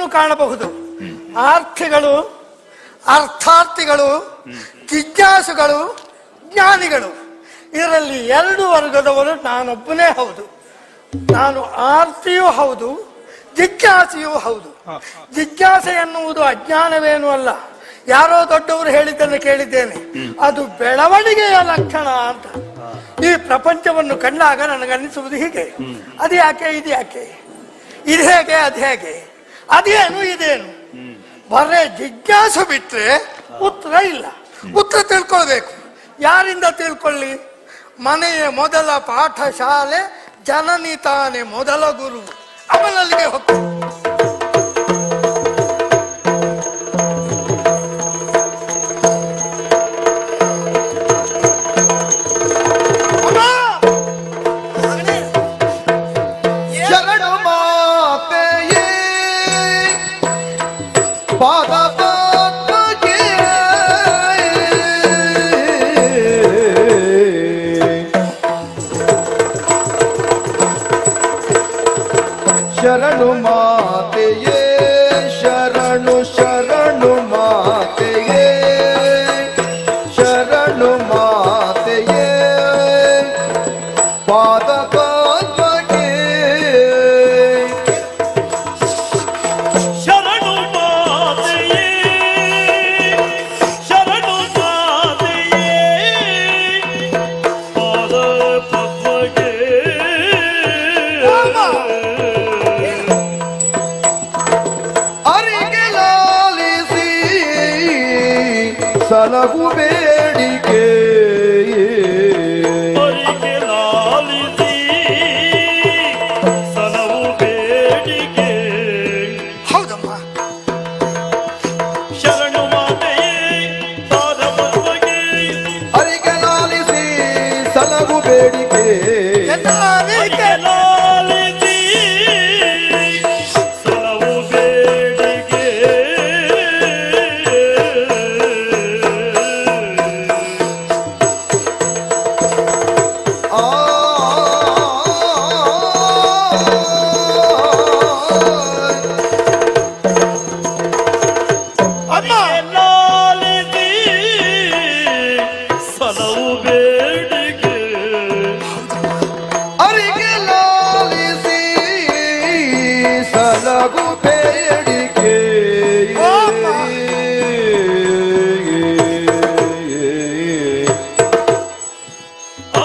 ವರ್ಗವನ್ನು ಕಾಣಬಹುದು ಆರ್ಥಿಗಳು ಅರ್ಥಾರ್ಥಿಗಳು ಜಿಜ್ಞಾಸುಗಳು ಜ್ಞಾನಿಗಳು ಇದರಲ್ಲಿ ಎರಡು ವರ್ಗದವರು ನಾನೊಬ್ಬನೇ ಹೌದು ನಾನು ಆರ್ತಿಯೂ ಹೌದು ಜಿಜ್ಞಾಸೆಯೂ ಹೌದು ಜಿಜ್ಞಾಸೆ ಎನ್ನುವುದು ಅಜ್ಞಾನವೇನೂ ಅಲ್ಲ ಯಾರೋ ದೊಡ್ಡವರು ಹೇಳಿದ್ದನ್ನು ಕೇಳಿದ್ದೇನೆ ಅದು ಬೆಳವಣಿಗೆಯ ಲಕ್ಷಣ ಅಂತ ಈ ಪ್ರಪಂಚವನ್ನು ಕಂಡಾಗ ನನಗನ್ನಿಸುವುದು ಹೀಗೆ ಅದು ಯಾಕೆ ಇದು ಯಾಕೆ ಇದು ಹೇಗೆ ಅದು ಹೇಗೆ ಅದೇನು ಇದೇನು ಬರೇ ಜಿಜ್ಞಾಸೆ ಬಿಟ್ರೆ ಉತ್ತರ ಇಲ್ಲ ಉತ್ತರ ತಿಳ್ಕೊಳ್ಬೇಕು ಯಾರಿಂದ ತಿಳ್ಕೊಳ್ಳಿ ಮನೆಯ ಮೊದಲ ಪಾಠ ಶಾಲೆ ಜನನಿ ತಾನೆ ಮೊದಲ ಗುರು ಅವನಲ್ಲಿಗೆ ಹೋಗ್ತದೆ ಅಮ್ಮ! ಮಗನೇ, ಶರಣು ಮಾತೆಯೇ ಪಾದ ಪಾದಕ್ಕೆ ಶರಣು ಮಾತೆಯೇ ಶರಣು ಶರಣು ಮಾತೆಯೇ ಶರಣು ಮಾತೆಯೇ ಪಾದ ಪಾದಕ್ಕೆ ಶರಣು ಮಾತೆಯೇ ಶರಣು ಮಾತೆಯೇ ಪಾದ ಪದ್ಮಗೆ ಅರಿಗೆ ಲಾಲಿಸಿ ಸಲಗು ಬೇಡಿಕೆ ಅವರಿಗೆ ಲಾಲಿಸಿ ಸಲವು ಬೇಡಿಕೆ ಹೌದಮ್ಮ ಶರಣು ಮಾತೆಯೇ ಪಾದ ಪದ್ಮಗೆ ಅರಿಗೆ ಲಾಲಿಸಿ ಸಲಗು ಬೇಡಿಕೆ ಎಲ್ಲರಿಗೆ ಲಾಲಿಸಿ ಸಲವು ಬೇಡಿಕೆ ಆ ಅಮ್ಮ ಲಾಲಿಸಿ ಸಲವು ಬೇಡಿಕೆ ಅರಿಗೆ ಲಾಲಿಸಿ ಸಲಗು ಬೇಡಿಕೆ ಆ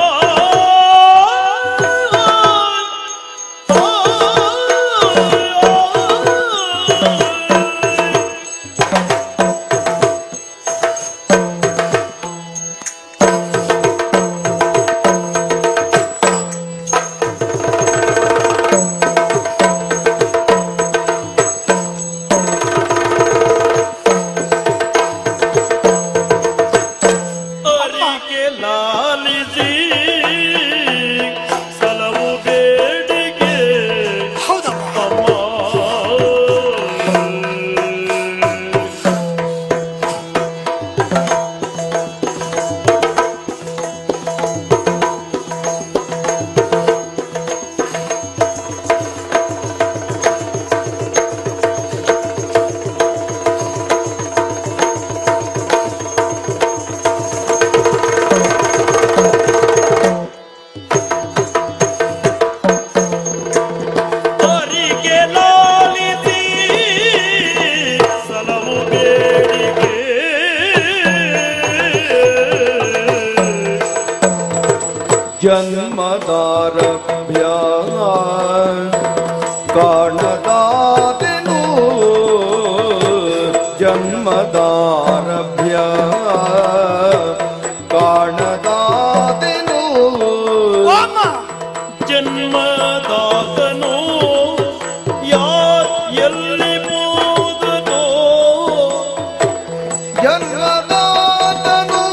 ಅರಿಕೆ ಲಾಲಿಸಿ ಸಲವು ಬೇಡಿಕೆ ಹೌದಮ್ಮ ಅಮ್ಮ ಅರಿಕೆ ಲಾಲಿಸಿ ಸಲವು ಬೇಡಿಕೆ ಜನ್ಮದಾರಭ್ಯ ಕಾಣದಾದೆನು ಜನ್ಮದಾರಭ್ಯ ಕಾಣದಾದೆನು ಅಮ್ಮ ಜನ್ಮದಾತನು ಯಾರ್ ಎಲ್ಲಿ ಬೋದನೋ ಜನ್ಮದಾತನು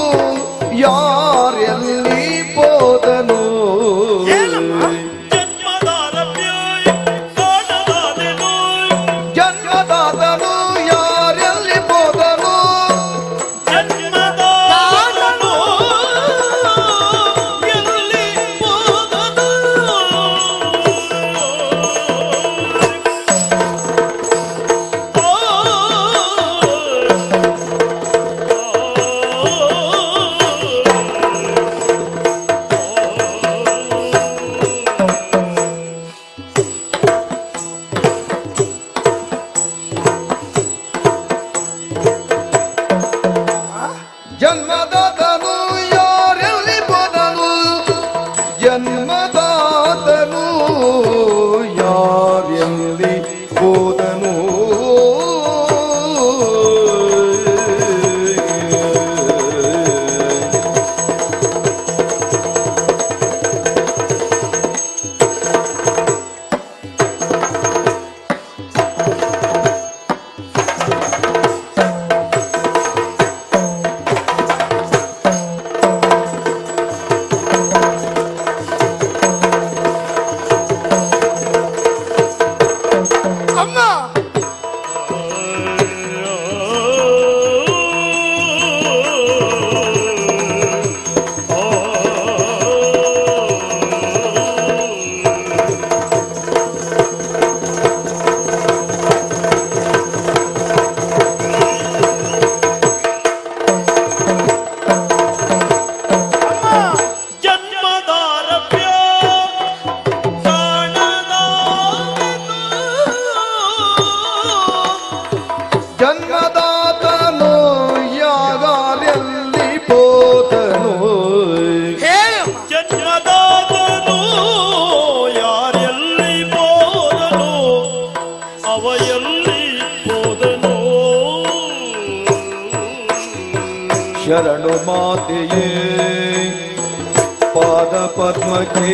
ಯಾರೆಲ್ಲಿ ಬೋದನು ಏನಮ್ಮ? ಜನ್ಮದಾರಭ್ಯ ಕಾಣದಾದೆನು ಜನ್ಮದಾತನು ಯಾರೆಲ್ಲಿ ಬೋದನು ಜನ್ಮ ಜನ್ಮದಾತನು ಯಾರೆಲ್ಲಿ ಹೋದನು ಜನ್ಮದಾತನು ಯಾರೆಲ್ಲಿ ಹೋದನು ಅಮ್ಮ ಜನ್ಮದಾರಭ್ಯ ಕಾಣದಾಗೆನು. ಜನ್ಮದಾತನು ಯಾರೆಲ್ಲಿ ಹೋದನು ಹೇಳಮ್ಮ ಜನ್ಮದಾತನು ಯಾರೆಲ್ಲಿ ಹೋದನು ಅವ ಎಲ್ಲಿ ಹೋದನು ಶರಣು ಮಾತೆಯೇ ಪಾದ ಪದ್ಮಕ್ಕೆ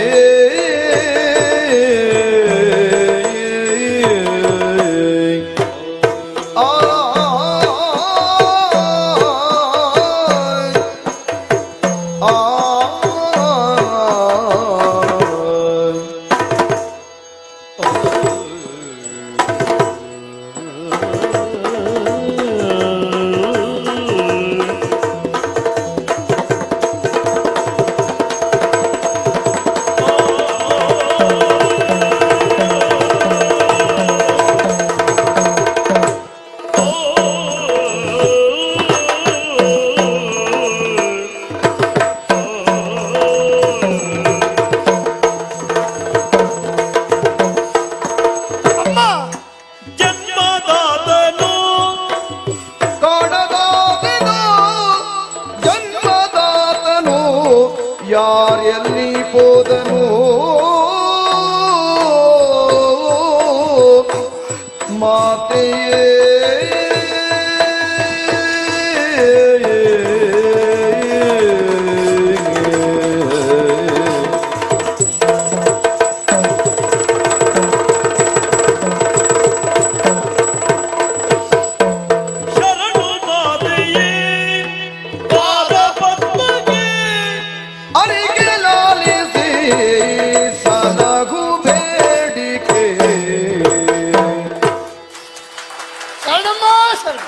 ಆ ಅಮ್ಮ ಜನ್ಮದಾತನು ಕಾಣದಾದೆನು ಜನ್ಮದಾತನು ಯಾರೆಲ್ಲಿ ಹೋದನು ಮಾತೆಯೇ ಶರಣು ಮಾತೆಯೇ ಪಾದ ಪದ್ಮಗೆ ಅರಿಗೆ ಲಾಲಿಸಿ ಸಲಗು ಬೇಡಿಕೆ ಶರಣಮ್ಮ ಶರಣ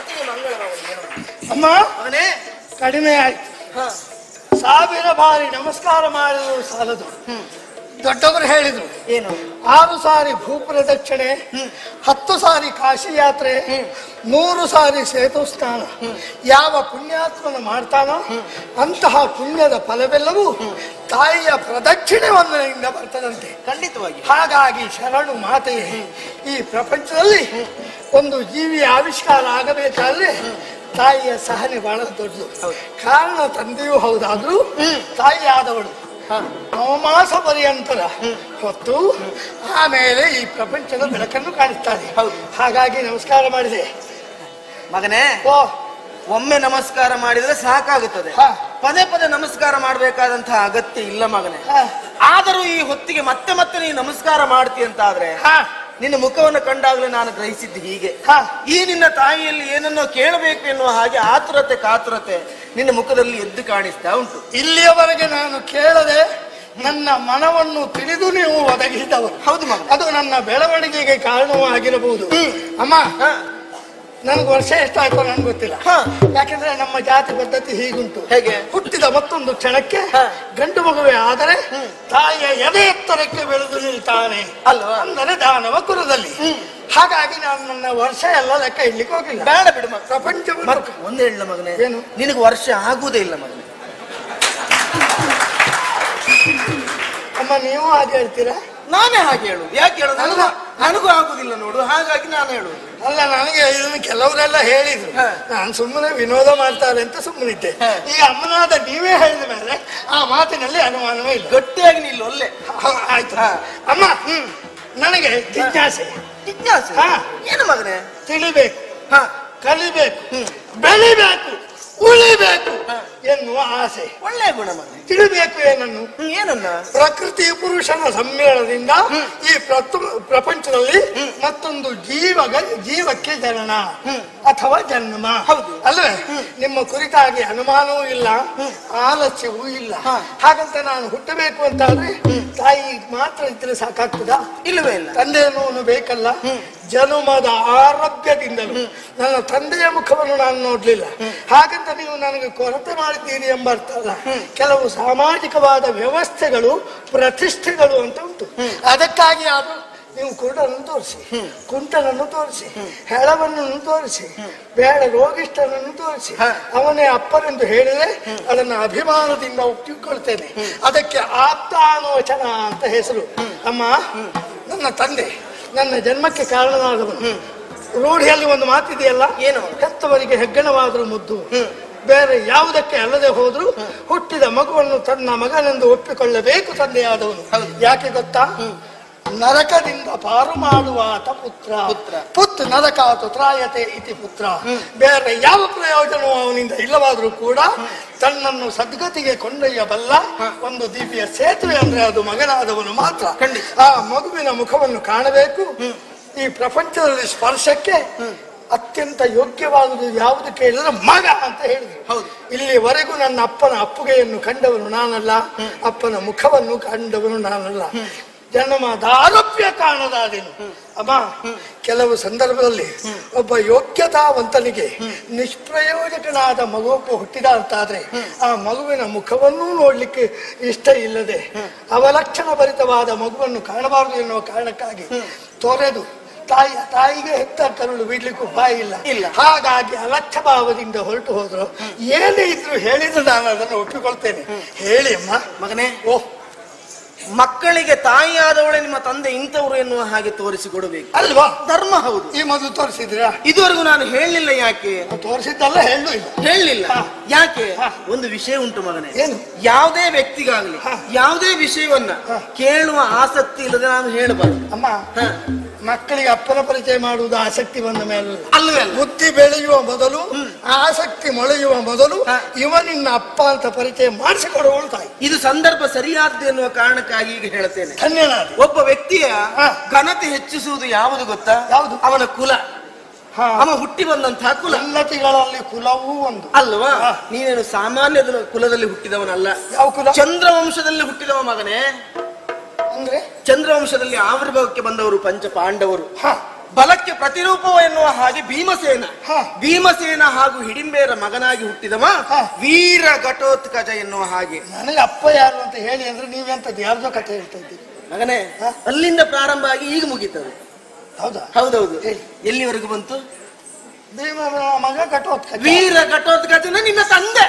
ಅಮ್ಮ ಕಡಿಮೆ ಆಯ್ತು ಸಾವಿರ ಬಾರಿ ನಮಸ್ಕಾರ ಮಾಡಿದ್ರು ಸಾಲದು ದೊಡ್ಡವರು ಹೇಳಿದ್ರು ಏನು ಆರು ಸಾರಿ ಭೂಪ್ರದಕ್ಷಿಣೆ ಹತ್ತು ಸಾರಿ ಕಾಶಿ ಯಾತ್ರೆ ನೂರು ಸಾರಿ ಸೇತು ಸ್ನಾನ ಯಾವ ಪುಣ್ಯಾತ್ಮನ ಮಾಡ್ತಾನೋ ಅಂತಹ ಪುಣ್ಯದ ಫಲವೆಲ್ಲವೂ ತಾಯಿಯ ಪ್ರದಕ್ಷಿಣೆ ಒಂದರಿಂದ ಬರ್ತದಂತೆ ಖಂಡಿತವಾಗಿ ಹಾಗಾಗಿ ಶರಣು ಮಾತೆಯೇ ಈ ಪ್ರಪಂಚದಲ್ಲಿ ಒಂದು ಜೀವಿಯ ಆವಿಷ್ಕಾರ ಆಗಬೇಕಾದ್ರೆ ತಾಯಿಯ ಸಹನೆ ಬಹಳ ದೊಡ್ಡದು ಕಾರಣ ತಂದೆಯೂ ಹೌದಾದ್ರೂ ತಾಯಿ ಆದವಳು ನವಮಾಸ ಪರ್ಯಂತರ ಹೊತ್ತು ಆಮೇಲೆ ಈ ಪ್ರಪಂಚದ ಬೆಳಕನ್ನು ಕಾಣಿಸ್ತಾನೆ ಹಾಗಾಗಿ ನಮಸ್ಕಾರ ಮಾಡಿದೆ ಮಗನೇ ಓ ಒಮ್ಮೆ ನಮಸ್ಕಾರ ಮಾಡಿದ್ರೆ ಸಾಕಾಗುತ್ತದೆ ಹಾ. ಪದೇ ಪದೇ ನಮಸ್ಕಾರ ಮಾಡಬೇಕಾದಂತಹ ಅಗತ್ಯ ಇಲ್ಲ ಮಗನೇ ಹಾ. ಆದರೂ ಈ ಹೊತ್ತಿಗೆ ಮತ್ತೆ ಮತ್ತೆ ನೀನು ನಮಸ್ಕಾರ ಮಾಡ್ತಿ ಅಂತ ಆದ್ರೆ ಹಾ ನಿನ್ನ ಮುಖವನ್ನು ಕಂಡಾಗಲೇ ನಾನು ಗ್ರಹಿಸಿದ್ದು ಹೀಗೆ ಹಾ. ಈ ನಿನ್ನ ತಾಯಿಯಲ್ಲಿ ಏನನ್ನೋ ಕೇಳಬೇಕು ಎನ್ನುವ ಹಾಗೆ ಆತುರತೆ ಕಾತುರತೆ ನಿನ್ನ ಮುಖದಲ್ಲಿ ಎದ್ದು ಕಾಣಿಸ್ತಾ ಉಂಟು ಇಲ್ಲಿಯವರೆಗೆ ನಾನು ಕೇಳದೆ ನನ್ನ ಮನವನ್ನು ತಿಳಿದು ನೀವು ಒದಗಿಸಿದವರು ಹೌದು ಮಗ ಅದು ನನ್ನ ಬೆಳವಣಿಗೆಗೆ ಕಾರಣವೂ ಆಗಿರಬಹುದು ಅಮ್ಮ ಹಾ. ನನಗೆ ವರ್ಷ ಎಷ್ಟಾಯ್ತು ನನ್ಗೆ ಗೊತ್ತಿಲ್ಲ ಹಾ. ಯಾಕಂದ್ರೆ ನಮ್ಮ ಜಾತಿ ಪದ್ಧತಿ ಹೀಗುಂಟು ಹೇಗೆ? ಹುಟ್ಟಿದ ಮತ್ತೊಂದು ಕ್ಷಣಕ್ಕೆ ಹಾ. ಗಂಡು ಮಗುವೆ ಆದರೆ ತಾಯಿಯ ಎದೆ ಎತ್ತರಕ್ಕೆ ಬೆಳೆದು ನಿಲ್ತಾನೆ ಅಲ್ವಾ? ಅಂದರೆ ದಾನವ ಕುಲದಲ್ಲಿ ಹಾಗಾಗಿ ನಾನು ನನ್ನ ವರ್ಷ ಎಲ್ಲ ಲೆಕ್ಕ ಇಡ್ಲಿಕ್ಕೆ ಹೋಗಿಲ್ಲ ಬೇಡ ಬಿಡು ಮಗ ಪ್ರಪಂಚವನ್ನು ಮತ್ತೆ ಒಂದೇ ಹೇಳ ಮಗನೇ ಏನು? ನಿನಗೆ ವರ್ಷ ಆಗುವುದೇ ಇಲ್ಲ ಮಗನೇ ಅಮ್ಮ ನೀವು ಹಾಗೆ ಹೇಳ್ತೀರಾ ನಾನೇ ಹಾಗೆ ಹೇಳುದು ಯಾಕೆ ಹೇಳು ಅಲ್ಲ ನನ್ನ ನನಗೂ ಆಗುದಿಲ್ಲ ನೋಡು ಹಾಗಾಗಿ ನಾನು ಹೇಳುದು ಅಲ್ಲ ನನಗೆ ಇದನ್ನು ಕೆಲವರೆಲ್ಲ ಹೇಳಿದ್ರು ಹ. ನಾನು ಸುಮ್ಮನೆ ವಿನೋದ ಮಾಡ್ತಾರೆ ಅಂತ ಸುಮ್ಮನಿದ್ದೆ ಹ. ಈಗ ಅಮ್ಮನಾದ ನೀವೇ ಹೇಳಿದ ಮೇಲೆ ಆ ಮಾತಿನಲ್ಲಿ ಅನುಮಾನವೇ ಇಲ್ಲ ಗಟ್ಟಿಯಾಗಿ ನಿಲ್ಲು ಒಲ್ಲೆ ಹ, ಆಯ್ತು ಹ. ಅಮ್ಮ ಹ್ಮ್ ನನಗೆ ಜಿಜ್ಞಾಸೆ ಜಿಜ್ಞಾಸೆ ಹಾ. ಏನು ಮಗನೇ ತಿಳಿಬೇಕು ಹಾ ಕಲಿಬೇಕು ಹ್ಮ್. ಬೆಳಿಬೇಕು ಉಳಿಬೇಕು ಹ. ಎನ್ನುವ ಆಸೆ ಒಳ್ಳೆ ಗುಣ ಮಗನೇ ತಿಳಿಬೇಕು ಏನನ್ನು ಹ್ಮ್, ಏನನ್ನ ಪ್ರಕೃತಿ ಪುರುಷನ ಸಮ್ಮೇಳನದಿಂದ ಈ ಪ್ರತು- ಪ್ರಪಂಚದಲ್ಲಿ ಮತ್ತೊಂದು ಜೀವ ಜೀವಕ್ಕೆ ಜನನ ಅಥವಾ ಜನ್ಮ ಹೌದು. ಅಲ್ವೇ ನಿಮ್ಮ ಕುರಿತಾಗಿ ಅನುಮಾನವೂ ಇಲ್ಲ ಆಲಸ್ಯವೂ ಇಲ್ಲ ಹಾಗಂತ ನಾನು ಹುಟ್ಟಬೇಕು ಅಂತಾದ್ರೆ ತಾಯಿ ಮಾತ್ರ ಇದ್ರೆ ಸಾಕಾಗ್ತದಾ ಇಲ್ಲವೇ ಇಲ್ಲ ತಂದೆ ಅನ್ನೋನು ಬೇಕಲ್ಲ ಜನುಮದ ಆರೋಗ್ಯದಿಂದಲೂ ನನ್ನ ತಂದೆಯ ಮುಖವನ್ನು ನಾನು ನೋಡ್ಲಿಲ್ಲ ಹಾಗಂತ ನೀವು ನನಗೆ ಕೊರತೆ ಮಾಡಿದ್ದೀರಿ ಎಂಬ ಅರ್ಥ ಅಲ್ಲ ಕೆಲವು ಸಾಮಾಜಿಕವಾದ ವ್ಯವಸ್ಥೆಗಳು ಪ್ರತಿಷ್ಠೆಗಳು ಅಂತ ಉಂಟು ಅದಕ್ಕಾಗಿ ಅದು ನೀವು ಕುರುಡನನ್ನು ತೋರಿಸಿ ಕುಂಟನನ್ನು ತೋರಿಸಿ ಹೆಳವನ್ನು ತೋರಿಸಿ ಬೇಡ ರೋಗಿಷ್ಠನನ್ನು ತೋರಿಸಿ ಅವನೇ ಅಪ್ಪನೆಂದು ಹೇಳಿದ್ರೆ ಅದನ್ನು ಅಭಿಮಾನದಿಂದ ಒಪ್ಪಿಕೊಳ್ತೇನೆ ಅದಕ್ಕೆ ಆಪ್ತಾನೋಚನ ಅಂತ ಹೆಸರು ಅಮ್ಮ ನನ್ನ ತಂದೆ ನನ್ನ ಜನ್ಮಕ್ಕೆ ಕಾರಣನಾದವನು ರೂಢಿಯಲ್ಲಿ ಒಂದು ಮಾತಿದೆಯಲ್ಲ ಏನು? ಹೆತ್ತವರಿಗೆ ಹೆಗ್ಗಣವಾದರೂ ಮುದ್ದು ಬೇರೆ ಯಾವುದಕ್ಕೆ ಅಲ್ಲದೆ ಹೋದ್ರು ಹುಟ್ಟಿದ ಮಗುವನ್ನು ತನ್ನ ಮಗನೆಂದು ಒಪ್ಪಿಕೊಳ್ಳಬೇಕು ತಂದೆಯಾದವನು ಯಾಕೆ ಗೊತ್ತಾ ನರಕದಿಂದ ಪಾರು ಮಾಡುವಾತ ಪುತ್ರ ಪುತ್ರ. ಪುತ್ ನರಕಾತು ತ್ರಾಯತೆ ಇತಿ ಪುತ್ರ ಬೇರೆ ಯಾವ ಪ್ರಯೋಜನವೂ ಅವನಿಂದ ಇಲ್ಲವಾದ್ರೂ ಕೂಡ ತನ್ನನ್ನು ಸದ್ಗತಿಗೆ ಕೊಂಡೊಯ್ಯಬಲ್ಲ ಒಂದು ದಿವ್ಯ ಸೇತುವೆ ಅಂದ್ರೆ ಅದು ಮಗನಾದವನು ಮಾತ್ರ ಖಂಡಿತ. ಆ ಮಗುವಿನ ಮುಖವನ್ನು ಕಾಣಬೇಕು ಈ ಪ್ರಪಂಚದಲ್ಲಿ ಸ್ಪರ್ಶಕ್ಕೆ ಅತ್ಯಂತ ಯೋಗ್ಯವಾದುದು ಯಾವುದು ಕೇಳಿದ್ರೆ ಮಗ ಅಂತ ಹೇಳಿದ್ರು ಹೌದು. ಇಲ್ಲಿವರೆಗೂ ನನ್ನ ಅಪ್ಪನ ಅಪ್ಪುಗೆಯನ್ನು ಕಂಡವನು ನಾನಲ್ಲ ಅಪ್ಪನ ಮುಖವನ್ನು ಕಂಡವನು ನಾನಲ್ಲ ಜನ್ಮದ ಆರೋಗ್ಯ ಕಾಣದಾದೆನು ಅಮ್ಮ ಕೆಲವು ಸಂದರ್ಭದಲ್ಲಿ ಒಬ್ಬ ಯೋಗ್ಯತಾವಂತನಿಗೆ ನಿಷ್ಪ್ರಯೋಜಕನಾದ ಮಗು ಹುಟ್ಟಿದ ಅಂತಾದ್ರೆ ಆ ಮಗುವಿನ ಮುಖವನ್ನೂ ನೋಡ್ಲಿಕ್ಕೆ ಇಷ್ಟ ಇಲ್ಲದೆ ಅವಲಕ್ಷಣ ಭರಿತವಾದ ಮಗುವನ್ನು ಕಾಣಬಾರದು ಎನ್ನುವ ಕಾರಣಕ್ಕಾಗಿ ತೊರೆದು ತಾಯಿ ತಾಯಿಗೆ ಹೆತ್ತ ಕರುಳು ಬಿಡ್ಲಿಕ್ಕೂ ಬಾಯಿ ಇಲ್ಲ ಇಲ್ಲ. ಹಾಗಾಗಿ ಅಲಕ್ಷ್ಯ ಭಾವದಿಂದ ಹೊರಟು ಹೋದ್ರು ಏನೇ ಇದ್ರು ಹೇಳಿದ್ರೆ ನಾನು ಅದನ್ನು ಒಪ್ಪಿಕೊಳ್ತೇನೆ ಹೇಳಿ ಅಮ್ಮ ಮಗನೇ ಓ ಮಕ್ಕಳಿಗೆ ತಾಯಿಯಾದವಳೆ ನಿಮ್ಮ ತಂದೆ ಇಂಥವ್ರು ಎನ್ನುವ ಹಾಗೆ ತೋರಿಸಿಕೊಡಬೇಕು ಅಲ್ವಾ ಧರ್ಮ ಹೌದು ಈ ಮೊದಲು ತೋರಿಸಿದ್ರಾ ಇದುವರೆಗೂ ನಾನು ಹೇಳಲಿಲ್ಲ ಯಾಕೆ ತೋರಿಸಿದ್ದಲ್ಲ ಹೇಳು ಇಲ್ಲ ಹೇಳಲಿಲ್ಲ ಹಾ. ಯಾಕೆ ಹಾ. ಒಂದು ವಿಷಯ ಉಂಟು ಮಗನೇ ಏನು? ಯಾವುದೇ ವ್ಯಕ್ತಿಗಾಗಲಿ ಹಾ. ಯಾವುದೇ ವಿಷಯವನ್ನ ಹಾ. ಕೇಳುವ ಆಸಕ್ತಿ ಇಲ್ಲದೆ ನಾನು ಹೇಳಬಾರ್ದು ಅಮ್ಮ ಹಾ. ಮಕ್ಕಳಿಗೆ ಅಪ್ಪನ ಪರಿಚಯ ಮಾಡುವುದು ಆಸಕ್ತಿ ಬಂದ ಮೇಲೆ ಅಲ್ಲವೇ ಅಲ್ಲ ಬುದ್ಧಿ ಬೆಳೆಯುವ ಮೊದಲು ಆಸಕ್ತಿ ಮೊಳೆಯುವ ಮೊದಲು ಹಾ. ಇವ ನಿನ್ನ ಅಪ್ಪ ಅಂತ ಪರಿಚಯ ಮಾಡಿಸಿಕೊಡುವಳು ತಾಯಿ ಇದು ಸಂದರ್ಭ ಸರಿಯಾದ್ದು ಎನ್ನುವ ಕಾರಣಕ್ಕಾಗಿ ಈಗ ಹೇಳ್ತೇನೆ ಧನ್ಯನಾದ ಒಬ್ಬ ವ್ಯಕ್ತಿಯ ಹಾ. ಘನತೆ ಹೆಚ್ಚಿಸುವುದು ಯಾವುದು ಗೊತ್ತಾ ಯಾವುದು? ಅವನ ಕುಲ ಹಾ ಅವ ಹುಟ್ಟಿ ಬಂದಂತಹ ಕುಲ ಉನ್ನತಿಗಳಲ್ಲಿ ಕುಲವೂ ಒಂದು ಅಲ್ವಾ ಹಾ. ನೀನೇನು ಸಾಮಾನ್ಯ ಕುಲದಲ್ಲಿ ಹುಟ್ಟಿದವನಲ್ಲ ಯಾವ ಕುಲ ಚಂದ್ರವಂಶದಲ್ಲಿ ಹುಟ್ಟಿದವ ಮಗನೇ ಅಂದ್ರೆ ಚಂದ್ರವಂಶದಲ್ಲಿ ಆವಿರ್ಭಾವಕ್ಕೆ ಬಂದವರು ಪಂಚ ಪಾಂಡವರು ಹಾ ಬಲಕ್ಕೆ ಪ್ರತಿರೂಪವ ಎನ್ನುವ ಹಾಗೆ ಭೀಮಸೇನ ಹಾ. ಭೀಮಸೇನ ಹಾಗೂ ಹಿಡಿಂಬೇರ ಮಗನಾಗಿ ಹುಟ್ಟಿದವ ಹಾ. ವೀರ ಘಟೋತ್ಕಜ ಎನ್ನುವ ಹಾಗೆ ನನಗೆ ಅಪ್ಪ ಯಾರು ಅಂತ ಹೇಳಿ ಅಂದ್ರೆ ನೀವೆಂತದ್ದು ಯಾರ್ದೋ ಕಥೆ ಹೇಳ್ತಾ ಇದ್ದೀರಿ ಮಗನೇ ಹಾ. ಅಲ್ಲಿಂದ ಪ್ರಾರಂಭ ಆಗಿ ಈಗ ಮುಗೀತದೆ ಹೌದಾ ಹೌದೌದು ಹೇಳಿ. ಎಲ್ಲಿವರೆಗೂ ಬಂತು ಭೀಮನ ಮಗ ಕಟೋತ್ಕಚ ವೀರ ಘಟೋತ್ಕಜನ ನಿನ್ನ ತಂದೆ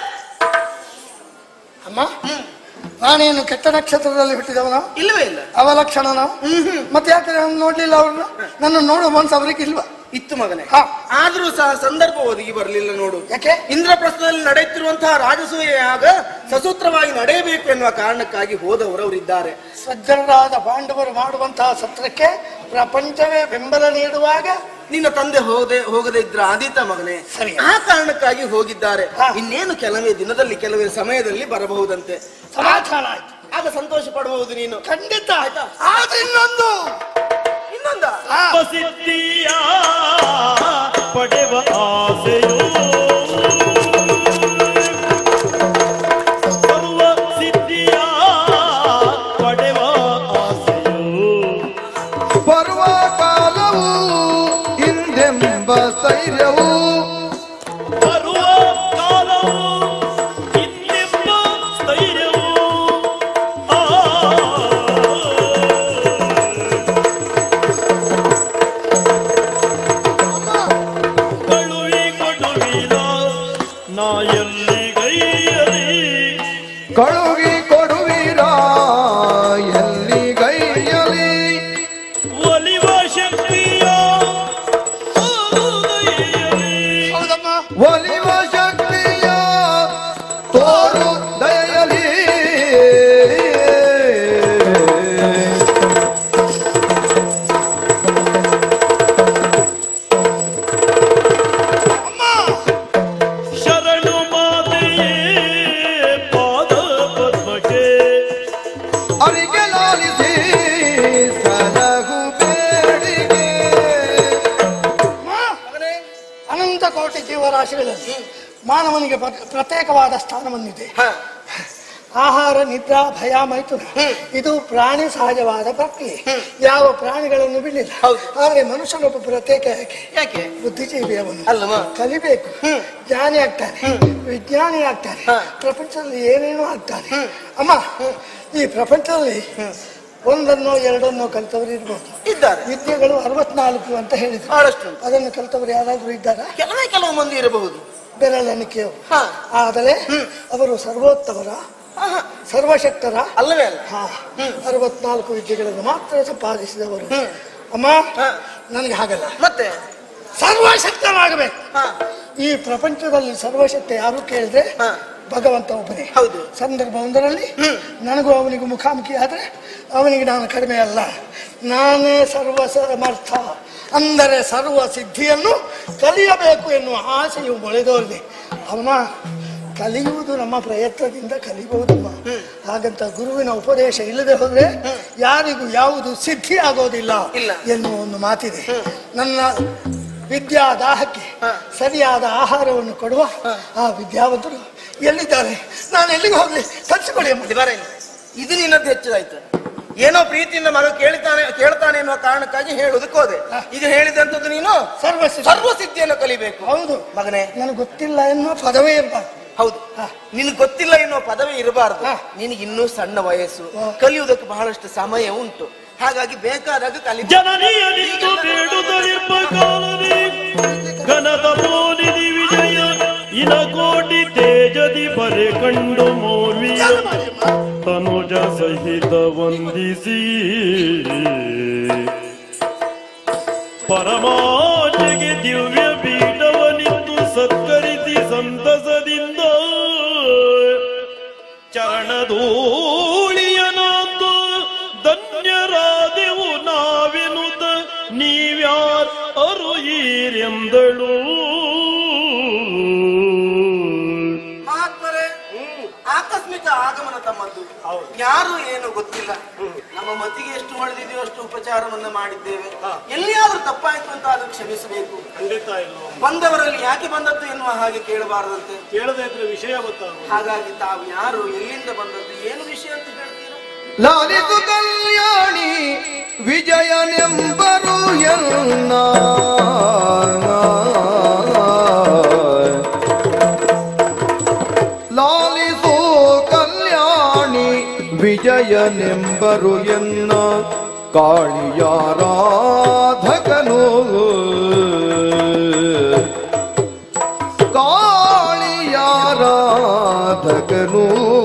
ಅಮ್ಮ ನಾನೇನು ಕೆಟ್ಟ ನಕ್ಷತ್ರದಲ್ಲಿ ಹುಟ್ಟಿದವನ ಇಲ್ಲವೇ ಇಲ್ಲ ಅವಲಕ್ಷಣನ ಮತ್ತೆ ಯಾಕೆ ನಾನು ನೋಡ್ಲಿಲ್ಲ ಅವ್ರನ್ನ ನನ್ನ ನೋಡುವ ಮನ್ಸು ಅವ್ರಿಗೆ ಇಲ್ವಾ ಇತ್ತು ಮಗನೇ ಹಾ. ಆದ್ರೂ ಸಹ ಸಂದರ್ಭ ಒದಗಿ ಬರಲಿಲ್ಲ ನೋಡು ಯಾಕೆ ಇಂದ್ರಪ್ರಸ್ಥದಲ್ಲಿ ನಡೆಯುತ್ತಿರುವಂತಹ ರಾಜಸೂಯ ಆಗ ಸಸೂತ್ರವಾಗಿ ನಡೆಯಬೇಕು ಎನ್ನುವ ಕಾರಣಕ್ಕಾಗಿ ಹೋದವರವರಿದ್ದಾರೆ ಸಜ್ಜನರಾದ ಪಾಂಡವರು ಮಾಡುವಂತಹ ಸತ್ರಕ್ಕೆ ಪ್ರಪಂಚವೇ ಬೆಂಬಲ ನೀಡುವಾಗ ನಿನ್ನ ತಂದೆ ಹೋದೆ ಹೋಗದೆ ಇದ್ರ ಆದೀತ ಮಗನೇ ಸರಿ. ಆ ಕಾರಣಕ್ಕಾಗಿ ಹೋಗಿದ್ದಾರೆ ಹಾ. ಇನ್ನೇನು ಕೆಲವೇ ದಿನದಲ್ಲಿ ಕೆಲವೇ ಸಮಯದಲ್ಲಿ ಬರಬಹುದಂತೆ ಸಮಾಧಾನ ಆಯ್ತು ಆಗ ಸಂತೋಷ ಪಡಬಹುದು ನೀನು ಖಂಡಿತ ಆದ್ರೆ ಇನ್ನೊಂದು ಇನ್ನೊಂದ ಹಾ, ಸಿದ್ಧಿಯ ಪಡೆವ ಆಸೆಯು ಸರ್ವ ಸಿದ್ಧಿಯ ಪಡೆವ ಆಸೆಯು ಬರುವ ಕಾಲವು ಹಿಂದೆಂಬ ಸ್ಥೈರ್ಯವು ಬರುವ ಕಾಲವು ಇನ್ನೆಂಬ ಸ್ಥೈರ್ಯವು ಆ ಕಳುವಿ ಕೊಡುವಿರ ನಾ ಎಲ್ಲಿಗೈಯಲಿ ಕಳುಗಿ ಕೊಡುವಿರ ಎಲ್ಲಿ ಗೈಯಲಿ ಒಲಿವ ಶಕ್ತಿ ಮಾನವನಿಗೆ ಪ್ರ- ಪ್ರತ್ಯೇಕವಾದ ಸ್ಥಾನವನ್ನಿದೆ ಹ. ಆಹಾರ ನಿದ್ರಾ ಭಯ ಮೈಥುನ ಇದು ಪ್ರಾಣಿ ಸಹಜವಾದ ಪ್ರಕ್ರಿಯೆ ಯಾವ ಪ್ರಾಣಿಗಳನ್ನು ಬಿಡಲಿಲ್ಲ ಹೌದು. ಆದರೆ ಮನುಷ್ಯನೊಬ್ಬ ಪ್ರತ್ಯೇಕ ಯಾಕೆ ಯಾಕೆ ಬುದ್ಧಿಜೀವಿ ಅವನು ಅಲ್ಲಮ್ಮ ಕಲಿಬೇಕು ಜ್ಞಾನಿ ಆಗ್ತಾನೆ ವಿಜ್ಞಾನಿ ಆಗ್ತಾನೆ ಹ. ಪ್ರಪಂಚದಲ್ಲಿ ಏನೇನೋ ಆಗ್ತಾನೆ ಅಮ್ಮ ಈ ಪ್ರಪಂಚದಲ್ಲಿ ಒಂದನ್ನೋ ಎರಡನ್ನೋ ಕಲಿತವರು ಇರ್ಬೋದು ಇದ್ದಾರೆ ವಿದ್ಯೆಗಳು ಅರವತ್ನಾಲ್ಕು ಅಂತ ಹೇಳಿದ್ರು ಬಹಳಷ್ಟು ಉಂಟು. ಅದನ್ನು ಕಲಿತವರು ಯಾರಾದ್ರೂ ಇದ್ದಾರಾ ಕೆಲವೇ ಕೆಲವು ಮಂದಿ ಇರಬಹುದು ಬೆರಳೆಣಿಕೆಯವರು ಹ. ಆದರೆ ಅವರು ಸರ್ವೋತ್ತಮರ ಆಹಾ. ಸರ್ವಶಕ್ತರ ಅಲ್ಲವೇ ಅಲ್ಲ ಹಾ ಅರವತ್ನಾಲ್ಕು ವಿದ್ಯೆಗಳನ್ನು ಮಾತ್ರ ಸಂಪಾದಿಸಿದವರು ಅಮ್ಮ ಹ. ನನಗೆ ಹಾಗಲ್ಲ ಮತ್ತೆ ಸರ್ವಶಕ್ತನಾಗಬೇಕು ಹ. ಈ ಪ್ರಪಂಚದಲ್ಲಿ ಸರ್ವಶಕ್ತ ಯಾರು ಕೇಳಿದ್ರೆ ಹ. ಭಗವಂತ ಒಬ್ಬನೇ ಹೌದು. ಸಂದರ್ಭ ಒಂದರಲ್ಲಿ ನನಗೂ ಅವನಿಗೂ ಮುಖಾಮುಖಿ ಆದ್ರೆ ಅವನಿಗೆ ನಾನು ಕಡಿಮೆ ಅಲ್ಲ ನಾನೇ ಸರ್ವ ಸಮರ್ಥ ಅಂದರೆ ಸರ್ವ ಸಿದ್ಧಿಯನ್ನು ಕಲಿಯಬೇಕು ಎನ್ನುವ ಆಸೆಯು ಮೊಳೆದೋರಿದೆ ಅವನ ಕಲಿಯುವುದು ನಮ್ಮ ಪ್ರಯತ್ನದಿಂದ ಕಲಿಬಹುದಮ್ಮ ಹಾಗಂತ ಗುರುವಿನ ಉಪದೇಶ ಇಲ್ಲದೆ ಹೋದ್ರೆ ಯಾರಿಗೂ ಯಾವುದು ಸಿದ್ಧಿ ಆಗೋದಿಲ್ಲ ಇಲ್ಲ. ಎನ್ನುವ ಒಂದು ಮಾತಿದೆ ನನ್ನ ವಿದ್ಯಾ ದಾಹಕ್ಕೆ ಸರಿಯಾದ ಆಹಾರವನ್ನು ಕೊಡುವ ಆ ವಿದ್ಯಾವಂತರು ಎಲ್ಲಿದ್ದಾರೆ ನಾನು ಎಲ್ಲಿಗೆ ಹೋಗ್ಲಿ ಕಲಿಸಿಕೊಡಿ ಅಮ್ಮ ಇದು ಬಾರ ಇಲ್ಲಿ. ಇದು ನಿನ್ನದ್ದು ಹೆಚ್ಚಾಯ್ತು ಏನೋ ಪ್ರೀತಿಯಿಂದ ಮಗ ಕೇಳ್ತಾನೆ ಕೇಳ್ತಾನೆ ಎನ್ನುವ ಕಾರಣಕ್ಕಾಗಿ ಹೇಳುವುದಕ್ಕೆ ಹೋದೆ ಈಗ ಹೇಳಿದಂತದ್ದು ನೀನು ಸರ್ವಸಿದ್ಧಿ. ಸರ್ವಸಿದ್ಧಿಯನ್ನು ಕಲಿಬೇಕು ಹೌದು ಮಗನೇ ನನಗೆ ಗೊತ್ತಿಲ್ಲ ಎನ್ನುವ ಪದವೇ ಇರಬಾರ್ದು ಹೌದು ನಿನಗೆ ಗೊತ್ತಿಲ್ಲ ಎನ್ನುವ ಪದವಿ ಇರಬಾರದು ಹ. ನಿನಗೆ ಇನ್ನೂ ಸಣ್ಣ ವಯಸ್ಸು ಹ. ಕಲಿಯುವುದಕ್ಕೆ ಬಹಳಷ್ಟು ಸಮಯ ಉಂಟು ಹಾಗಾಗಿ ಬೇಕಾದಾಗ ಕಲಿ ಜನನಿಯ ನಿಂತು ಬೇಡುತ್ತಲಿರುವ ಕಾಲದಿ ಘನದ ಮೋನಿದಿ ವಿಜಯ ಇನಕೋಟಿ ತೇಜದಿ ಬರೆ ಕಂಡು ಮೌರ್ವಿಯ ತನುಜ ಸಹಿತ ವಂದಿಸಿ ಪರಮಾತ್ಮೆಗೆ ದಿವ್ಯ ಪೀಠವನಿತ್ತು ಸತ್ಕರಿಸಿ ಸಂತಸದಿಂದ ಚರಣಧೂಳಿಯನಾದ್ದು ಧನ್ಯರಾದೆವು ನಾವೆನುತ ನೀವ್ಯಾರ್ ಅರು ಈರೆಂದಳು ಮಹಾತ್ಮರೇ ಆಕಸ್ಮಿಕ ಆಗಮನ ತಮ್ಮದ್ದು ಯಾರು ಏನು ಗೊತ್ತಿಲ್ಲ ನಮ್ಮ ಮತಿಗೆ ಎಷ್ಟು ಹೊಳೆದಿದೆಯೋ ಅಷ್ಟು ಉಪಚಾರವನ್ನ ಮಾಡಿದ್ದೇವೆ ಎಲ್ಲಿಯಾದ್ರೂ ತಪ್ಪಾಯ್ತು ಅಂತ ಅದನ್ನು ಕ್ಷಮಿಸಬೇಕು ಖಂಡಿತ ಇಲ್ಲ ಬಂದವರಲ್ಲಿ ಯಾಕೆ ಬಂದದ್ದು ಎನ್ನುವ ಹಾಗೆ ಕೇಳಬಾರದಂತೆ ಕೇಳದೇ ಇದ್ರೆ ವಿಷಯ ಗೊತ್ತಾಗ ಹಾಗಾಗಿ ತಾವು ಯಾರು ಎಲ್ಲಿಂದ ಬಂದದ್ದು ಏನು ವಿಷಯ ಅಂತ ಹೇಳ್ತೀರಾ ಲಾಲಿಸು ಕಲ್ಯಾಣಿ ವಿಜಯನೆಂಬರು ಎನ್ನ ಲಾಲಿಸು ಕಲ್ಯಾಣಿ ವಿಜಯನೆಂಬರು ಎನ್ನ ಕಾಳಿಯಾರಾಧಕನು ಕಾಳಿಯಾರಾಧಕನು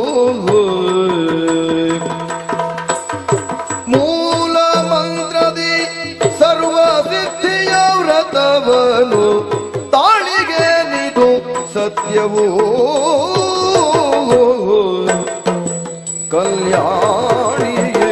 ಮೂಲ ಮಂತ್ರದಿ ಸರ್ವ ಸಿದ್ಧಿಯ ವ್ರತವನು ತಾಳಿಗೆ ನಿದು ಸತ್ಯವೂ ಕಲ್ಯಾಣಿಯೇ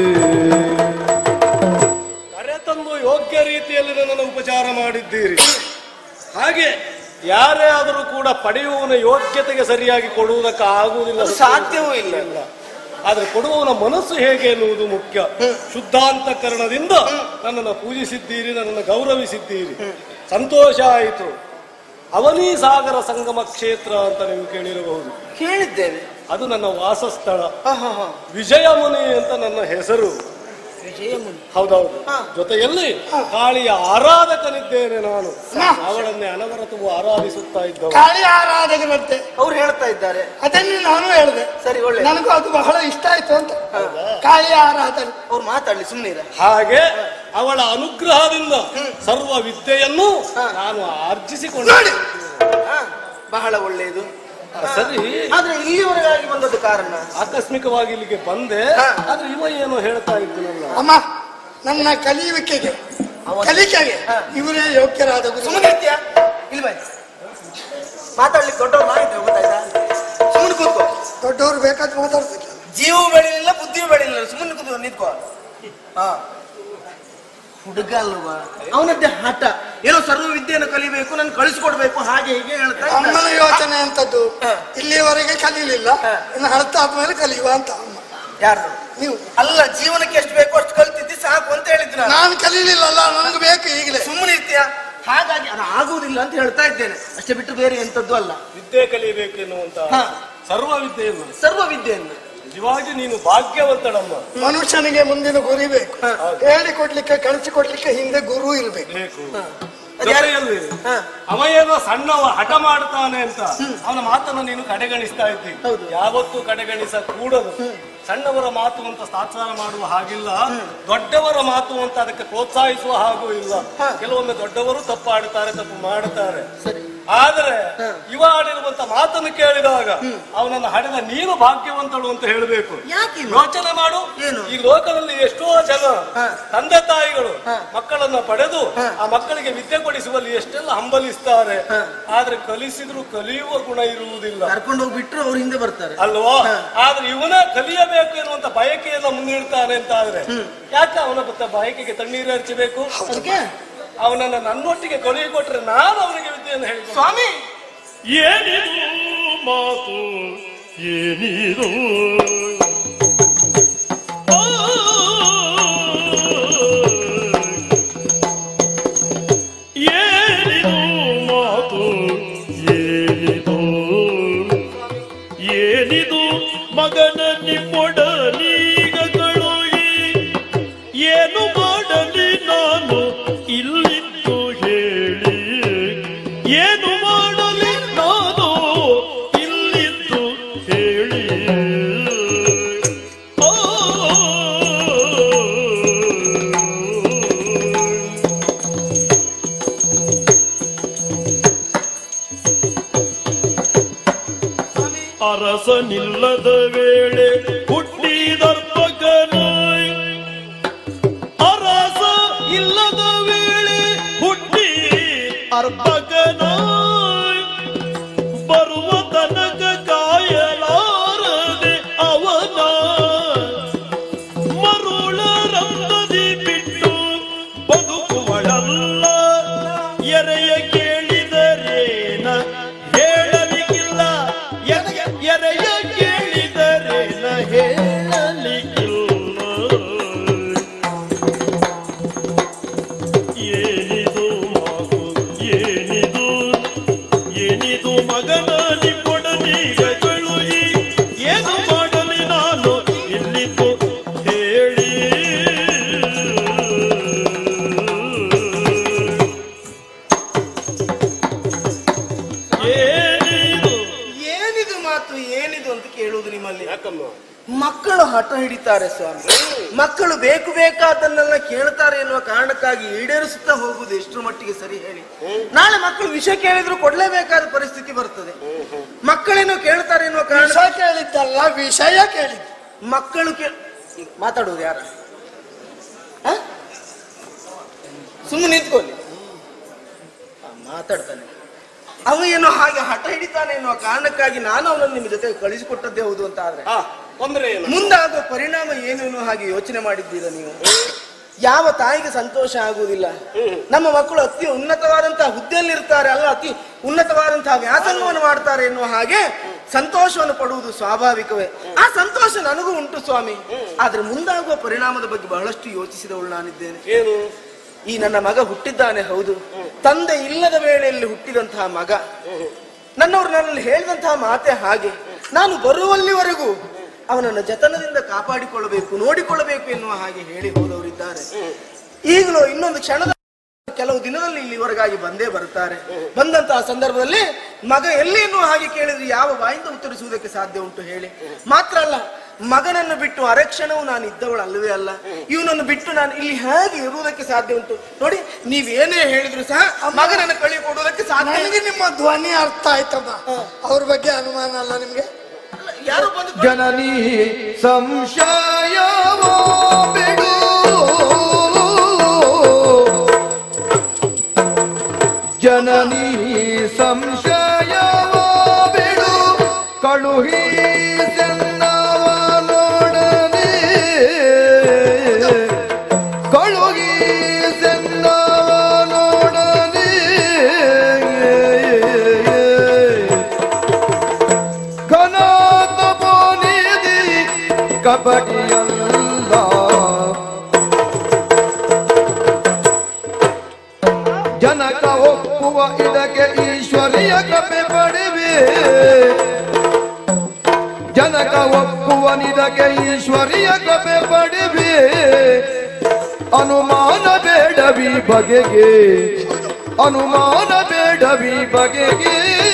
ಕರೆ ತಂದು ಯೋಗ್ಯ ರೀತಿಯಲ್ಲಿ ನನ್ನನ್ನು ಉಪಚಾರ ಮಾಡಿದ್ದೀರಿ ಹಾಗೆ ಯಾರೇ ಆದರೂ ಕೂಡ ಪಡೆಯುವವನ ಯೋಗ್ಯತೆಗೆ ಸರಿಯಾಗಿ ಕೊಡುವುದಕ್ಕೆ ಆಗುವುದಿಲ್ಲ ಅದು ಸಾಧ್ಯವೂ ಇಲ್ಲ. ಆದ್ರೆ ಕೊಡುವವನ ಮನಸ್ಸು ಹೇಗೆ ಎನ್ನುವುದು ಮುಖ್ಯ ಶುದ್ಧಾಂತಕರಣದಿಂದ ನನ್ನನ್ನು ಪೂಜಿಸಿದ್ದೀರಿ ನನ್ನನ್ನು ಗೌರವಿಸಿದ್ದೀರಿ ಸಂತೋಷ ಆಯಿತು ಅವನೀ ಸಾಗರ ಸಂಗಮ ಕ್ಷೇತ್ರ ಅಂತ ನೀವು ಕೇಳಿರಬಹುದು ಕೇಳಿದ್ದೇವೆ ಅದು ನನ್ನ ವಾಸಸ್ಥಳ ಹ, ಹ, ಹ. ವಿಜಯಮುನಿ ಅಂತ ನನ್ನ ಹೆಸರು ವಿಜಯಮುನಿ ಹೌದೌದು ಹಾ. ಜೊತೆಯಲ್ಲಿ ಕಾಳಿಯ ಆರಾಧಕನಿದ್ದೇನೆ ನಾನು ಅವಳನ್ನೇ ಅನವರತವು ಆರಾಧಿಸುತ್ತಾ ಇದ್ದವ ಕಾಳಿ ಆರಾಧಕರಂತೆ ಅವ್ರು ಹೇಳ್ತಾ ಇದ್ದಾರೆ ಅದನ್ನು ನಾನು ಹೇಳಿದೆ ಸರಿ ಒಳ್ಳೆ ನನಗೂ ಅದು ಬಹಳ ಇಷ್ಟ ಆಯ್ತು ಅಂತ ಕಾಳಿ ಆರಾಧನೆ ಅವ್ರು ಮಾತಾಡ್ಲಿ ಸುಮ್ಮನೆ ಹಾಗೆ ಅವಳ ಅನುಗ್ರಹದಿಂದ ಸರ್ವ ವಿದ್ಯೆಯನ್ನು ನಾನು ಆರ್ಜಿಸಿಕೊಂಡು ನೋಡಿ ಬಹಳ ಒಳ್ಳೆಯದು ಸರಿ ಆದ್ರೆ ಇಲ್ಲಿವರೆಗಾಗಿ ಬಂದದ್ದು ಕಾರಣ ಆಕಸ್ಮಿಕವಾಗಿ ಇಲ್ಲಿಗೆ ಬಂದೆ ಆದ್ರೆ ಇವ ಏನು ಹೇಳ್ತಾ ಇದ್ದೀನಲ್ಲ ಅಮ್ಮ ನನ್ನ ಕಲಿಯುವಿಕೆಗೆ ಕಲಿಕೆಗೆ ಇವರೇ ಯೋಗ್ಯರಾದ ಗುರು ಸುಮ್ಮನೆ ಇರ್ತೀಯಾ ಇಲ್ಲಿ ಬೈ ಮಾತಾಡ್ಲಿಕ್ಕೆ ದೊಡ್ಡವ್ರು ಮಾಡಿದ್ರೆ ಗೊತ್ತಾಯ್ತಾ ಸುಮ್ಮನೆ ಕೂತ್ಕೋ ದೊಡ್ಡವರು ಬೇಕಾದ್ರೆ ಮಾತಾಡ್ತಿಲ್ಲ ಜೀವವು ಬೆಳಿಲಿಲ್ಲ ಬುದ್ಧಿಯೂ ಬೆಳಿಲಿಲ್ಲ ಸುಮ್ಮನೆ ಕೂತ್ಕೋ ನಿಂತ್ಕೋ ಹಾ ಹುಡುಗ ಅಲ್ವಾ ಅವನದ್ದೇ ಹಠ ಏನೋ ಸರ್ವ ವಿದ್ಯೆಯನ್ನು ಕಲಿಬೇಕು ನಾನು ಕಳಿಸ್ಕೊಡ್ಬೇಕು ಹಾಗೆ ಹೀಗೆ ಹೇಳ್ತಾ ಇದ್ದ. ಅಮ್ಮನ ಯೋಚನೆ ಅಂತದ್ದು ಹ. ಇಲ್ಲಿಯವರೆಗೆ ಕಲೀಲಿಲ್ಲ ಹ. ಇನ್ನು ಹಳತಾದ್ಮೇಲೆ ಕಲಿಯುವ ಅಂತ ಅಮ್ಮ ಯಾರು ನೀವು ಅಲ್ಲ ಜೀವನಕ್ಕೆ ಎಷ್ಟು ಬೇಕೋ ಅಷ್ಟು ಕಲ್ತಿದ್ದಿ ಸಾಕು ಅಂತ ಹೇಳಿದ್ರು ನಾನು ನಾನು ಕಲೀಲಿಲ್ಲಲ್ಲ ನನಗೆ ಬೇಕು ಈಗಲೇ ಸುಮ್ಮನೆ ಇರ್ತೀಯಾ ಹಾಗಾಗಿ ಅದು ಆಗುವುದಿಲ್ಲ ಅಂತ ಹೇಳ್ತಾ ಇದ್ದೇನೆ ಅಷ್ಟೇ ಬಿಟ್ಟು ಬೇರೆ ಎಂತದ್ದು ಅಲ್ಲ ವಿದ್ಯೆ ಕಲಿಯಬೇಕು ಎನ್ನುವಂತ ಹಾ. ಸರ್ವ ವಿದ್ಯೆಯನ್ನು ಸರ್ವ ವಿದ್ಯೆಯನ್ನು ನಿಜವಾಗಿ ನೀನು ಭಾಗ್ಯವಂತಳಮ್ಮ ಮನುಷ್ಯನಿಗೆ ಮುಂದಿನ ಗುರಿ ಬೇಕು ಹಾ. ಹೇಳಿಕೊಡ್ಲಿಕ್ಕೆ ಕಳಿಸಿಕೊಡ್ಲಿಕ್ಕೆ ಹಿಂದೆ ಗುರು ಇರ್ಬೇಕು ಬೇಕು ಅದು ಯಾರು- ಜೊತೆಯಲ್ಲಿ ಹಾ. ಅವ ಏನೋ ಸಣ್ಣವ ಹಠ ಮಾಡ್ತಾನೆ ಅಂತ ಅವನ ಮಾತನ್ನು ನೀನು ಕಡೆಗಣಿಸ್ತಾ ಇದ್ದಿ ಹೌದು. ಯಾವತ್ತೂ ಕಡೆಗಣಿಸ ಕೂಡದು ಸಣ್ಣವರ ಮಾತು ಅಂತ ತಾತ್ಸಾರ ಮಾಡುವ ಹಾಗಿಲ್ಲ ದೊಡ್ಡವರ ಮಾತು ಅಂತ ಅದಕ್ಕೆ ಪ್ರೋತ್ಸಾಹಿಸುವ ಹಾಗೂ ಇಲ್ಲ ಕೆಲವೊಮ್ಮೆ ದೊಡ್ಡವರು ತಪ್ಪಾಡ್ತಾರೆ ತಪ್ಪು ಮಾಡುತ್ತಾರೆ ಆದರೆ ಇವ ಆಡಿರುವಂತ ಮಾತನ್ನು ಕೇಳಿದಾಗ ಅವನನ್ನ ಹಡೆದ ನೀನು ಭಾಗ್ಯವಂತಳು ಅಂತ ಹೇಳಬೇಕು ಯಾಕೆ ಇವ? ಯೋಚನೆ ಮಾಡು ಏನು? ಈ ಲೋಕದಲ್ಲಿ ಎಷ್ಟೋ ಜನ ಹಾ. ತಂದೆ ತಾಯಿಗಳು ಹಾ. ಮಕ್ಕಳನ್ನ ಪಡೆದು ಹಾ. ಆ ಮಕ್ಕಳಿಗೆ ವಿದ್ಯೆ ಕೊಡಿಸುವಲ್ಲಿ ಎಷ್ಟೆಲ್ಲ ಹಂಬಲಿಸ್ತಾರೆ ಹಾ. ಆದ್ರೆ ಕಲಿಸಿದ್ರು ಕಲಿಯುವ ಗುಣ ಇರುವುದಿಲ್ಲ ಕರ್ಕೊಂಡು ಹೋಗಿ ಬಿಟ್ರು ಅವ್ರು ಹಿಂದೆ ಬರ್ತಾರೆ ಅಲ್ವಾ ಹಾ. ಆದ್ರೆ ಇವನ ಕಲಿಯಬೇಕು ಎನ್ನುವಂತ ಬಯಕೆಯನ್ನ ಮುಂದಿಡ್ತಾನೆ ಅಂತ ಆದ್ರೆ ಯಾಕೆ ಅವನ ಗೊತ್ತ ಬಯಕೆಗೆ ತಣ್ಣೀರು ಹಚ್ಚಬೇಕು ಅದಕ್ಕೆ ಅವನನ್ನ ನನ್ನೊಟ್ಟಿಗೆ ಕಳುಹಿ ಕೊಟ್ರೆ ನಾನು ಅವನಿಗೆ ವಿದ್ಯೆಯನ್ನು ಹೇಳಿ ಸ್ವಾಮಿ ಏನಿದು ಮಾತು ಏನಿದು ಆ, ಏನಿದು ಮಾತು ಏನಿದು ಏನಿದು ಮಗನ ನಿಮ್ಮೊಡನೀಗಗಳು ಏನು ಮಾಡಲಿ ನಾನು ಇಲ್ಲಿದ್ದು ಹೇಳಿ ಏನು ಮಾಡಲಿ ನಾನು ಇಲ್ಲಿದ್ದು ಹೇಳಿ ಓ ಅರಸನಿಲ್ಲದ ವೇಳೆ ಹುಟ್ಟಿದರ್ಪಕನು ಅರಸ ಇಲ್ಲದ ವೇಳೆ ಹುಟ್ಟಿ ಅರ್ಪಕನ ಬರುವ ತನಕ ಕಾಯಲಾರದೆ ಅವನ ಮರುಳ ರಂಗದಿ ಬಿಟ್ಟು ಬದುಕುವಳಲ್ಲ ಎರೆಯ ಕೇಳಿದರೇನ ಹೇಳಲಿಕ್ಕಿಲ್ಲ ಎರೆಯ ಎರೆಯ ಕೇಳಿದರೇನ ಹೇಳಲಿಕ್ಕಿಲ್ಲ ಏನಿದು ಮಾತು ಏನಿದು ಏನಿದು ಮಗನ ನಿಮ್ಮೊಡನೀಗಗಳು ಈ ಏನು ಮಾಡಲಿ ನಾನು ಇಲ್ಲಿದ್ದು ಹೇಳಿ ಏನಿದು ಏನಿದು ಮಾತು ಏನಿದು ಅಂತ ಕೇಳುವುದು ನಿಮ್ಮಲ್ಲಿ ಯಾಕಮ್ಮ ಮಕ್ಕಳು ಹಠ ಹಿಡಿತಾರೆ ಸ್ವಾಮಿ ಮಕ್ಕಳು ಬೇಕು ಬೇಕಾದನ್ನೆಲ್ಲ ಕೇಳ್ತಾರೆ ಎನ್ನುವ ಕಾರಣಕ್ಕಾಗಿ ಈಡೇರಿಸುತ್ತಾ ಹೋಗುವುದು ಎಷ್ಟರ ಮಟ್ಟಿಗೆ ಸರಿ ಹೇಳಿ ನಾಳೆ ಮಕ್ಕಳು ವಿಷಯ ಕೇಳಿದ್ರು ಕೊಡ್ಲೇಬೇಕಾದ ಪರಿಸ್ಥಿತಿ ಬರ್ತದೆ ಮಕ್ಕಳೇನೋ ಕೇಳ್ತಾರೆ ಎನ್ನುವ ಕಾರಣ ವಿಷಯ ಕೇಳಿದ್ದಲ್ಲ ವಿಷಯ ಕೇಳಿದ್ದು ಮಕ್ಕಳು ಕೇ ಮಾತಾಡುವುದು ಯಾರ ಸುಮ್ಮನೆ ನಿಂತ್ಕೊಳ್ಳಿ ಆ, ಮಾತಾಡ್ತಾನೆ ಅವ ಏನೋ ಹಾಗೆ ಹಠ ಹಿಡಿತಾನೆ ಎನ್ನುವ ಕಾರಣಕ್ಕಾಗಿ ನಾನು ಅವನನ್ನು ನಿಮ್ಮ ಜೊತೆ ಕಳಿಸಿಕೊಟ್ಟದ್ದೇ ಹೌದು ಅಂತ ಆದ್ರೆ ಹಾ ತೊಂದರೆ ಏನು ಮುಂದಾಗುವ ಪರಿಣಾಮ ಏನು ಅನ್ನೋ ಹಾಗೆ ಯೋಚನೆ ಮಾಡಿದ್ದೀರಾ ನೀವು ಯಾವ ತಾಯಿಗೆ ಸಂತೋಷ ಆಗುವುದಿಲ್ಲ ನಮ್ಮ ಮಕ್ಕಳು ಅತಿ ಉನ್ನತವಾದಂತಹ ಹುದ್ದೆಯಲ್ಲಿ ಇರ್ತಾರೆ ಅಲ್ಲ ಅತಿ ಉನ್ನತವಾದಂತಹ ವ್ಯಾಸಂಗವನ್ನು ಮಾಡ್ತಾರೆ ಎನ್ನುವ ಹಾಗೆ ಸಂತೋಷವನ್ನು ಪಡುವುದು ಸ್ವಾಭಾವಿಕವೇ ಆ ಸಂತೋಷ ನನಗೂ ಉಂಟು ಸ್ವಾಮಿ ಆದ್ರೆ ಮುಂದಾಗುವ ಪರಿಣಾಮದ ಬಗ್ಗೆ ಬಹಳಷ್ಟು ಯೋಚಿಸಿದವಳು ನಾನಿದ್ದೇನೆ ಏನು ಈ ನನ್ನ ಮಗ ಹುಟ್ಟಿದ್ದಾನೆ ಹೌದು ತಂದೆ ಇಲ್ಲದ ವೇಳೆಯಲ್ಲಿ ಹುಟ್ಟಿದಂತಹ ಮಗ ನನ್ನವರು ನನ್ನಲ್ಲಿ ಹೇಳಿದಂತಹ ಮಾತೆ ಹಾಗೆ ನಾನು ಬರುವಲ್ಲಿವರೆಗೂ ಅವನನ್ನು ಜತನದಿಂದ ಕಾಪಾಡಿಕೊಳ್ಳಬೇಕು ನೋಡಿಕೊಳ್ಳಬೇಕು ಎನ್ನುವ ಹಾಗೆ ಹೇಳಿ ಹೋದವರಿದ್ದಾರೆ ಈಗಲೂ ಇನ್ನೊಂದು ಕ್ಷಣದ ಕೆಲವು ದಿನದಲ್ಲಿ ಇಲ್ಲಿವರೆಗಾಗಿ ಬಂದೇ ಬರ್ತಾರೆ ಬಂದಂತಹ ಸಂದರ್ಭದಲ್ಲಿ ಮಗ ಎಲ್ಲಿ ಎನ್ನುವ ಹಾಗೆ ಕೇಳಿದ್ರೆ ಯಾವ ಬಾಯಿಂದ ಉತ್ತರಿಸುವುದಕ್ಕೆ ಸಾಧ್ಯ ಉಂಟು ಹೇಳಿ ಮಾತ್ರ ಅಲ್ಲ ಮಗನನ್ನು ಬಿಟ್ಟು ಅರಕ್ಷಣವು ನಾನು ಇದ್ದವಳು ಅಲ್ಲವೇ ಅಲ್ಲ ಇವನನ್ನು ಬಿಟ್ಟು ನಾನು ಇಲ್ಲಿ ಹೇಗೆ ಇರುವುದಕ್ಕೆ ಸಾಧ್ಯ ಉಂಟು ನೋಡಿ ನೀವೇನೇ ಹೇಳಿದ್ರು ಸಹ ಮಗನನ್ನು ಕಳಿ ಕೊಡುವುದಕ್ಕೆ ಸಾಧ್ಯ ಇಲ್ಲ. ನನಗೆ ನಿಮ್ಮ ಧ್ವನಿ ಅರ್ಥ ಆಯ್ತಮ್ಮ ಅವ್ರ ಬಗ್ಗೆ ಅನುಮಾನ ಅಲ್ಲ ನಿಮ್ಗೆ ಯಾರು ಬಂದು ಜನನಿ ಸಂಶಯವೋ ಬಿಡು ಜನನಿ ಸಂಶಯವೋ ಬಿಡು ಕಳುಹಿ ನೋಡನೆ ಕಳುಹಿ ನೋಡನೆ ಘನಾತ ಬೋನಿದಿ ಕಬಡ್ಡಿಯಲ್ಲ ಜನಕ ಇದಕ್ಕೆ ಈಶ್ವರಿಯ ಕೃಪೆ ಪಡೆವೆ ಜನಕ ಒಪ್ಪುವನಿದಕ್ಕೆ ಈಶ್ವರಿಯ ಕೃಪೆ ಪಡೆವೆ ಅನುಮಾನ ಬೇಡವಿ ಬಗೆಗೆ ಅನುಮಾನ ಬೇಡವಿ ಬಗೆಗೆ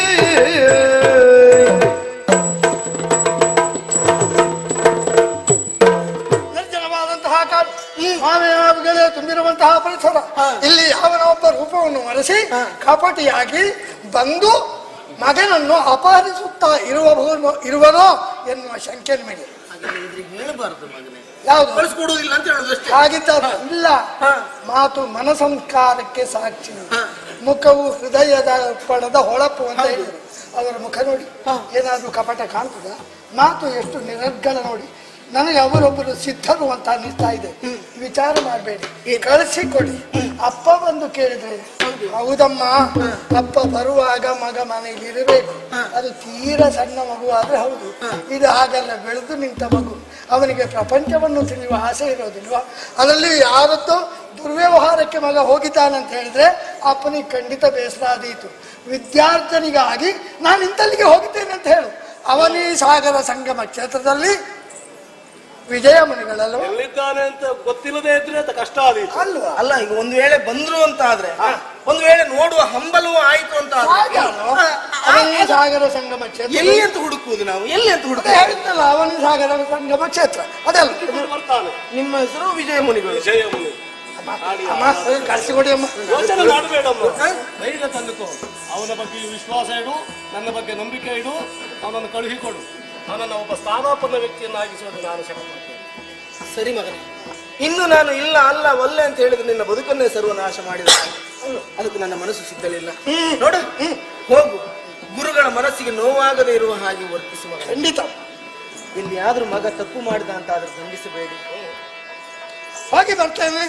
ನಿರ್ಜನವಾದಂತಹ ಕಾಡು ಮಾನವಗಳೇ ತುಂಬಿರುವಂತಹ ಪರಿಸರ ಇಲ್ಲಿ ಯಾವನ ಒಬ್ಬ ರೂಪವನ್ನು ಮರೆಸಿ ಕಪಟಿಯಾಗಿ ಬಂದು ಮಗನನ್ನು ಅಪಹರಿಸುತ್ತಾ ಇರುವವನು ಇರುವನೋ ಎನ್ನುವ ಶಂಕೆ ನಿಮಗೆ ಹೇಳಬಾರದು ಮಗನೇ ಯಾವುದು ಕಳಿಸ್ಕೊಡುವುದಿಲ್ಲ ಅಂತ ಹೇಳುದಷ್ಟೇ ಹಾಗಿದ್ದ ಇಲ್ಲ ಮಾತು ಮನಸಂಸ್ಕಾರಕ್ಕೆ ಸಾಕ್ಷಿ ಮುಖವು ಹೃದಯದ ಪಣದ ಹೊಳಪು ಅಂತ ಹೇಳಿದ್ರು ಅವರ ಮುಖ ನೋಡಿ ಏನಾದ್ರೂ ಕಪಟ ಕಾಣ್ತದ ಮಾತು ಎಷ್ಟು ನಿರರ್ಗಳ ನೋಡಿ ನನಗೆ ಅವರೊಬ್ಬರು ಸಿದ್ಧರು ಅಂತ ಅನ್ನಿಸ್ತಾ ಇದೆ ವಿಚಾರ ಮಾಡಬೇಡಿ ಕಳಿಸಿಕೊಡಿ ಅಪ್ಪ ಬಂದು ಕೇಳಿದ್ರೆ ಹೌದಮ್ಮ ಅಪ್ಪ ಬರುವಾಗ ಮಗ ಮನೆಗೆ ಇರಬೇಕು ಅದು ತೀರ ಸಣ್ಣ ಮಗು ಆದ್ರೆ ಹೌದು ಇದು ಹಾಗಲ್ಲ ಬೆಳೆದು ನಿಂತ ಮಗು ಅವನಿಗೆ ಪ್ರಪಂಚವನ್ನು ತಿಳಿಯುವ ಆಸೆ ಇರೋದಿಲ್ವಾ ಅದರಲ್ಲಿ ಯಾರತ್ತೋ ದುರ್ವ್ಯವಹಾರಕ್ಕೆ ಮಗ ಹೋಗಿದ್ದಾನಂತ ಹೇಳಿದ್ರೆ ಅಪ್ಪನಿಗೆ ಖಂಡಿತ ಬೇಸರ ಆದೀತು ವಿದ್ಯಾರ್ಥಿನಿಗಾಗಿ ನಾನು ಇಂತಲ್ಲಿಗೆ ಹೋಗಿದ್ದೇನೆ ಅಂತ ಹೇಳು ಅವನೀ ಸಾಗರ ಸಂಗಮ ಕ್ಷೇತ್ರದಲ್ಲಿ ವಿಜಯ ಮುನಿಗಳಲ್ವ ಎಲ್ಲಿದ್ದಾನೆ ಅಂತ ಗೊತ್ತಿಲ್ಲದೆ ಇದ್ರೆ ಅದು ಕಷ್ಟ ಆದೀತು ಅಲ್ವಾ ಅಲ್ಲ ಈಗ ಒಂದ್ ವೇಳೆ ಬಂದ್ರು ಅಂತ ಆದ್ರೆ ಒಂದ್ ವೇಳೆ ನೋಡುವ ಹಂಬಲವೂ ಆಯ್ತು ಅಂತ ಆದ್ರೆ ಸಾಗರ ಅವನೇ ಸಾಗರ ಸಂಗಮ ಕ್ಷೇತ್ರ ಎಲ್ಲಿ ಅಂತ ಹುಡುಕುವುದು ನಾವು ಎಲ್ಲಿ ಅಂತ ಅದೇ ಹುಡುಕುವುದು ಹೇಳಿದ್ನಲ್ಲ ಅವನೇ ಸಾಗರ ಸಂಗಮ ಕ್ಷೇತ್ರ ಅದಲ್ಲ ಇವ್ರು ಬರ್ತಾನೆ ನಿಮ್ಮ ಹೆಸರು ವಿಜಯ ಮುನಿಗಳು ಜಯ ಮುನಿ ಅಮ್ಮ ಕಳಿಸಿಕೊಡಿ ಅಮ್ಮ ಯೋಚನೆ ಮಾಡಬೇಡಮ್ಮ ಧೈರ್ಯ ತಂದುಕೋ ಅವನ ಬಗ್ಗೆ ವಿಶ್ವಾಸ ಇಡು ನನ್ನ ಬಗ್ಗೆ ನಂಬಿಕೆ ಇಡು ಅವನನ್ನು ಕಳುಹಿಕೊಡು ಅವನನ್ನು ಒಬ್ಬ ಸ್ಥಾನಾಪನ್ನ ವ್ಯಕ್ತಿಯನ್ನಾಗಿಸುವುದು ನಾನು ಶಪಥ ಸರಿ ಮಗನೇ ಇನ್ನು ನಾನು ಇಲ್ಲ ಅಲ್ಲ ಒಲ್ಲೆ ಅಂತ ಹೇಳಿದ್ರೆ ನಿನ್ನ ಬದುಕನ್ನೇ ಸರ್ವನಾಶ ಮಾಡಿದ ಹಾಗೆ. ಅದಕ್ಕೆ ನನ್ನ ಮನಸ್ಸು ಸಿದ್ಧಲಿಲ್ಲ ನೋಡು ಹೋಗು ಗುರುಗಳ ಮನಸ್ಸಿಗೆ ನೋವಾಗದೇ ಇರುವ ಹಾಗೆ ವರ್ತಿಸುವ ಮಗ. ಖಂಡಿತ ಎಲ್ಲಿಯಾದ್ರೂ ಮಗ ತಪ್ಪು ಮಾಡಿದ ಅಂತ ಆದ್ರೆ ದಂಡಿಸಬೇಡಿ ಹೋಗಿ ಬರ್ತೇನೆ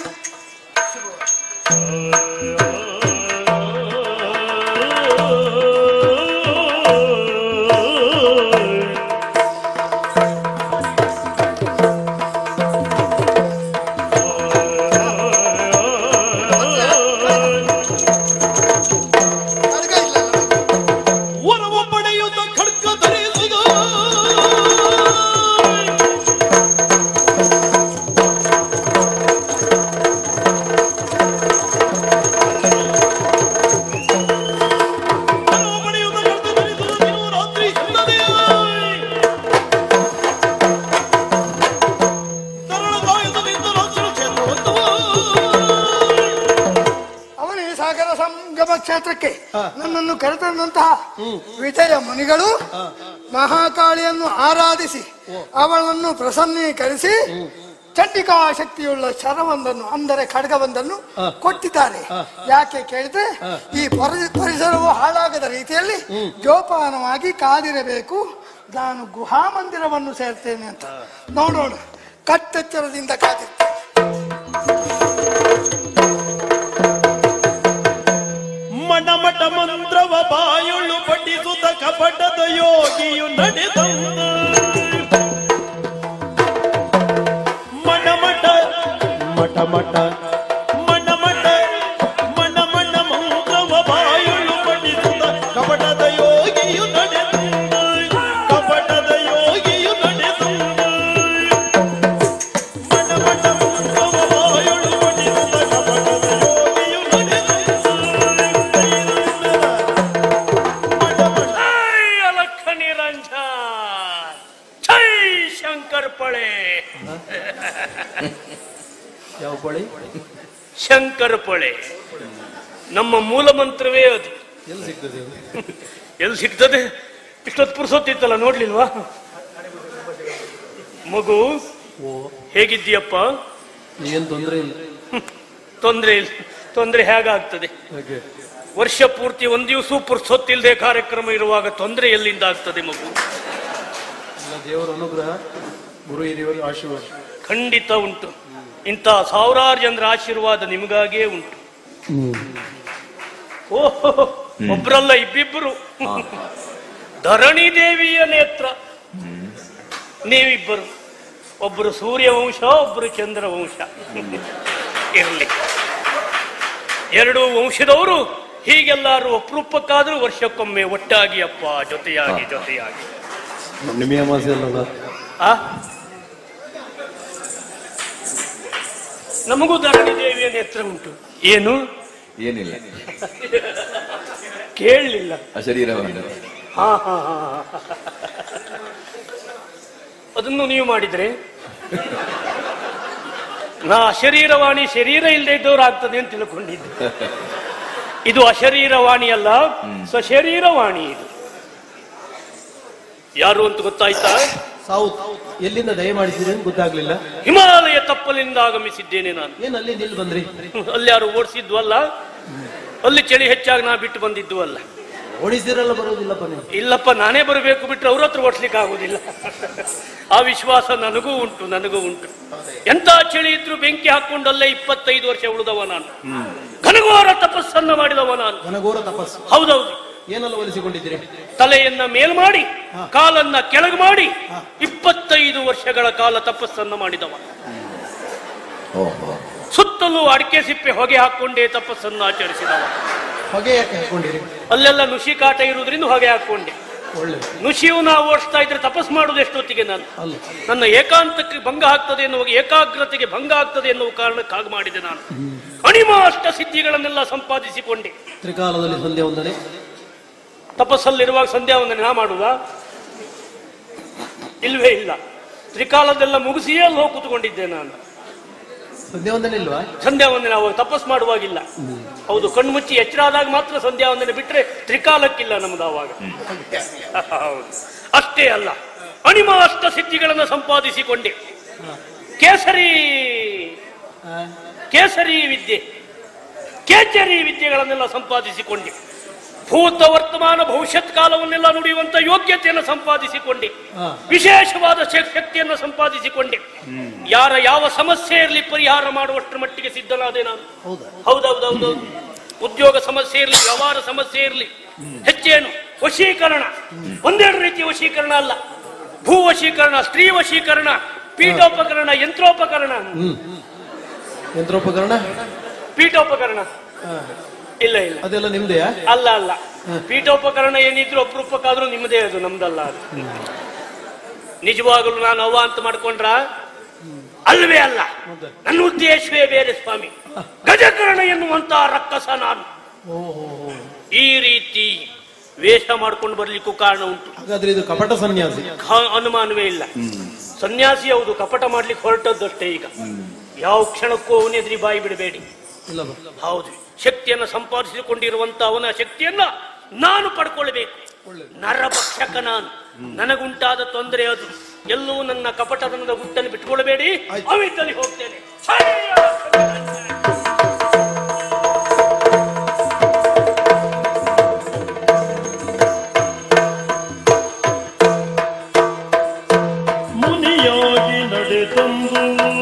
ಅಡ್ಗ ಇಲ್ಲ ವರವ ಪಡೆಯುತ್ತ ಖಡ್ಗ ಧರಿಸುವುದು ವರವ ಪಡೆಯುತ್ತ ಖಡ್ಗ ಧರಿಸುವುದು ದಿನವೂ ರಾತ್ರಿ ಇಲ್ಲದೆ ತರಳ ಕಾಯುತ್ತಲಿದ್ದ ರಾಕ್ಷಸ ಕ್ಷೇತ್ರವಂತವ ಅವನೇ ಸಾಗರ ಸಂಗಮ ಕ್ಷೇತ್ರಕ್ಕೆ ನನ್ನನ್ನು ಕರೆತಂದಂತಹ ವಿಜಯ ಮುನಿಗಳು ಮಹಾಕಾಳಿಯನ್ನು ಆರಾಧಿಸಿ ಅವಳನ್ನು ಪ್ರಸನ್ನೀಕರಿಸಿ ಚಂಡಿಕಾ ಶಕ್ತಿಯುಳ್ಳ ಶರವೊಂದನ್ನು ಅಂದರೆ ಖಡ್ಗವೊಂದನ್ನು ಕೊಟ್ಟಿದ್ದಾರೆ ಯಾಕೆ ಕೇಳಿದ್ರೆ ಈ ಪರಿ- ಪರಿಸರವು ಹಾಳಾಗದ ರೀತಿಯಲ್ಲಿ ಜೋಪಾನವಾಗಿ ಕಾದಿರಬೇಕು ನಾನು ಗುಹಾ ಮಂದಿರವನ್ನು ಸೇರ್ತೇನೆ ಅಂತ ನೋಡೋಣ ಕಟ್ಟೆಚ್ಚರದಿಂದ ಕಾದಿರ್ತೇನೆ ಮಡ ಮಡ ಮಂತ್ರವ ಬಾಯುಳ್ಳು ಪಠಿಸುತ್ತ ಕಪಟದ ಯೋಗಿಯು ನಡೆದ ಮಡ ಮಡ ಮಟ ಮಟ ಮಡ ಮಡ ಮಡ ಮಡ ಮಂತ್ರವ ಬಾಯುಳ್ಳು ಪಠಿಸುತ್ತ ಕಪಟದ ಯೋಗಿಯು ನಡೆದ ಕಪಟದ ಯೋಗಿಯು ನಡೆದ ಮಡ ಮಡ ಮಂತ್ರವ ಬಾಯುಳ್ಳು ಪಠಿಸುತ್ತ ಕಪಟದ ಯೋಗಿಯು ನಡೆದ ಅಲಕ್ಕ ನಿರಂಜನ್ ಜೈ ಶಂಕರ್ ಪಳೆ ಯಾವ ಬಳಿ ಶಂಕರ್ ಪಳೆ ನಮ್ಮ ಮೂಲ ಮಂತ್ರವೇ ಅದು ಎಲ್ಲಿ ಸಿಗ್ತದೆ ಎಲ್ಲಿ ಸಿಗ್ತದೆ ಇಷ್ಟೊತ್ತು ಪುರ್ಸೊತ್ತಿತ್ತಲ್ಲ ನೋಡ್ಲಿಲ್ವಾ ಮಗು ಹೇಗಿದ್ದೀಯಪ್ಪ ಏನ್ ತೊಂದರೆ ಇಲ್ಲ ತೊಂದ್ರೆ ಇಲ್ಲ ತೊಂದ್ರೆ ಹೇಗಾಗ್ತದೆ ಹಾಗೆ ವರ್ಷ ಪೂರ್ತಿ ಒಂದ್ ದಿವಸ ಪುರ್ಸೊತ್ತಿಲ್ಲದೆ ಕಾರ್ಯಕ್ರಮ ಇರುವಾಗ ತೊಂದರೆ ಎಲ್ಲಿಂದ ಆಗ್ತದೆ ಮಗು ಎಲ್ಲ ದೇವರ ಅನುಗ್ರಹ ಗುರು ಹಿರಿಯರ ಆಶೀರ್ವಾದ ಖಂಡಿತ ಉಂಟು ಇಂಥ ಸಾವಿರಾರು ಜನರ ಆಶೀರ್ವಾದ ನಿಮಗಾಗೇ ಉಂಟು ಓಹೋ ಒಬ್ರಲ್ಲ ಇಬ್ಬಿಬ್ಬರು ಧರಣಿ ದೇವಿಯ ನೇತ್ರ ನೀವಿಬ್ಬರು ಒಬ್ಬರು ಸೂರ್ಯ ವಂಶ ಒಬ್ಬರು ಚಂದ್ರ ವಂಶ ಇರಲಿ ಎರಡು ವಂಶದವರು ಹೀಗೆಲ್ಲಾರು ಅಪರೂಪಕ್ಕಾದ್ರೂ ವರ್ಷಕ್ಕೊಮ್ಮೆ ಒಟ್ಟಾಗಿ ಅಪ್ಪ ಜೊತೆಯಾಗಿ ಜೊತೆಯಾಗಿ ಹುಣ್ಣಿಮೆ ಅಮಾಸೆ ಅಲ್ಲಲ್ಲ ಆ ನಮಗೂ ಧರಣಿ ದೇವಿಯ ನೇತ್ರ ಉಂಟು ಏನು ಏನಿಲ್ಲ ಕೇಳಲಿಲ್ಲ ಅಶರೀರವನ್ನು ಹಾ ಹಾ ಹಾ ಹಾ. ಅದನ್ನು ನೀವು ಮಾಡಿದ್ರೆ ನಾ ಅಶರೀರವಾಣಿ ಶರೀರ ಇಲ್ಲದೆ ಇದ್ದವ್ರು ಆಗ್ತದೆ ಅಂತ ತಿಳ್ಕೊಂಡಿದ್ದೆ ಇದು ಅಶರೀರವಾಣಿ ಅಲ್ಲ ಸಶರೀರವಾಣಿ ಇದು ಯಾರು ಅಂತ ಗೊತ್ತಾಯ್ತಾ ಸೌತ್ ಎಲ್ಲಿಂದ ದಯಮಾಡಿಸಿದ್ರಿ ಅಂತ ಗೊತ್ತಾಗ್ಲಿಲ್ಲ ಹಿಮಾಲಯ ತಪ್ಪಲಿಂದ ಆಗಮಿಸಿದ್ದೇನೆ ನಾನು ಏನ್ ಅಲ್ಲಿ ನಿಲ್ ಬಂದ್ರಿ ಅಲ್ಲಿ ಯಾರು ಓಡಿಸಿದ್ವು ಅಲ್ಲ ಅಲ್ಲಿ ಚಳಿ ಹೆಚ್ಚಾಗಿ ನಾ ಬಿಟ್ಟು ಬಂದಿದ್ದು ಅಲ್ಲ ಓಡಿಸಿರಲ್ಲ ಬರೋದಿಲ್ಲಪ್ಪ ನೀವು ಇಲ್ಲಪ್ಪ ನಾನೇ ಬರಬೇಕು ಬಿಟ್ರೆ ಅವ್ರ ಹತ್ರ ಓಡಿಸ್ಲಿಕ್ಕೆ ಆಗುದಿಲ್ಲ ಆ ವಿಶ್ವಾಸ ನನಗೂ ಉಂಟು ನನಗೂ ಉಂಟು ಎಂತ ಚಳಿ ಇದ್ರು ಬೆಂಕಿ ಹಾಕೊಂಡಲ್ಲೇ ಇಪ್ಪತ್ತೈದು ವರ್ಷ ಉಳಿದವ ನಾನು ಘನಘೋರ ತಪಸ್ಸನ್ನ ಮಾಡಿದವ ನಾನು ಘನಘೋರ ತಪಸ್ಸು ಹೌದೌದು ಏನೆಲ್ಲ ಒಲಿಸಿಕೊಂಡಿದ್ದೀರಿ ತಲೆಯನ್ನ ಮೇಲ್ ಮಾಡಿ ಕಾಲನ್ನ ಕೆಳಗೆ ಮಾಡಿ ಇಪ್ಪತ್ತೈದು ವರ್ಷಗಳ ಕಾಲ ತಪಸ್ಸನ್ನ ಮಾಡಿದವ ಓಹೋ ಸುತ್ತಲೂ ಅಡಿಕೆ ಸಿಪ್ಪೆ ಹೊಗೆ ಹಾಕೊಂಡೇ ತಪಸ್ಸನ್ನು ಆಚರಿಸಿದವ ಹೊಗೆ ಯಾಕೆ ಹಾಕೊಂಡಿರಿ ಅಲ್ಲೆಲ್ಲ ನುಷಿ ಕಾಟ ಇರುವುದರಿಂದ ಹೊಗೆ ಹಾಕೊಂಡೆ ಒಳ್ಳೆ ನುಷಿಯು ನಾವು ಓಡಿಸ್ತಾ ಇದ್ರೆ ತಪಸ್ ಮಾಡುವುದು ಎಷ್ಟೊತ್ತಿಗೆ ನಾನು ಅಲ್ಲ ನನ್ನ ಏಕಾಂತಕ್ಕೆ ಭಂಗ ಆಗ್ತದೆ ಎನ್ನುವ ಏಕಾಗ್ರತೆಗೆ ಭಂಗ ಆಗ್ತದೆ ಎನ್ನುವ ಕಾರಣಕ್ಕಾಗಿ ಮಾಡಿದೆ ನಾನು ಅಣಿಮ ಅಷ್ಟ ಸಿದ್ಧಿಗಳನ್ನೆಲ್ಲ ಸಂಪಾದಿಸಿಕೊಂಡೆ ತ್ರಿಕಾಲದಲ್ಲಿ ಸಂಧ್ಯಾ ವಂದನೆ ತಪಸ್ಸಲ್ಲಿರುವಾಗ ಸಂಧ್ಯಾ ವಂದನೆ ನಾ ಮಾಡುದಾ ಇಲ್ವೇ ಇಲ್ಲ ತ್ರಿಕಾಲದೆಲ್ಲ ಮುಗಿಸಿಯೇ ಅಲ್ಲಿ ಹೋಗಿ ಕೂತ್ಕೊಂಡಿದ್ದೆ ನಾನು ಸಂಧ್ಯಾ ವಂದನೆ ಇಲ್ವಾ ಸಂಧ್ಯಾ ವಂದನೆ ಅವಾಗ ತಪಸ್ ಮಾಡುವಾಗಿಲ್ಲ ಹೌದು ಕಣ್ಣು ಮುಚ್ಚಿ ಎಚ್ಚರ ಆದಾಗ ಮಾತ್ರ ಸಂಧ್ಯಾ ವಂದನೆ ಬಿಟ್ರೆ ತ್ರಿಕಾಲಕ್ಕಿಲ್ಲ ನಮ್ದು ಅವಾಗ ಹೌದು ಅಷ್ಟೇ ಅಲ್ಲ ಅಣಿಮ ಅಷ್ಟ ಸಿದ್ಧಿಗಳನ್ನು ಸಂಪಾದಿಸಿಕೊಂಡೆ ಕೇಸರಿ ಕೇಸರಿ ವಿದ್ಯೆ ಕೇಚರಿ ವಿದ್ಯೆಗಳನ್ನೆಲ್ಲ ಸಂಪಾದಿಸಿಕೊಂಡೆ ಭೂತ ವರ್ತಮಾನ ಭವಿಷ್ಯತ್ ಕಾಲವನ್ನೆಲ್ಲ ನುಡಿಯುವಂತ ಯೋಗ್ಯತೆಯನ್ನು ಸಂಪಾದಿಸಿಕೊಂಡೆ ಹಾ. ವಿಶೇಷವಾದ ಶ- ಶಕ್ತಿಯನ್ನು ಸಂಪಾದಿಸಿಕೊಂಡೆ ಯಾರ ಯಾವ ಸಮಸ್ಯೆ ಇರಲಿ ಪರಿಹಾರ ಮಾಡುವಷ್ಟರ ಮಟ್ಟಿಗೆ ಸಿದ್ಧನಾದೆ ನಾನು ಹೌದಾ ಹೌದೌದೌದು ಉದ್ಯೋಗ ಸಮಸ್ಯೆ ಇರಲಿ ವ್ಯವಹಾರ ಸಮಸ್ಯೆ ಇರಲಿ ಹೆಚ್ಚೇನು ವಶೀಕರಣ ಒಂದೆರಡು ರೀತಿಯ ವಶೀಕರಣ ಅಲ್ಲ ಭೂ ವಶೀಕರಣ ಸ್ತ್ರೀ ವಶೀಕರಣ ಪೀಠೋಪಕರಣ ಯಂತ್ರೋಪಕರಣ ಯಂತ್ರೋಪಕರಣ ಪೀಠೋಪಕರಣ ಹಾ. ಇಲ್ಲ ಇಲ್ಲ ಅದೆಲ್ಲ ನಿಮ್ದೆಯಾ ಅಲ್ಲ ಅಲ್ಲ ಪೀಠೋಪಕರಣ ಏನಿದ್ರು ಅಪರೂಪಕ್ಕಾದ್ರೂ ನಿಮ್ಮದೇ ಅದು ನಮ್ದಲ್ಲ ಅದು ನಿಜವಾಗಲೂ ನಾನು ಅವ್ವ ಅಂತ ಮಾಡ್ಕೊಂಡ್ರ ಅಲ್ವೇ ಅಲ್ಲ ಮತ್ತೆ? ನನ್ನ ಉದ್ದೇಶವೇ ಬೇರೆ ಸ್ವಾಮಿ ಗಜಕರ್ಣ ಎನ್ನುವಂತ ರಕ್ಕಸ ನಾನು ಓ ಹೋ, ಹೋ. ಈ ರೀತಿ ವೇಷ ಮಾಡ್ಕೊಂಡು ಬರ್ಲಿಕ್ಕೂ ಕಾರಣ ಉಂಟು ಹಾಗಾದ್ರೆ ಇದು ಕಪಟ ಸನ್ಯಾಸಿ ಖ- ಅನುಮಾನವೇ ಇಲ್ಲ ಸನ್ಯಾಸಿ ಹೌದು ಕಪಟ ಮಾಡ್ಲಿಕ್ಕೆ ಹೊರಟದ್ದಷ್ಟೇ ಈಗ ಯಾವ ಕ್ಷಣಕ್ಕೂ ಅವನೆದ್ರಿ ಬಾಯಿ ಬಿಡಬೇಡಿ ಇಲ್ಲ ಬಾ. ಹೌದು ಶಕ್ತಿಯನ್ನು ಸಂಪಾದಿಸಿಕೊಂಡಿರುವಂತ ಅವನ ಶಕ್ತಿಯನ್ನ ನಾನು ಪಡ್ಕೊಳ್ಬೇಕು ನರಭಕ್ಷಕ ನಾನು ನನಗುಂಟಾದ ತೊಂದರೆ ಅದು ಎಲ್ಲೂ ನನ್ನ ಕಪಟತನದ ಗುಟ್ಟನ್ನು ಬಿಟ್ಕೊಳ್ಬೇಡಿ ಅವಿದ್ದಲ್ಲಿ ಹೋಗ್ತೇನೆ ಮುನಿಯಾಗಿ ನಡೆದಂದು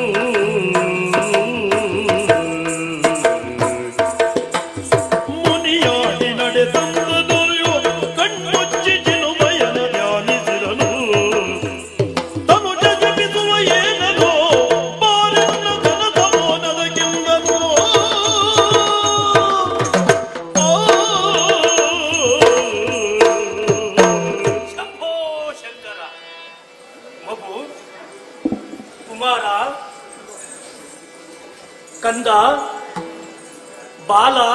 ಮುನಿಯಾಗಿ ನಡೆದಂದು ದೊರೆಯು ಕಣ್ಮುಚ್ಚಿ ಜಿನುಬಯನ ಧ್ಯಾನಿಸಿದನು ತನು ಜಪಿಸುವ ಏನೋ ಬಾರೆನ್ನ ಕನದ ಮೋನದ ಕಿಂದನು ಶಂಭೋ ಶಂಕರ ಮಗು ಕುಮಾರ ಕಂದ ಬಾಲ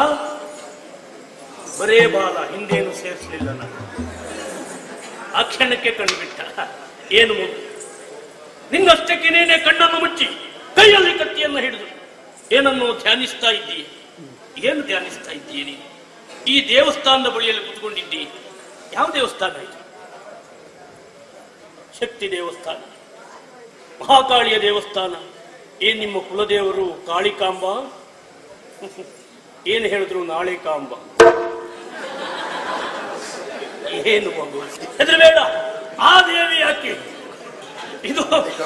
ಬರೇ ಬಾಲ ಹಿಂದೇನು ಸೇರಿಸಲಿಲ್ಲ ನಾನು ಆ ಕ್ಷಣಕ್ಕೆ ಕಂಡುಬಿಟ್ಟ ಏನು ಮಗು ನಿನ್ನಷ್ಟಕ್ಕೆ ನೀನೆ ಕಣ್ಣನ್ನು ಮುಚ್ಚಿ ಕೈಯಲ್ಲಿ ಕತ್ತಿಯನ್ನು ಹಿಡಿದು ಏನನ್ನು ಧ್ಯಾನಿಸ್ತಾ ಇದ್ದೀಯ ಏನು ಧ್ಯಾನಿಸ್ತಾ ಇದ್ದೀಯ ನೀನು ಈ ದೇವಸ್ಥಾನದ ಬಳಿಯಲ್ಲಿ ಕುತ್ಕೊಂಡಿದ್ದೀ ಯಾವ ದೇವಸ್ಥಾನ ಇದು ಶಕ್ತಿ ದೇವಸ್ಥಾನ ಮಹಾಕಾಳಿಯ ದೇವಸ್ಥಾನ ಏನ್ ನಿಮ್ಮ ಕುಲದೇವರು ಕಾಳಿಕಾಂಬ ಏನು ಹೇಳಿದ್ರು ನಾಳೆ ಕಾಂಬ ಏನು ಮಗು ಹೆದರಬೇಡ ಆ ದೇವಿ ಯಾಕೆ ಇದು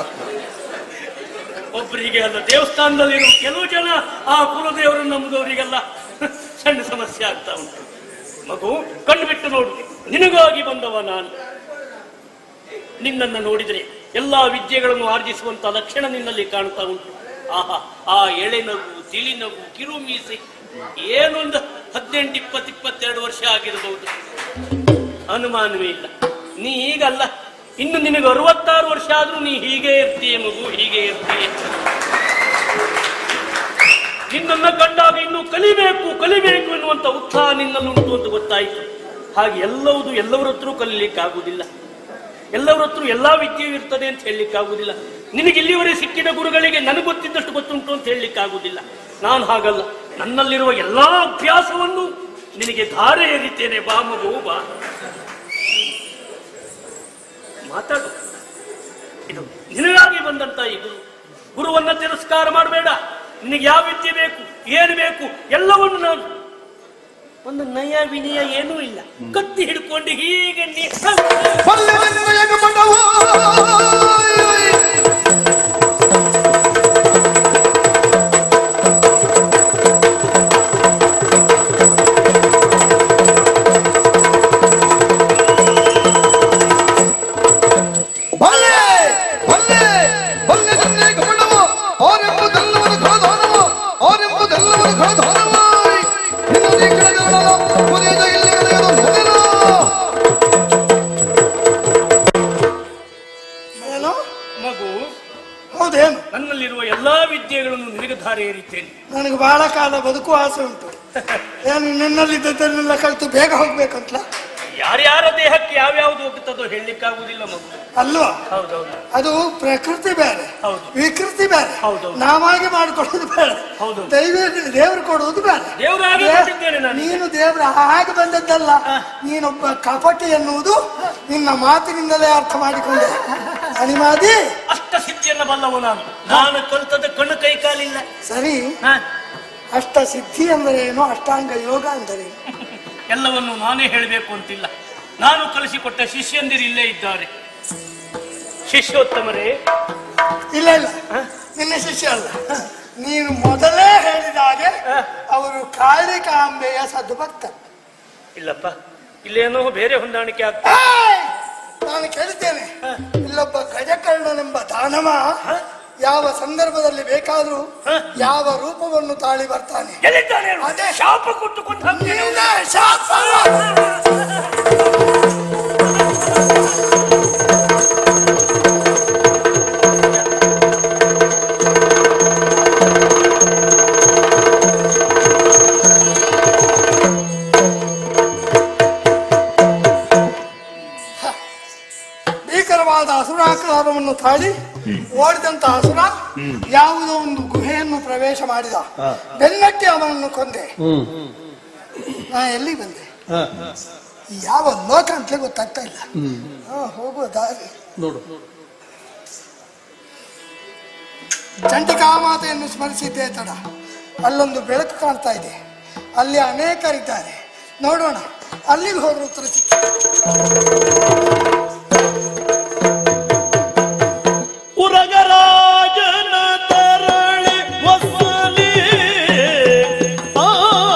ಒಬ್ಬರಿಗೆ ಅಲ್ಲ ದೇವಸ್ಥಾನದಲ್ಲಿರುವ ಕೆಲವು ಜನ ಆ ಕುಲದೇವರನ್ನು ನಂಬುದವರಿಗೆಲ್ಲ ಸಣ್ಣ ಸಮಸ್ಯೆ ಆಗ್ತಾ ಉಂಟು ಮಗು ಕಣ್ಣು ಬಿಟ್ಟು ನೋಡು ನಿನಗಾಗಿ ಬಂದವ ನಾನು ನಿನ್ನನ್ನು ನೋಡಿದರೆ ಎಲ್ಲಾ ವಿದ್ಯೆಗಳನ್ನು ಆರ್ಜಿಸುವಂತ ಲಕ್ಷಣ ನಿನ್ನಲ್ಲಿ ಕಾಣ್ತಾ ಉಂಟು ಆಹಾ ಆ ಎಳೆ ನಗು ತಿಳಿ ನಗು ಕಿರು ಮೀಸೆ ಏನೊಂದು ಹದಿನೆಂಟು ಇಪ್ಪತ್ತು ಇಪ್ಪತ್ತೆರಡು ವರ್ಷ ಆಗಿರಬಹುದು ಅನುಮಾನವೇ ಇಲ್ಲ ನೀ ಈಗಲ್ಲ ಇನ್ನು ನಿನಗೆ ಅರವತ್ತಾರು ವರ್ಷ ಆದ್ರೂ ನೀ ಹೀಗೆ ಇರ್ತೀಯ ಮಗು ಹೀಗೆ ಇರ್ತೀಯ ನಿನ್ನನ್ನ ಕಂಡಾಗ ಇನ್ನು ಕಲಿಬೇಕು ಕಲಿಬೇಕು ಎನ್ನುವಂತ ಉತ್ಸಾಹ ನಿನ್ನಲ್ಲುಂಟು ಅಂತ ಗೊತ್ತಾಯಿತು ಹಾಗೆ ಎಲ್ಲವುದು ಎಲ್ಲವರ ಹತ್ರ ಕಲಿಲಿಕ್ಕಾಗುವುದಿಲ್ಲ ಎಲ್ಲವರ ಹತ್ರ ಎಲ್ಲಾ ವಿದ್ಯೆಯೂ ಇರ್ತದೆ ಅಂತ ಹೇಳಲಿಕ್ಕಾಗುವುದಿಲ್ಲ ನಿನಗೆ ಇಲ್ಲಿವರೆಗೆ ಸಿಕ್ಕಿದ ಗುರುಗಳಿಗೆ ನನಗೆ ಗೊತ್ತಿದ್ದಷ್ಟು ಗೊತ್ತುಂಟು ಅಂತ ಹೇಳಲಿಕ್ಕಾಗುವುದಿಲ್ಲ ನಾನು ಹಾಗಲ್ಲ ನನ್ನಲ್ಲಿರುವ ಎಲ್ಲಾ ಅಭ್ಯಾಸವನ್ನು ನಿನಗೆ ಧಾರೆ ಎರಿತೇನೆ ಬಾ ಮಗು ಬಾ ಮಾತಾಡು ಇದು ನಿನಗಾಗಿ ಬಂದಂತ ಈ ಗುರು ಗುರುವನ್ನ ತಿರಸ್ಕಾರ ಮಾಡಬೇಡ ನಿನಗೆ ಯಾವ ವಿದ್ಯೆ ಬೇಕು ಏನು ಬೇಕು ಎಲ್ಲವನ್ನು ನಾನು ಒಂದು ನಯ ವಿನಯ ಏನೂ ಇಲ್ಲ ಕತ್ತಿ ಹಿಡ್ಕೊಂಡು ಹೀಗೆ ನೀ ಬಲ್ಲೆವೆನ್ನೆಯಗ ಮಠವೋ. ಬಲ್ಲೆ ಬಲ್ಲೆ ಬಲ್ಲೆವೆನ್ನೆಯಗ ಮಠವೋ. ಅವರೆಂಬುದೆಲ್ಲವನು ಘನಧಾನವೋ. ಅವರೆಂಬುದೆಲ್ಲವನು ಘನಧಾನವೋ. ನಿನ್ನದೇ ಕೆಳಗಣನ ಕುದಿಯದ ಇಲ್ಲಿಗದೆಯದು ಮೊದಲು. ಏನು ಮಗು ಹೌದೇನು ನನ್ನಲ್ಲಿರುವ ಎಲ್ಲಾ ವಿದ್ಯೆಗಳನ್ನು ನಿನಗೆ ಧಾರೆ ಎರಿತೇನೆ ನನಗೆ ಬಹಳ ಕಾಲ ಬದುಕುವ ಆಸೆ ಉಂಟು ಏನು ನಿನ್ನಲ್ಲಿದ್ದದನ್ನೆಲ್ಲ ಕಲಿತು ಬೇಗ ಹೋಗ್ಬೇಕಂತಲ ಯಾರ್ಯಾರ ದೇಹಕ್ಕೆ ಯಾವ್ಯಾವ್ದು ಹೋಗುತ್ತದೋ ಹೇಳಲಿಕ್ಕಾಗುವುದಿಲ್ಲ ಮಗು ಅಲ್ವಾ ಹೌದೌದು ಅದು ಪ್ರಕೃತಿ ಬೇರೆ ಹೌದು. ವಿಕೃತಿ ಬೇರೆ ಹೌದೌದು. ನಾವಾಗಿ ಮಾಡಿಕೊಡೋದು ಬೇರೆ ಹೌದು. ದೈವ ದೇವರು ಕೊಡುವುದು ಬೇರೆ ದೇವ್ರು ಹಾಗೆ ದೇ- ಕೊಟ್ಟಿದ್ದೇನೆ ನಾನು. ನೀನು ದೇವ್ರ ಹಾಗೆ ಬಂದದ್ದಲ್ಲ ನೀನೊಬ್ಬ ಕಪಟಿ ಎನ್ನುವುದು ನಿನ್ನ ಮಾತಿನಿಂದಲೇ ಅರ್ಥ ಮಾಡಿಕೊಂಡೆ ಅನಿಮಾದಿ ಅಷ್ಟ ಸಿದ್ಧಿಯನ್ನ ಬಲ್ಲವ ನಾನು ನಾನು ಕಲ್ತದ ಕಣ್ಣು ಕೈ ಕಾಲಿಲ್ಲ ಸರಿ ಹ? ಅಷ್ಟ ಸಿದ್ಧಿ ಅಂದರೆ ಏನು ಅಷ್ಟಾಂಗ ಯೋಗ ಅಂದರೆ ಏನು? ಎಲ್ಲವನ್ನು ನಾನೇ ಹೇಳಬೇಕು ಅಂತಿಲ್ಲ ನಾನು ಕಲಿಸಿಕೊಟ್ಟ ಶಿಷ್ಯಂದಿರು ಇಲ್ಲೇ ಇದ್ದಾರೆ ಶಿಷ್ಯೋತ್ತಮರೇ ಇಲ್ಲ ಇಲ್ಲ ನಿನ್ನ ಶಿಷ್ಯ ಅಲ್ಲ ನೀನು ಮೊದಲೇ ಹೇಳಿದ ಹಾಗೆ ಅವರು ಕಾಳಿಕಾಂಬೆಯ ಸದ್ಭಕ್ತರು ಇಲ್ಲಪ್ಪ ಇಲ್ಲೇನೋ ಬೇರೆ ಹೊಂದಾಣಿಕೆ ಆಗ್ತದೆ ಏಯ್! ನಾನು ಕೇಳಿದ್ದೇನೆ ಇಲ್ಲೊಬ್ಬ ಗಜಕರ್ಣನೆಂಬ ದಾನವ ಯಾವ ಸಂದರ್ಭದಲ್ಲಿ ಬೇಕಾದ್ರೂ ಯಾವ ರೂಪವನ್ನು ತಾಳಿ ಬರ್ತಾನೆ ಎಲ್ಲಿದ್ದಾನೆ ಹೇಳು? ಅದೇ. ಶಾಪ ಕೊಟ್ಟುಕೊಂಡು ಹಾಕ್ತೇನೆ. ನಿಂದೆ ಶಾಪ. ಭೀಕರವಾದ ಅಸುರಾಕಾರವನ್ನು ತಾಳಿ ಓಡಿದಂತ ಅಸುರ ಯಾವುದೋ ಒಂದು ಗುಹೆಯನ್ನು ಪ್ರವೇಶ ಮಾಡಿದ ಬೆನ್ನಟ್ಟಿ ಅವನನ್ನು ಕೊಂದೆ ನಾ ಎಲ್ಲಿ ಬಂದೆ ಯಾವ ಲೋಕ ಅಂತಲೇ ಗೊತ್ತಾಗ್ತಾ ಇಲ್ಲ ಹಾ, ಹೋಗುವ ದಾರಿ ನೋಡು ಚಂಡಿಕಾ ಮಾತೆಯನ್ನು ಸ್ಮರಿಸಿದ್ದೇ ತಡ ಅಲ್ಲೊಂದು ಬೆಳಕು ಕಾಣ್ತಾ ಇದೆ ಅಲ್ಲಿ ಅನೇಕರಿದ್ದಾರೆ ನೋಡೋಣ ಅಲ್ಲಿಗೆ ಹೋದ್ರೆ ಉತ್ತರ ಸಿಕ್ಕ ಉರಗರಾಜನ ತರಳಿ ವಸಲಿ ಆ,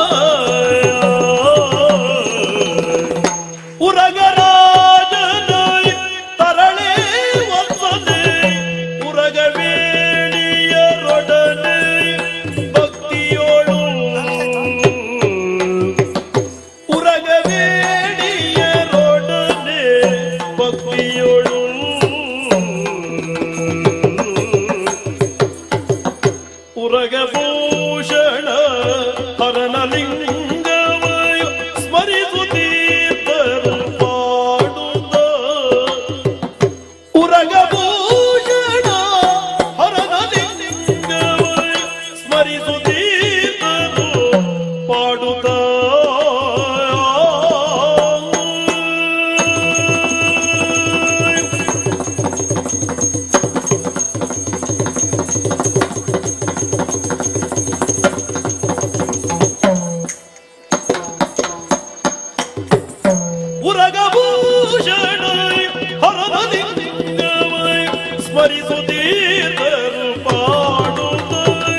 ಉರಗರಾಜನ ತರಳಿ ವಸಲಿ ಉರಗವೇಣಿಯರೊಡನೆ ಭಕ್ತಿಯೋಳು ಉರಗವೇಣಿಯರೊಡನೆ ಭಕ್ತಿಯೋಳು ಉರಗಭೂಷಣ ಹರನಲಿಂಗವಯ ಸ್ಮರಿಸುತ್ತೀರ್ದರು ಪಾಡುತ್ತ ಉರಗಭೂಷಣ ಹರನಲಿಂಗವಯ ಸ್ಮರಿಸುತ್ತೀರ್ದರು ಪಾಡುತ್ತ ಉರಗಭೂಷಣ ಹರನಲಿಂಗವಯ ಸ್ಮರಿಸುತ್ತೀರ್ದರು ಪಾಡುತ್ತ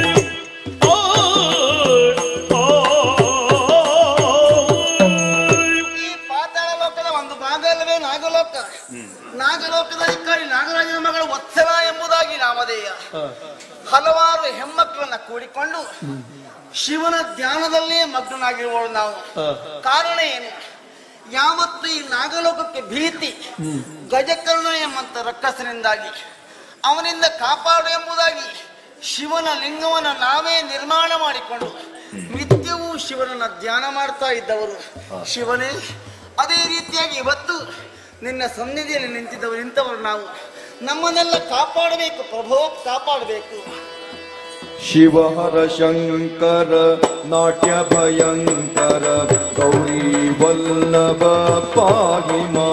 ಈ ಪಾತಾಳ ಲೋಕದ ಒಂದು ಭಾಗವೇ ನಾಗಲೋಕ ನಾಗಲೋಕದ ಇಕ್ಕಡಿ ನಾಗರಾಜನ ಮಗಳು ವತ್ಸಲ ಎಂಬುದಾಗಿ ನಾಮಧೇಯ ಹಲವಾರು ಹೆಮ್ಮಕ್ಕಳನ್ನ ಕೂಡಿಕೊಂಡು ಶಿವನ ಧ್ಯಾನದಲ್ಲೇ ಮಗ್ನನಾಗಿರುವವರು ನಾವು ಕಾರಣ ಏನು ಯಾವತ್ತು ಈ ನಾಗಲೋಕಕ್ಕೆ ಭೀತಿ ಗಜಕರ್ಣ ಎಂಬಂತ ರಕ್ಕಸನಿಂದಾಗಿ ಅವನಿಂದ ಕಾಪಾಡು ಎಂಬುದಾಗಿ ಶಿವನ ಲಿಂಗವನ್ನು ನಾವೇ ನಿರ್ಮಾಣ ಮಾಡಿಕೊಂಡು ನಿತ್ಯವೂ ಶಿವನನ್ನ ಧ್ಯಾನ ಮಾಡ್ತಾ ಇದ್ದವರು ಶಿವನೇ ಅದೇ ರೀತಿಯಾಗಿ ಇವತ್ತು ನಿನ್ನ ಸನ್ನಿಧಿಯಲ್ಲಿ ನಿಂತಿದ್ದವರು ನಿಂತವರು ನಾವು ನಮ್ಮನ್ನೆಲ್ಲ ಕಾಪಾಡಬೇಕು ಪ್ರಭೋ ಕಾಪಾಡಬೇಕು ಶಿವಹರ ಶಂಕರ ನಾಟ್ಯ ಭಯಂಕರ ಗೌರಿ ವಲ್ಲಭ ಪಾಹಿ ಮಾ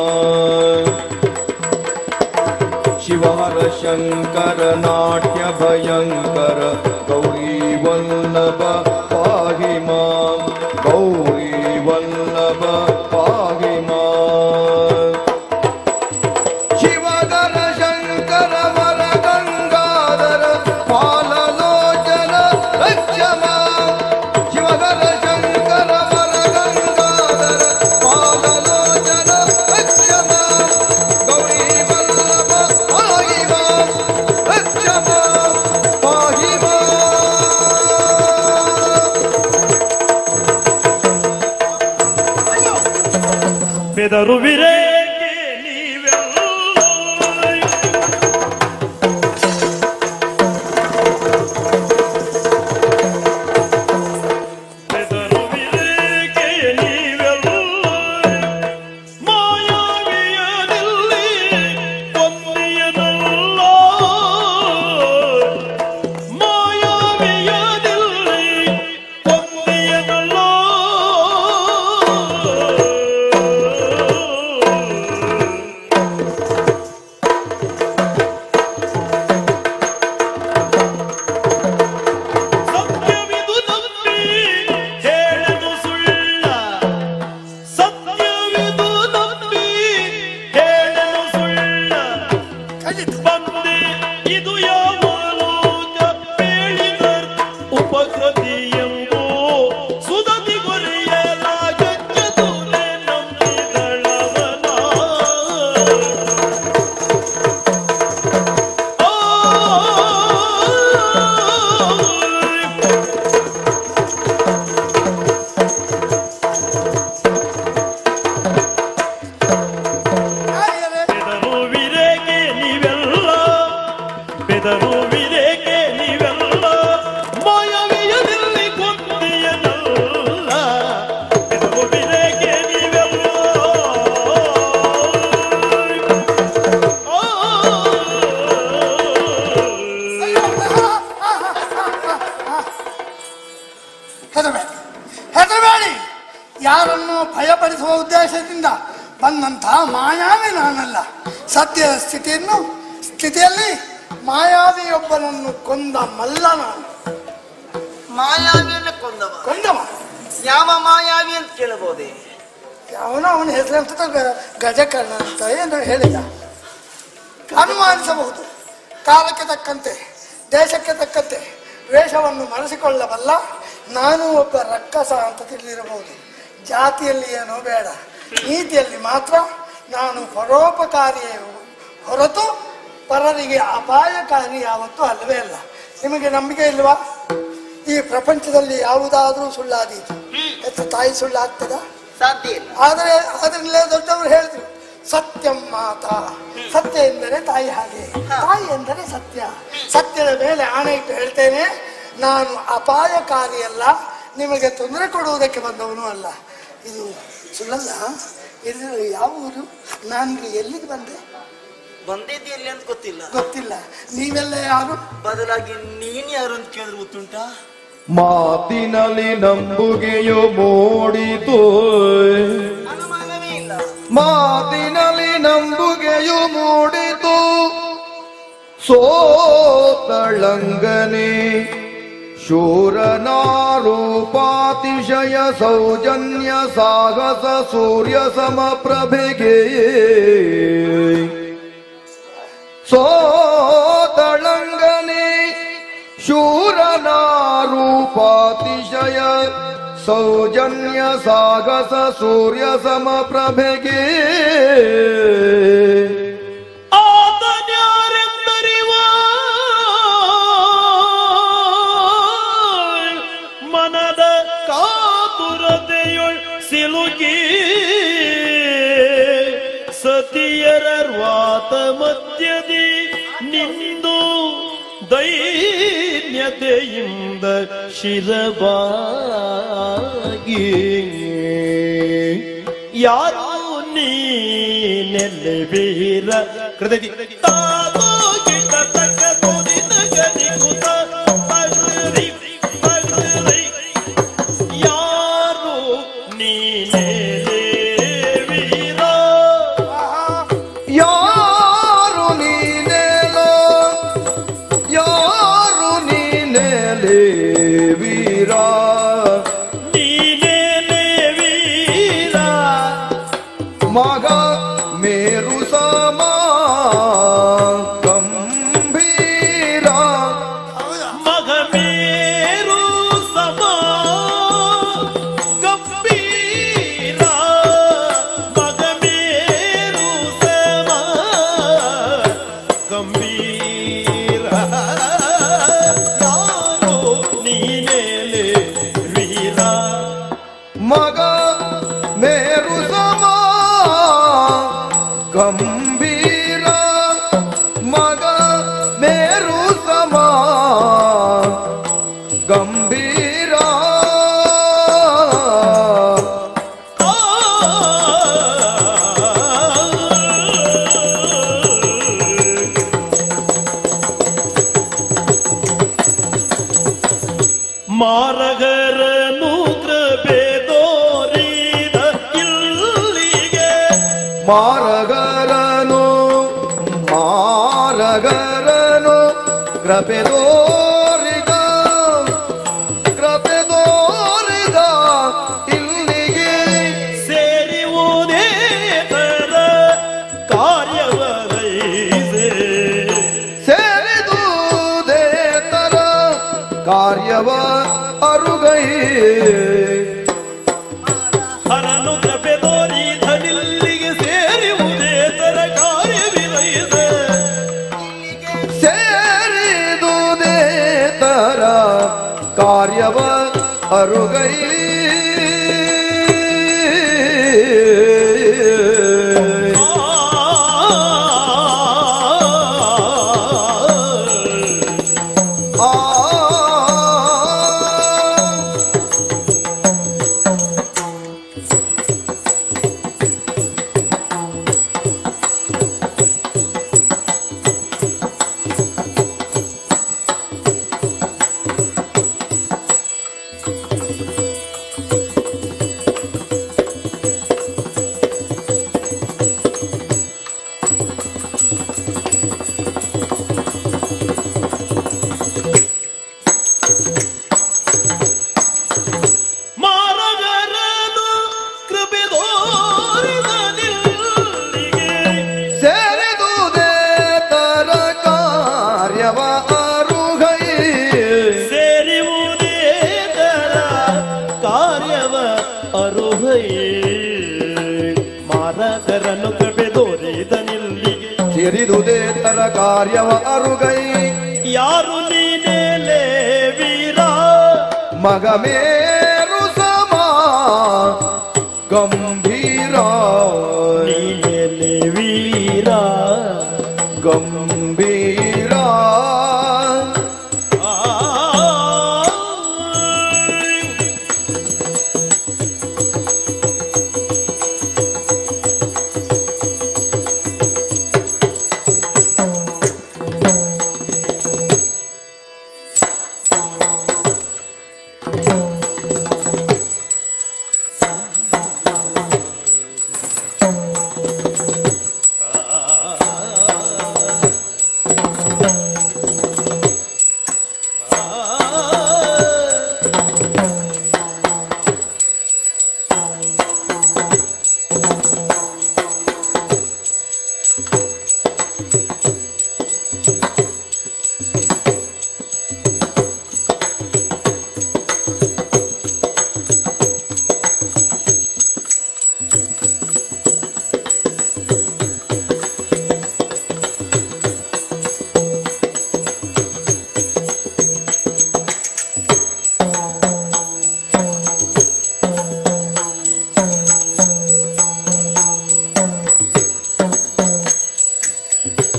ಶಿವಹರ ಶಂಕರ ನಾಟ್ಯ ಭಯಂಕರ ಗೌರಿ ವಲ್ಲಭ ಪಾಹಿ ಮಾ ಗೌರಿ ವಲ್ಲಭ ಪಾಹಿ ಮಾ ಶಿವಗರ ಶಂಕರ ವರ ಗಂಗಾಧರ ಪಾಲಲೋಚನ ರಕ್ಷಮ ಶಿವಗರ ಶಂಕರ ವರ ಗಂಗಾಧರ ಪಾಲಲೋಚನ ರಕ್ಷಮ ಗೌರಿ ವಲ್ಲಭ ಪಾಹಿ ಮಾಂ ರಕ್ಷಮ ಪಾಹಿ ಮಾಂ ಬೆದರುವಿರೇಕೆ ನೀವೆಲ್ಲ ಬೆದರುವಿರೇಕೆ ನೀವೆಲ್ಲ ಮಾಯಾವಿಯನಲ್ಲಿ ಕೊಂದಿಯನಲ್ಲ ಮಾಯಾವಿಯನಲ್ಲಿ ಕೊಂದಿಯನಲ್ಲ ಸತ್ಯವಿದು ನಂಬಿ ಹೇಳದು ಸುಳ್ಳ ಸತ್ಯವಿದು ನಂಬಿ ಹೇಳದು ಸುಳ್ಳ ಬಂದೆ ಇದು ಯಾವ ಲೋಕ ಪೇಳಿದರ್ ಉಪಕೃತಿ ಎಂಬೋ ಸುದತಿ ಗೊರೆಯಲಾಗದ್ದು ನಂಬಿದಳವನ ಬೆದರುವಿರೇಕೆ ನೀವೆಲ್ಲ ಬೆದರುವಿರೇಕೆ ನೀವೆಲ್ಲ ಮಾಯವಿಯದಲ್ಲಿ ಕೊಂದಿಯನಲ್ಲ ಬೆದರುವಿರೇಕೆ ನೀವೆಲ್ಲ ಹೆದರಬೇಡಿ ಹೆದರಬೇಡಿ ಯಾರನ್ನು ಭಯಪಡಿಸುವ ಉದ್ದೇಶದಿಂದ ಬಂದಂತಹ ಮಾಯಾವಿ ನಾನಲ್ಲ ಸದ್ಯದ ಸ್ಥಿತಿಯನ್ನು ಸ್ಥಿತಿಯಲ್ಲಿ ಮಾಯಾವಿಯೊಬ್ಬನನ್ನು ಕೊಂದ ಮಲ್ಲ ನಾನು ಮಾಯಾವಿಯನ್ನು ಕೊಂದವ ಕೊಂದವ ಯಾವ ಮಾಯಾವಿ ಅಂತ ಕೇಳಬಹುದೇ ಅವನ ಅವನ ಹೆಸರಂತ ಗಜಕರ್ಣ ಅಂತ ಏನು ಹೇಳಿದ ಅನುಮಾನಿಸಬಹುದು ಕಾಲಕ್ಕೆ ತಕ್ಕಂತೆ ದೇಶಕ್ಕೆ ತಕ್ಕಂತೆ ವೇಷವನ್ನು ಮರೆಸಿಕೊಳ್ಳಬಲ್ಲ ನಾನು ಒಬ್ಬ ರಕ್ಕಸ ಅಂತ ತಿಳಿದಿರಬಹುದು ಜಾತಿಯಲ್ಲಿ ಏನೋ ಬೇಡ ನೀತಿಯಲ್ಲಿ ಮಾತ್ರ ನಾನು ಪರೋಪಕಾರಿಯೇ ಹೊರತು ಪರರಿಗೆ ಅಪಾಯಕಾರಿ ಯಾವತ್ತೂ ಅಲ್ಲವೇ ಅಲ್ಲ ನಿಮಗೆ ನಂಬಿಕೆ ಇಲ್ವಾ ಈ ಪ್ರಪಂಚದಲ್ಲಿ ಯಾವುದಾದ್ರೂ ಸುಳ್ಳಾದೀತು ಎತ್ತ ತಾಯಿ ಸುಳ್ಳಾಗ್ತದಾ ಸಾಧ್ಯ ಇಲ್ಲ ಆದರೆ ಅದರಲ್ಲೇ ದೊಡ್ಡವರು ಹೇಳಿದ್ರು ಸತ್ಯಂ ಮಾತಾ ಸತ್ಯ ಎಂದರೆ ತಾಯಿ ಹಾಗೆ ತಾಯಿ ಎಂದರೆ ಸತ್ಯ ಸತ್ಯದ ಮೇಲೆ ಆಣೆ ಇಟ್ಟು ಹೇಳ್ತೇನೆ ನಾನು ಅಪಾಯಕಾರಿಯಲ್ಲ ನಿಮಗೆ ತೊಂದರೆ ಕೊಡುವುದಕ್ಕೆ ಬಂದವನು ಅಲ್ಲ ಇದು ಸುಳ್ಳಲ್ಲ ಇದು ಯಾವ ಊರು ನಾನೀಗ ಎಲ್ಲಿಗೆ ಬಂದೆ ಬಂದಿದ್ದು ಎಲ್ಲಿ ಅಂತ ಗೊತ್ತಿಲ್ಲ ಗೊತ್ತಿಲ್ಲ ನೀವೆಲ್ಲ ಯಾರು ಬದಲಾಗಿ ನೀನ್ ಯಾರು ಅಂತ ಕೇಳಿದ್ರೆ ಗೊತ್ತುಂಟಾ ಮಾತಿನಲ್ಲಿ ನಂಬುಗೆಯು ಮೂಡಿತು ಅನುಮಾನವೇ ಇಲ್ಲ ಮಾತಿನಲ್ಲಿ ನಂಬುಗೆಯು ಮೂಡಿತು ಸೋತಳಂಗನೆ ಶೂರನಾರೂಪಾತಿಶಯ ಸೌಜನ್ಯ ಸಾಹಸ ಸೂರ್ಯ ಸಮಪ್ರಭೆಗೆ ಸೋತಳಂಗನೆ ಶೂರನಾರೂಪಾತಿಶಯ ಸೌಜನ್ಯ ಸಾಗಸ ಸೂರ್ಯ ಸಮಪ್ರಭೆಗೆ ಆತನ್ಯಾರೆಂದರಿವ ಮನ ಸಿಲುಕಿ ಸತಿಯರರ್ವಾತ ಮಧ್ಯದಿ ನಿಂದು ದೈನ್ಯತೆಯಿಂದ ಶಿರಬಾಗಿ ಯಾರು ನೀನೆಲ್ಲೆ ವೀರ ಕೃತಿ ತಾತೋ ಗಿಡ ತಕ್ಕ ತೋದಿನ ಗನಿಕುತ ತಗರಿ ತಗರಿ ಯಾರು ನೀನೇ ವೀರ ಯಾರು ನೀನೇಲೋ ಯಾರು ನೀನೇಲೇ ವೀರ ನೀನೇ ವೀರ ಮಗ ಮೇರು ಸಮ ಗಂಭೀರ ಮಗ ಮೇರು ಸಮ ಗಂಭೀರ ಮಗ ಮೇರು ಸಮ ಗಂಭೀರ ಯಾರು ನೀನೇಲೆ ವೀರ ಮಗ ಮೇರು ಸಮ ಗಂಭೀರ ಮಗ ಮೇರು ಸಮ ಗಂಭೀರ ಮಾರಗರನು ಕೃಪೆ ತೋರಿದ ಇಲ್ಲಿಗೆ ಮಾರಗರನು ಮಾರಗರನು ಕೃಪೆ ತೋರಿದ ಕೃಪೆ ತೋರಿದ ಇಲ್ಲಿಗೆ ಸೇರಿವುದೇ ತರ ಕಾರ್ಯವಲೈಸೆ ಸೇರಿದುದೇ ತರ ಕಾರ್ಯವ ಅರುಗೈ ಹರನು ಕೃಪೆ ತೋರಿದನಿಲ್ಲಿಗೆ ಸೇರಿವುದೇ ತರ ಕಾರ್ಯವಿಲೈಸೆ ಸೇರಿದುದೇ ತರ ಕಾರ್ಯವ ಅರುಗೈ ಆ ಮಾರಗರನು ಕೃಪೆ ತೋರಿದನಿಲ್ಲಿಗೆ ಸೇರಿದುದೇ ತರ ಕಾರ್ಯವ ಅರುಗೈ ಸೇರಿವುದೇ ತರ ಕಾರ್ಯವ ಅರುಹೈ ಮಾರಕರನು ಕೃಪೆ ತೋರಿದನಿಲ್ಲಿಗೆ ಸೇರಿದುದೇ ತರ ಕಾರ್ಯವ ಅರುಗೈ ಯಾರು ನೀನೇಲೆ ವೀರ ಮಗ ಮೇರು ಸಮ ಗಂಭೀರ ನೀನೇಲೆ ವೀರ ಗಂಭೀರ ಆ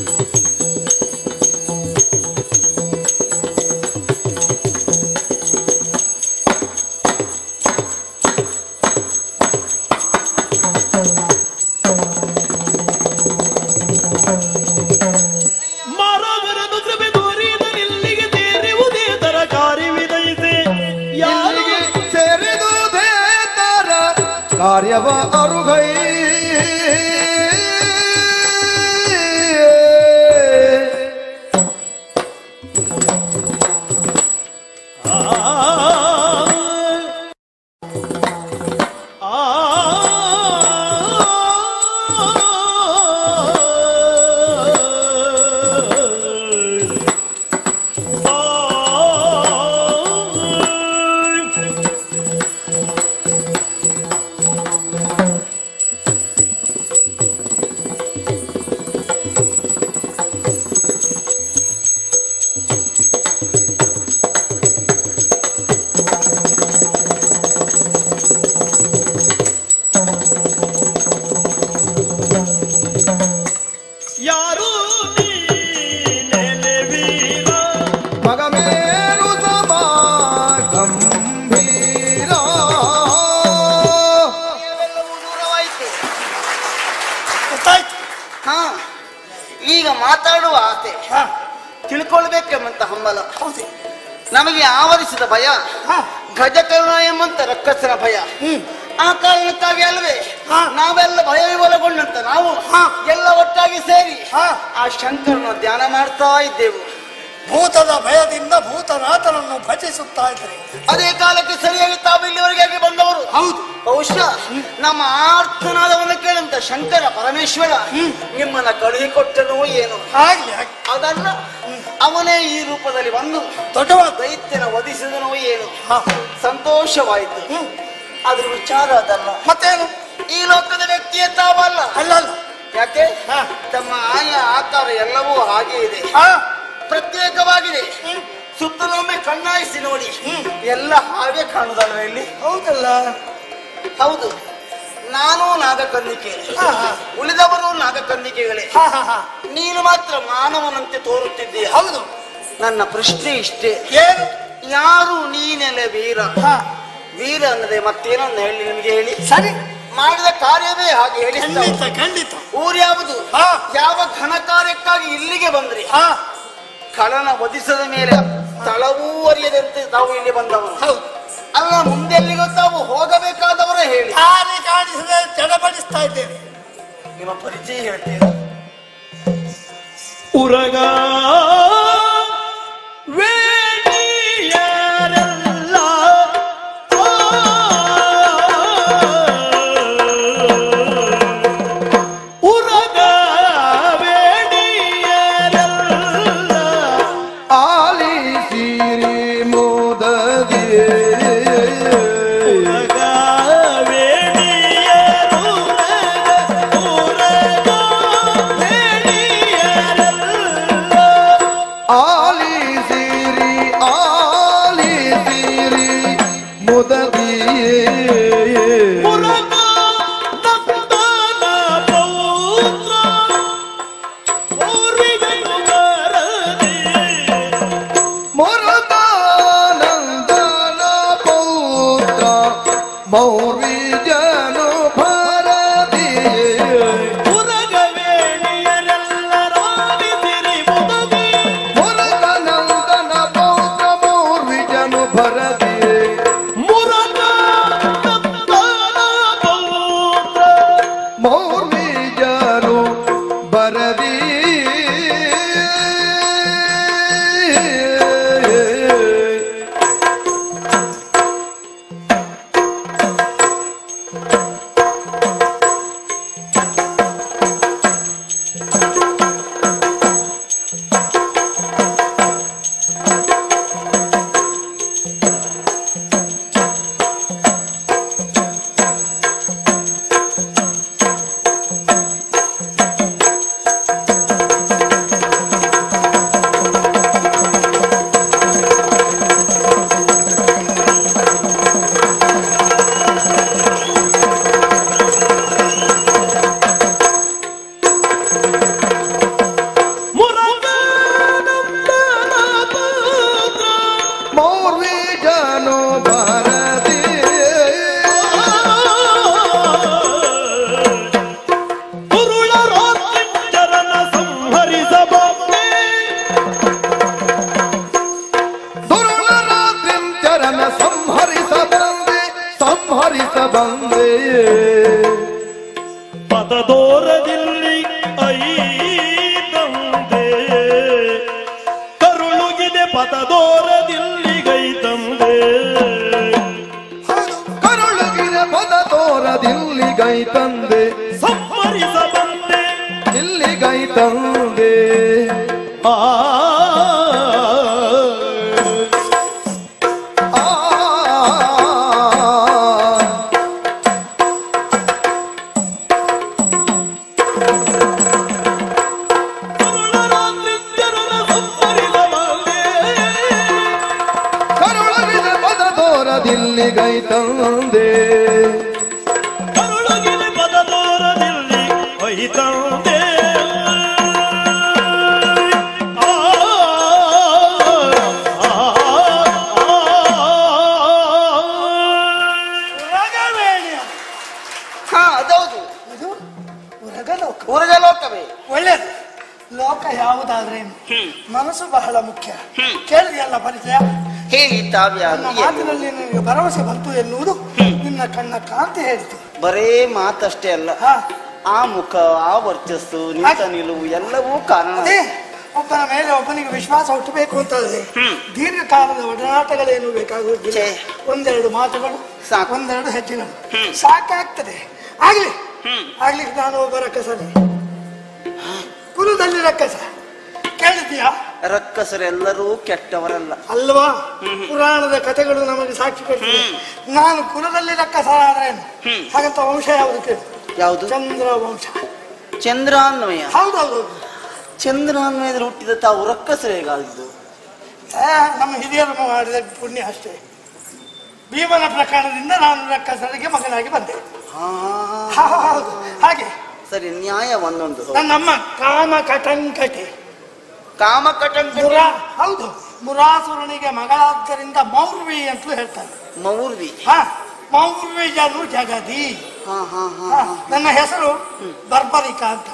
ಮರವರದು ಕೃಪೆ ತೋರಿದನಿಲ್ಲಿಗೆ ಸೇರುವುದೇ ತರಕಾರಿ ವಿನಯಿಸಿ ಯಾರಿಗೆ ಸೇರಿದುದೇ ತರ ಕಾರ್ಯವ ಅರುಗೈ ಯಾರು ನೀನೆಲೆ ವೀರ ಮಗಮೇರು ಸಮ ಗಂಭೀರ ಎಲ್ಲವೂ ದೂರವಾಯಿತು ಗೊತ್ತಾಯ್ತು ಹಾ ಈಗ ಮಾತಾಡುವ ಆಸೆ ತಿಳ್ಕೊಳ್ಬೇಕೆಂಬಂತ ಹಂಬಲ ನಮಗೆ ಆವರಿಸಿದ ಭಯ ಗಜಕರ್ಣ ಎಂಬಂತ ರಕ್ಕಸನ ಭಯ ಆ ಕಾರಣಕ್ಕಾಗಿ ಅಲ್ವೇ ನಾವೆಲ್ಲ ಭಯ ವಿವರಗೊಂಡಂತ ನಾವು ಎಲ್ಲ ಒಟ್ಟಾಗಿ ಸೇರಿ ಆ ಶಂಕರನ ಧ್ಯಾನ ಮಾಡ್ತಾ ಇದ್ದೆವು ಭೂತದ ಭಯದಿಂದ ಭೂತನಾಥನನ್ನು ಭಜಿಸುತ್ತಾ ಇದ್ರಿ ಅದೇ ಕಾಲಕ್ಕೆ ಸರಿಯಾಗಿ ತಾವು ಇಲ್ಲಿವರೆಗೆ ಬಂದವರು ಹೌದು ಬಹುಶಃ ನಮ್ಮ ಆರ್ತನಾದವನ್ನು ಕೇಳಂತ ಶಂಕರ ಪರಮೇಶ್ವರ ನಿಮ್ಮನ್ನ ಕಳುಹಿಕೊಟ್ಟನೋ ಏನು ಆಗ್ಲಿ ಆಗ್ಲಿ. ಅದಲ್ಲ ಅವನೇ ಈ ರೂಪದಲ್ಲಿ ಬಂದು ದೊಡ್ಡವಾದ ದೈತ್ಯನ ವಧಿಸಿದನೋ ಏನು ಹಾ. ಸಂತೋಷವಾಯಿತು ಅದ್ರ ವಿಚಾರ ಅದಲ್ಲ ಮತ್ತೇನು ಈ ಲೋಕದ ವ್ಯಕ್ತಿಯೇ ತಾವಲ್ಲ ಅಲ್ಲ ಅಲ್ಲ ಯಾಕೆ ಹಾ. ತಮ್ಮ ಆಯ ಆಕಾರ ಎಲ್ಲವೂ ಹಾಗೆ ಇದೆ ಹಾ ಪ್ರತ್ಯೇಕವಾಗಿದೆ ಸುತ್ತಲೊಮ್ಮೆ ಕಣ್ಣಾಯಿಸಿ ನೋಡಿ ಎಲ್ಲ ಹಾಗೆ ಕಾಣುದಲ್ವ ಇಲ್ಲಿ ಹೌದಲ್ಲ ಹೌದು ನಾನು ನಾಗಕನ್ನಿಕೆ ಹಾ, ಹಾ. ಉಳಿದವರು ನಾಗಕನ್ನಿಕೆಗಳೇ ಹಾ ಹಾ ಹಾ ನೀನು ಮಾತ್ರ ಮಾನವನಂತೆ ತೋರುತ್ತಿದ್ದೀಯ ಹೌದು ನನ್ನ ಪ್ರಶ್ನೆ ಇಷ್ಟೇ ಏನು ಯಾರು ನೀನೆಲೆ ವೀರ ಹಾ ವೀರ ಅನ್ನದೆ ಮತ್ತೇನೊಂದು ಹೇಳಿ ನಿಮಗೆ ಹೇಳಿ ಸರಿ ಮಾಡಿದ ಕಾರ್ಯವೇ ಹಾಗೆ ಹೇಳಿ ಖಂಡಿತ ಖಂಡಿತ ಊರು ಯಾವುದು ಹಾ. ಯಾವ ಘನ ಕಾರ್ಯಕ್ಕಾಗಿ ಇಲ್ಲಿಗೆ ಬಂದ್ರಿ ಹಾ ಕಳನ ವಧಿಸದ ಮೇಲೆ ಸ್ಥಳವೂ ಅರಿಯದಂತೆ ತಾವು ಇಲ್ಲಿ ಬಂದವರು ಹೌದು ಅಲ್ಲ ಮುಂದೆಲ್ಲಿಗೋ ತಾವು ಹೋಗಬೇಕಾದವರೇ ಹೇಳಿ ದಾರಿ ಕಾಣಿಸದೆ ಚಡಪಡಿಸ್ತಾ ಇದ್ದೇನೆ ನಿಮ್ಮ ಪರಿಚಯ ಹೇಳ್ತೀರಾ ಉರಗ ವೇಣಿಯರೆಲ್ಲ ಉರಗ ವೇಣಿಯರೆಲ್ಲ ಆಲಿಸಿರಿ ಮೋದದಿ ಉರಗ ವೇಣಿಯರು ಉರಗ ವೇಣಿಯರೆಲ್ಲ ಆಲಿಸಿರಿ ಆಲಿಸಿರಿ ಮುದದಿ ಉರಗ ನಂದನ ಪೌತ್ರ ಊರಿಗನು ಬರದಿ ಮುರದಾನಂದನ ಪೌತ್ರ ಮೌರ್ವಿ ಜನು ಭರದಿ ಉರಗವೇಣಿಯರೆಲ್ಲರಾಡಿಸಿರಿ ಮುದದಿ ಮುರದಾನಂದನ ಪೌತ್ರ ಮೌರ್ವಿ ಜನು ಭರದಿ ಮುರಗ ನಂದನ ಪೌತ್ರ ಮೌರ್ವಿ ಜನು ಬರದಿ ಆ ಆ ಕರುಳಗಿದ ಪದದೋರದಿಲ್ಲಿಗೈ ತಂದೆ ಕರುಳಗಿನ ಪದದೋರದಿಲ್ಲಿ ಒಯ್ತಂದೆ ಆ, ಆ, ಉರಗಬೇಡಿ. ಹಾ ಅದೌದು ಇದು ಉರಗಲೋಕ ಉರಗಲೋಕವೇ ಒಳ್ಳೇದು ಲೋಕ ಯಾವುದಾದ್ರೆ ಮನಸ್ಸು ಬಹಳ ಮುಖ್ಯ ಕೇಳಿದೆಯಲ್ಲ ಪರಿಚಯ ಹೇಳಿ ತಾವ್ಯಾರು ನನ್ನ ಮಾತಿನಲ್ಲಿ ನಿನಗೆ ಭರವಸೆ ಬಂತು ಎನ್ನುವುದು ನಿನ್ನ ಕಣ್ಣ ಕಾಂತಿ ಹೇಳಿತು ಬರೇ ಮಾತಷ್ಟೇ ಅಲ್ಲ ಹಾ ಆ ಮುಖ ಆ ವರ್ಚಸ್ಸು ನಿಂತ ನಿಲುವು ಎಲ್ಲವೂ ಕಾರಣ ಅದೇ ಒಬ್ಬನ ಮೇಲೆ ಒಬ್ಬನಿಗೆ ವಿಶ್ವಾಸ ಹುಟ್ಟಬೇಕು ಅಂತಂದ್ರೆ ದೀರ್ಘಕಾಲದ ಒಡನಾಟಗಳೇನು ಬೇಕಾಗುವುದಿಲ್ಲ ಛೇ. ಒಂದೆರಡು ಮಾತುಗಳು ಸಾಕು. ಒಂದೆರಡು ಹೆಜ್ಜೆಗಳು ಸಾಕಾಗ್ತದೆ ಆಗ್ಲಿ ಆಗ್ಲಿಕ್ಕೆ ನಾನು ಒಬ್ಬ ರಕ್ಕಸನೇ ಕುಲದಲ್ಲಿ ರಕ್ಕಸ ಕೇಳಿದ್ದೀಯಾ ರಕ್ಕಸರೆಲ್ಲರೂ ಕೆಟ್ಟವರಲ್ಲ ಅಲ್ವಾ ಪುರಾಣದ ಕಥೆಗಳು ನಮಗೆ ಸಾಕ್ಷಿ ಕೊಡ್ತದೆ ನಾನು ಕುಲದಲ್ಲಿ ರಕ್ಕಸರಾದ್ರೇನು ಹಾಗಂತ ವಂಶ ಯಾವುದು ಕೇಳಿ ಯಾವುದು ಚಂದ್ರ ವಂಶ ಚಂದ್ರಾನ್ವಯ ಹೌದೌದು ಚಂದ್ರಾನ್ವಯದಲ್ಲಿ ಹುಟ್ಟಿದ ತಾವು ರಕ್ಕಸರು ಹೇಗಾಗಿದ್ದು ಛೇ, ನಮ್ಮ ಹಿರಿಯರು ಮಾಡಿದ ಪುಣ್ಯ ಅಷ್ಟೇ ಭೀಮನ ಪ್ರಕರಣದಿಂದ ನಾನು ರಕ್ಕಸರಿಗೆ ಮಗನಾಗಿ ಬಂದೆ ಹಾ ಹಾ, ಹೌದು ಹಾಗೆ ಸರಿ ನ್ಯಾಯ ಒಂದೊಂದು ನನ್ನಮ್ಮ ಕಾಮ ಕಟಂಕಟಿ ಕಾಮ ಕಟಂಕ ಮುರಾ ಹೌದು ಮುರಾಸುರನಿಗೆ ಮಗಳಾದ್ದರಿಂದ ಮೌರ್ವಿ ಅಂತಲೂ ಹೇಳ್ತಾರೆ ಮೌರ್ವಿ ಹಾ ಮೌರ್ವಿ ಜನು ಜಗದಿ ಹಾ ಹಾ ಹಾ ಹಾ, ನನ್ನ ಹೆಸರು ಬರ್ಬರಿಕ ಅಂತ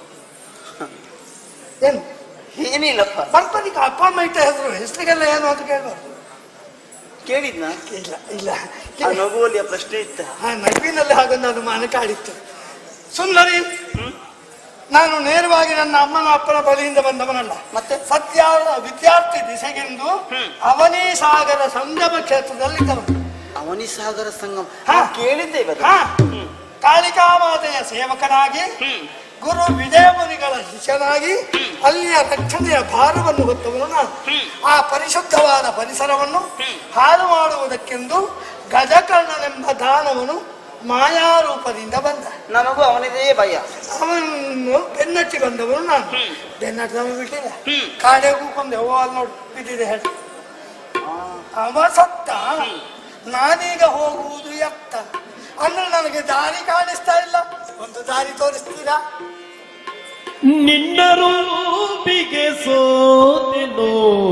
ಏನು ಏನಿಲ್ಲಪ್ಪ ಬರ್ಬರಿಕ ಅಪ್ಪ ಅಮ್ಮ ಇಟ್ಟ ಹೆಸರು ಹೆಸರಿಗೆಲ್ಲ ಏನು ಅಂತ ಕೇಳ್ಬಾರ್ದು ಕೇಳಿದ್ನ ಇಲ್ಲ ಇಲ್ಲ ಆ ನಗುವಲ್ಲಿ ಆ ಪ್ರಶ್ನೆ ಇತ್ತ ಆ ನಗುವಿನಲ್ಲಿ ಹಾಗೊಂದು ಅನುಮಾನ ಕಾಡಿತ್ತು ಸುಂದರಿ ನಾನು ನೇರವಾಗಿ ನನ್ನ ಅಮ್ಮನ ಅಪ್ಪನ ಬಳಿಯಿಂದ ಬಂದವನಲ್ಲ ಮತ್ತೆ? ಸತ್ಯ ವಿದ್ಯಾರ್ಥಿ ದಿಸೆಗೆಂದು ಅವನಿ ಸಾಗರ ಸಂಗಮ ಕ್ಷೇತ್ರದಲ್ಲಿದ್ದವನು ಅವನಿ ಸಾಗರ ಸಂಗಮ ಹಾ. ನಾವು ಕೇಳಿದ್ದೇವೆ ಅದು. ಹಾ ಕಾಳಿಕಾಮಾತೆಯ ಸೇವಕನಾಗಿ ಗುರು ವಿಜಯಮುನಿಗಳ ಶಿಷ್ಯನಾಗಿ ಅಲ್ಲಿಯ ರಕ್ಷಣೆಯ ಭಾರವನ್ನು ಹೊತ್ತವನು ನಾನು ಆ ಪರಿಶುದ್ಧವಾದ ಪರಿಸರವನ್ನು ಹಾಳು ಮಾಡುವುದಕ್ಕೆಂದು ಗಜಕರ್ಣನೆಂಬ ದಾನವನು ಮಾಯಾರೂಪದಿಂದ ಬಂದ ನಮಗೂ ಅವನಿದೇ ಭಯ ಅವನನ್ನು ಬೆನ್ನಟ್ಟಿ ಬಂದವನು ನಾನು ಬೆನ್ನಟ್ಟದವ ಬಿಟ್ಟಿಲ್ಲ ಕಾಡೆಗೂ ಕೊಂದೆ ಓ ಅಲ್ಲಿ ನೋಡಿ ಬಿದ್ದಿದೆ ಹೇಳಿ ಅವ ಸತ್ತ ನಾನೀಗ ಹೋಗುವುದು ಎತ್ತ ಅಂದ್ರೆ ನನಗೆ ದಾರಿ ಕಾಣಿಸ್ತಾ ಇಲ್ಲ ಒಂದು ದಾರಿ ತೋರಿಸ್ತೀರಾ ನಿನ್ನ ರೂಪಿಗೆ ಸೋತೆನೋ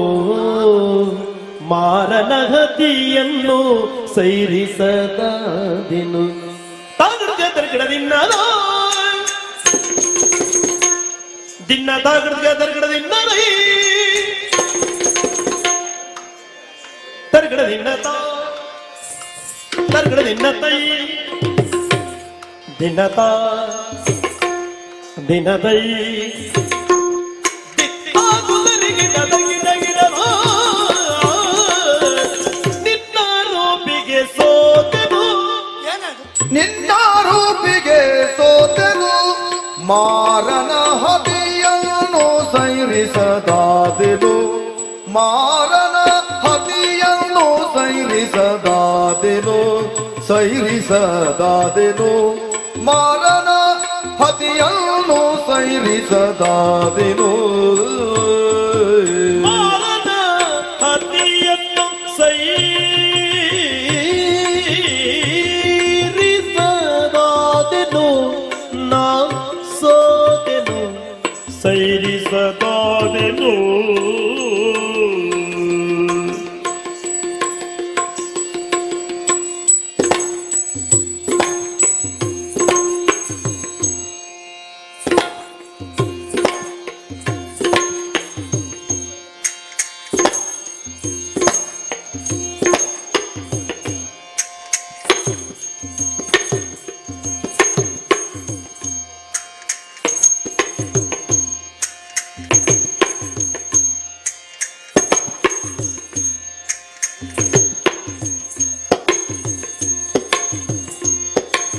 ಮಾರನ ಹತಿಯನ್ನು ಸೈರಿಸದಾದೆನು ತಾಗಡ್ಗ ದರ್ಗಡ ದಿನ್ನದ ದಿನ್ನ ತಾಗಡ್ಗ ದರ್ಗಡ ದಿನ್ನದ ತರ್ಗಡ ದಿನ್ನ ತಾ ತರ್ಗಡ ದಿನ್ನ ತೈ ದಿನ ತಾ ದಿನದೈ ನಿನ್ನ ರೂಪಿಗೆ ಸೋತೆನು ಏನದು ನಿನ್ನ ರೂಪಿಗೆ ಸೋತೆನು ಮಾರನ ಹದಿಯನ್ನು ಸೈರಿಸದಾದೆನು ಮಾರನ ಹದಿಯನ್ನು ಸೈರಿಸದಾದೆನು ಸೈರಿಸದಾದೆನು ಮಾರನ ಹದಿಯನ್ನು ಸೈರಿಸದಾದೆನು ಮಾರನ ಹತಿಯನ್ನು ಸೈರಿಸದಾದೆನು ನಾ ಸೋದೆನು ಸೈರಿಸದಾದೆನು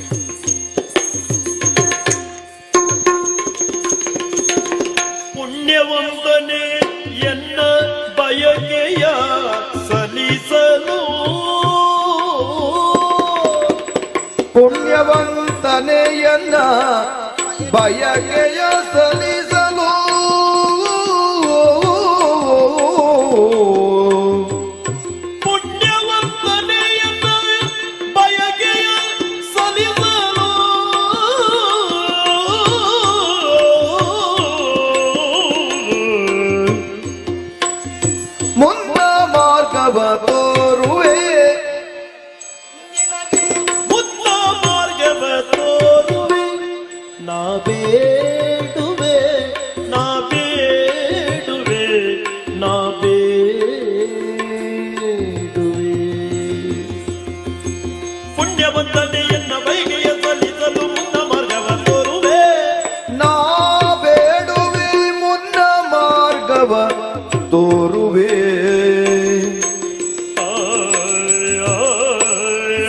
ಪುಣ್ಯ ಪುಣ್ಯವಂತನೇ ಎನ್ನ ಬಯಕೆಯ ಸಲ್ಲಿಸಲು ಪುಣ್ಯವಂತನೆಯನ್ನ ಬಯಕೆಯ ಸಲ್ಲಿಸಲು ಪುಣ್ಯವಂತನೇ ಎನ್ನ ಬಯಕೆಯ ಸಲ್ಲಿಸಲು ಮುನ್ನ ಮಾರ್ಗವ ತೋರುವೆ ಮುನ್ನ ಮಾರ್ಗವ ತೋರುವೆ ನಾ ಬೇಡುವೆ ನಾ ಬೇಡುವೆ ನಾ ಬೇಡುವೆ ಪುಣ್ಯವಂತನೆಯನ್ನ ಬೈಗೆಯ ಸಲ್ಲಿಸಲು ಮುನ್ನ ಮಾರ್ಗವ ತೋರುವೆ ನಾ ಬೇಡುವೆ ಮುನ್ನ ಮಾರ್ಗವ ತೋರುವೆ ಆಯ್, ಆಯ್,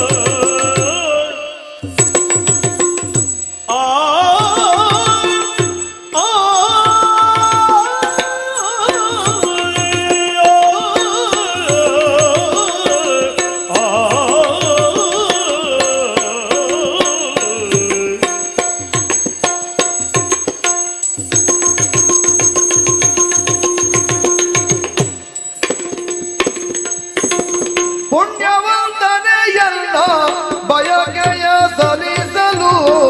ಆಯ್. ಪುಣ್ಯವಂತನೆಯನ್ನ ಬಯಕೆಯ ಸಲ್ಲಿಸಲು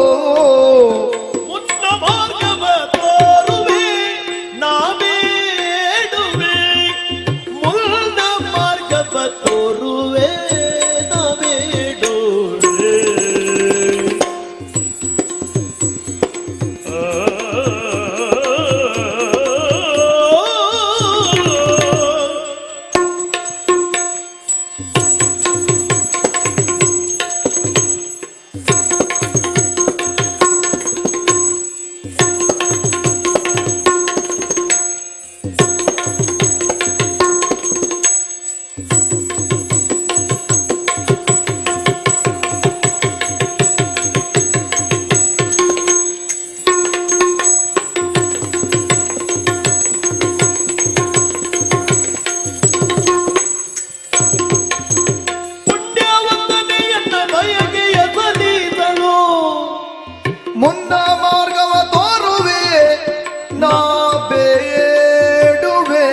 ಮುನ್ನ ಮಾರ್ಗವ ತೋರುವೆ ನಾ ಬೇಡುವೆ ಮುನ್ನ ಮಾರ್ಗವ ತೋರುವೆ ನಾ ಬೇಡುವೆ ಪುಣ್ಯವಂತನೆಯನ್ನ ಬಯಕೆಯ ಸಲ್ಲಿಸಲು ಮುನ್ನ ಮಾರ್ಗವ ತೋರುವೆ ನಾ ಬೇಡುವೆ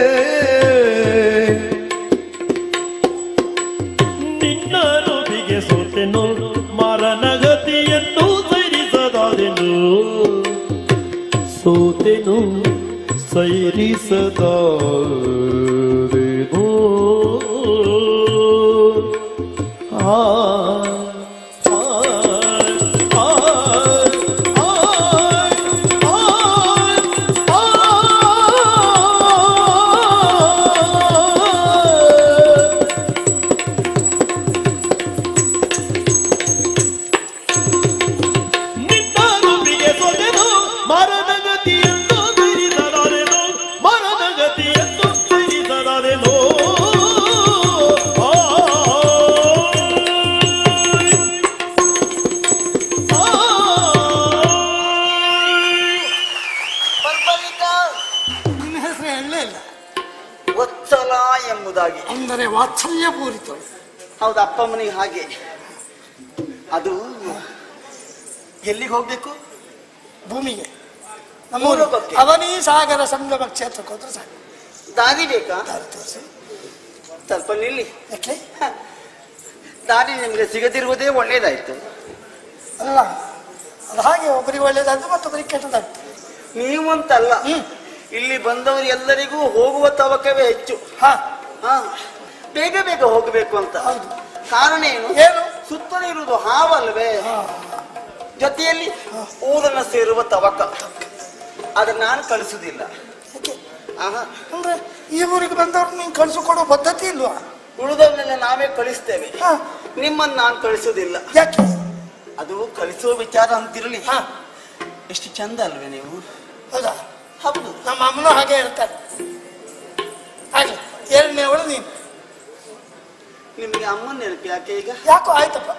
ನಿನ್ನ ರೂಪಿಗೆ ಸೋತೆನು ಮರನಗತಿಯನ್ನು ಸೈರಿಸದಾದೆನು ಸೋತೆನು ಸೈರಿಸದಾದೆನು ಆ ಆ, ಆ, ಆ, ಆ, ಆ. ನಿನ್ನರುವಿಗೆ ಸೊದೆನು ಮರಣಗತಿಯನ್ನು ತಿರಿಸಲಾರೆನು ಮರಣಗತಿಯನ್ನು ತಿರಿಸಲಾರೆನು ನಿನ್ನ ಹೆಸರು ಹೇಳಲೇ ಇಲ್ಲ ವತ್ಸಲ ಎಂಬುದಾಗಿ ಅಂದರೆ ವಾತ್ಸಲ್ಯ ಪೂರಿತ ಹೌದು ಅಪ್ಪಮ್ಮನಿಗೆ ಹಾಗೆ ಅದು ಎಲ್ಲಿಗೆ ಹೋಗ್ಬೇಕು ಭೂಮಿಗೆ ಮೂಲಕಕ್ಕೆ. ಅವನೀ ಸಾಗರ ಸಂಗಮ ಕ್ಷೇತ್ರಕ್ಕೆ ಹೋದ್ರೆ ಸಾಕು ದಾರಿ ಬೇಕಾ ದಾರಿ ತೋರಿಸಿ ಸ್ವಲ್ಪ ನಿಲ್ಲಿ ಯಾಕೆ ದಾರಿ ನಿಮಗೆ ಸಿಗದಿರುವುದೇ ಒಳ್ಳೇದಾಯ್ತು ಅಲ್ಲ ಅದು ಹಾಗೆ ಒಬ್ಬರಿಗೆ ಒಳ್ಳೇದಾಗ್ತದೆ ಮತ್ತೊಬ್ಬರಿಗೆ ಕೆಟ್ಟದಾಗ್ತದೆ ನೀವಂತಲ್ಲ ಹ್ಮ್. ಇಲ್ಲಿ ಬಂದವರು ಎಲ್ಲರಿಗೂ ಹೋಗುವ ತವಕವೇ ಹೆಚ್ಚು ಹಾ ಹಾ ಬೇಗ ಬೇಗ ಹೋಗಬೇಕು ಅಂತ ಹೌದು ಕಾರಣ ಏನು ಏನು ಸುತ್ತಲೂ ಇರುವುದು ಹಾವಲ್ವೇ ಜೊತೆಯಲ್ಲಿ ಊರನ್ನ ಸೇರುವ ತವಕ ಆದ್ರೆ ನಾನು ಕಳಿಸುವುದಿಲ್ಲ ಯಾಕೆ ಆಹಾ ಅಂದ್ರೆ ಈ ಊರಿಗೆ ಬಂದವ್ರು ನೀನು ಕಳಿಸಿಕೊಡೋ ಪದ್ಧತಿ ಇಲ್ವಾ ಉಳಿದವನ್ನೆಲ್ಲ ನಾವೇ ಕಳಿಸ್ತೇವೆ ಹಾ. ನಿಮ್ಮನ್ನು ನಾನು ಕಳಿಸುವುದಿಲ್ಲ ಯಾಕೆ ಅದು ಕಳಿಸುವ ವಿಚಾರ ಅಂತಿರಲಿ ಹಾ ಎಷ್ಟು ಚಂದ ಅಲ್ವೇ ನೀವು ಹೌದಾ ಹೌದು ನಮ್ಮ ಅಮ್ಮನೂ ಹಾಗೆ ಹೇಳ್ತಾರೆ ಹಾಗೆ ಎರಡನೇ ಅವಳು ನೀನು ನಿಮಗೆ ಅಮ್ಮನ ನೆನಪು ಯಾಕೆ ಈಗ ಯಾಕೋ ಆಯ್ತಪ್ಪ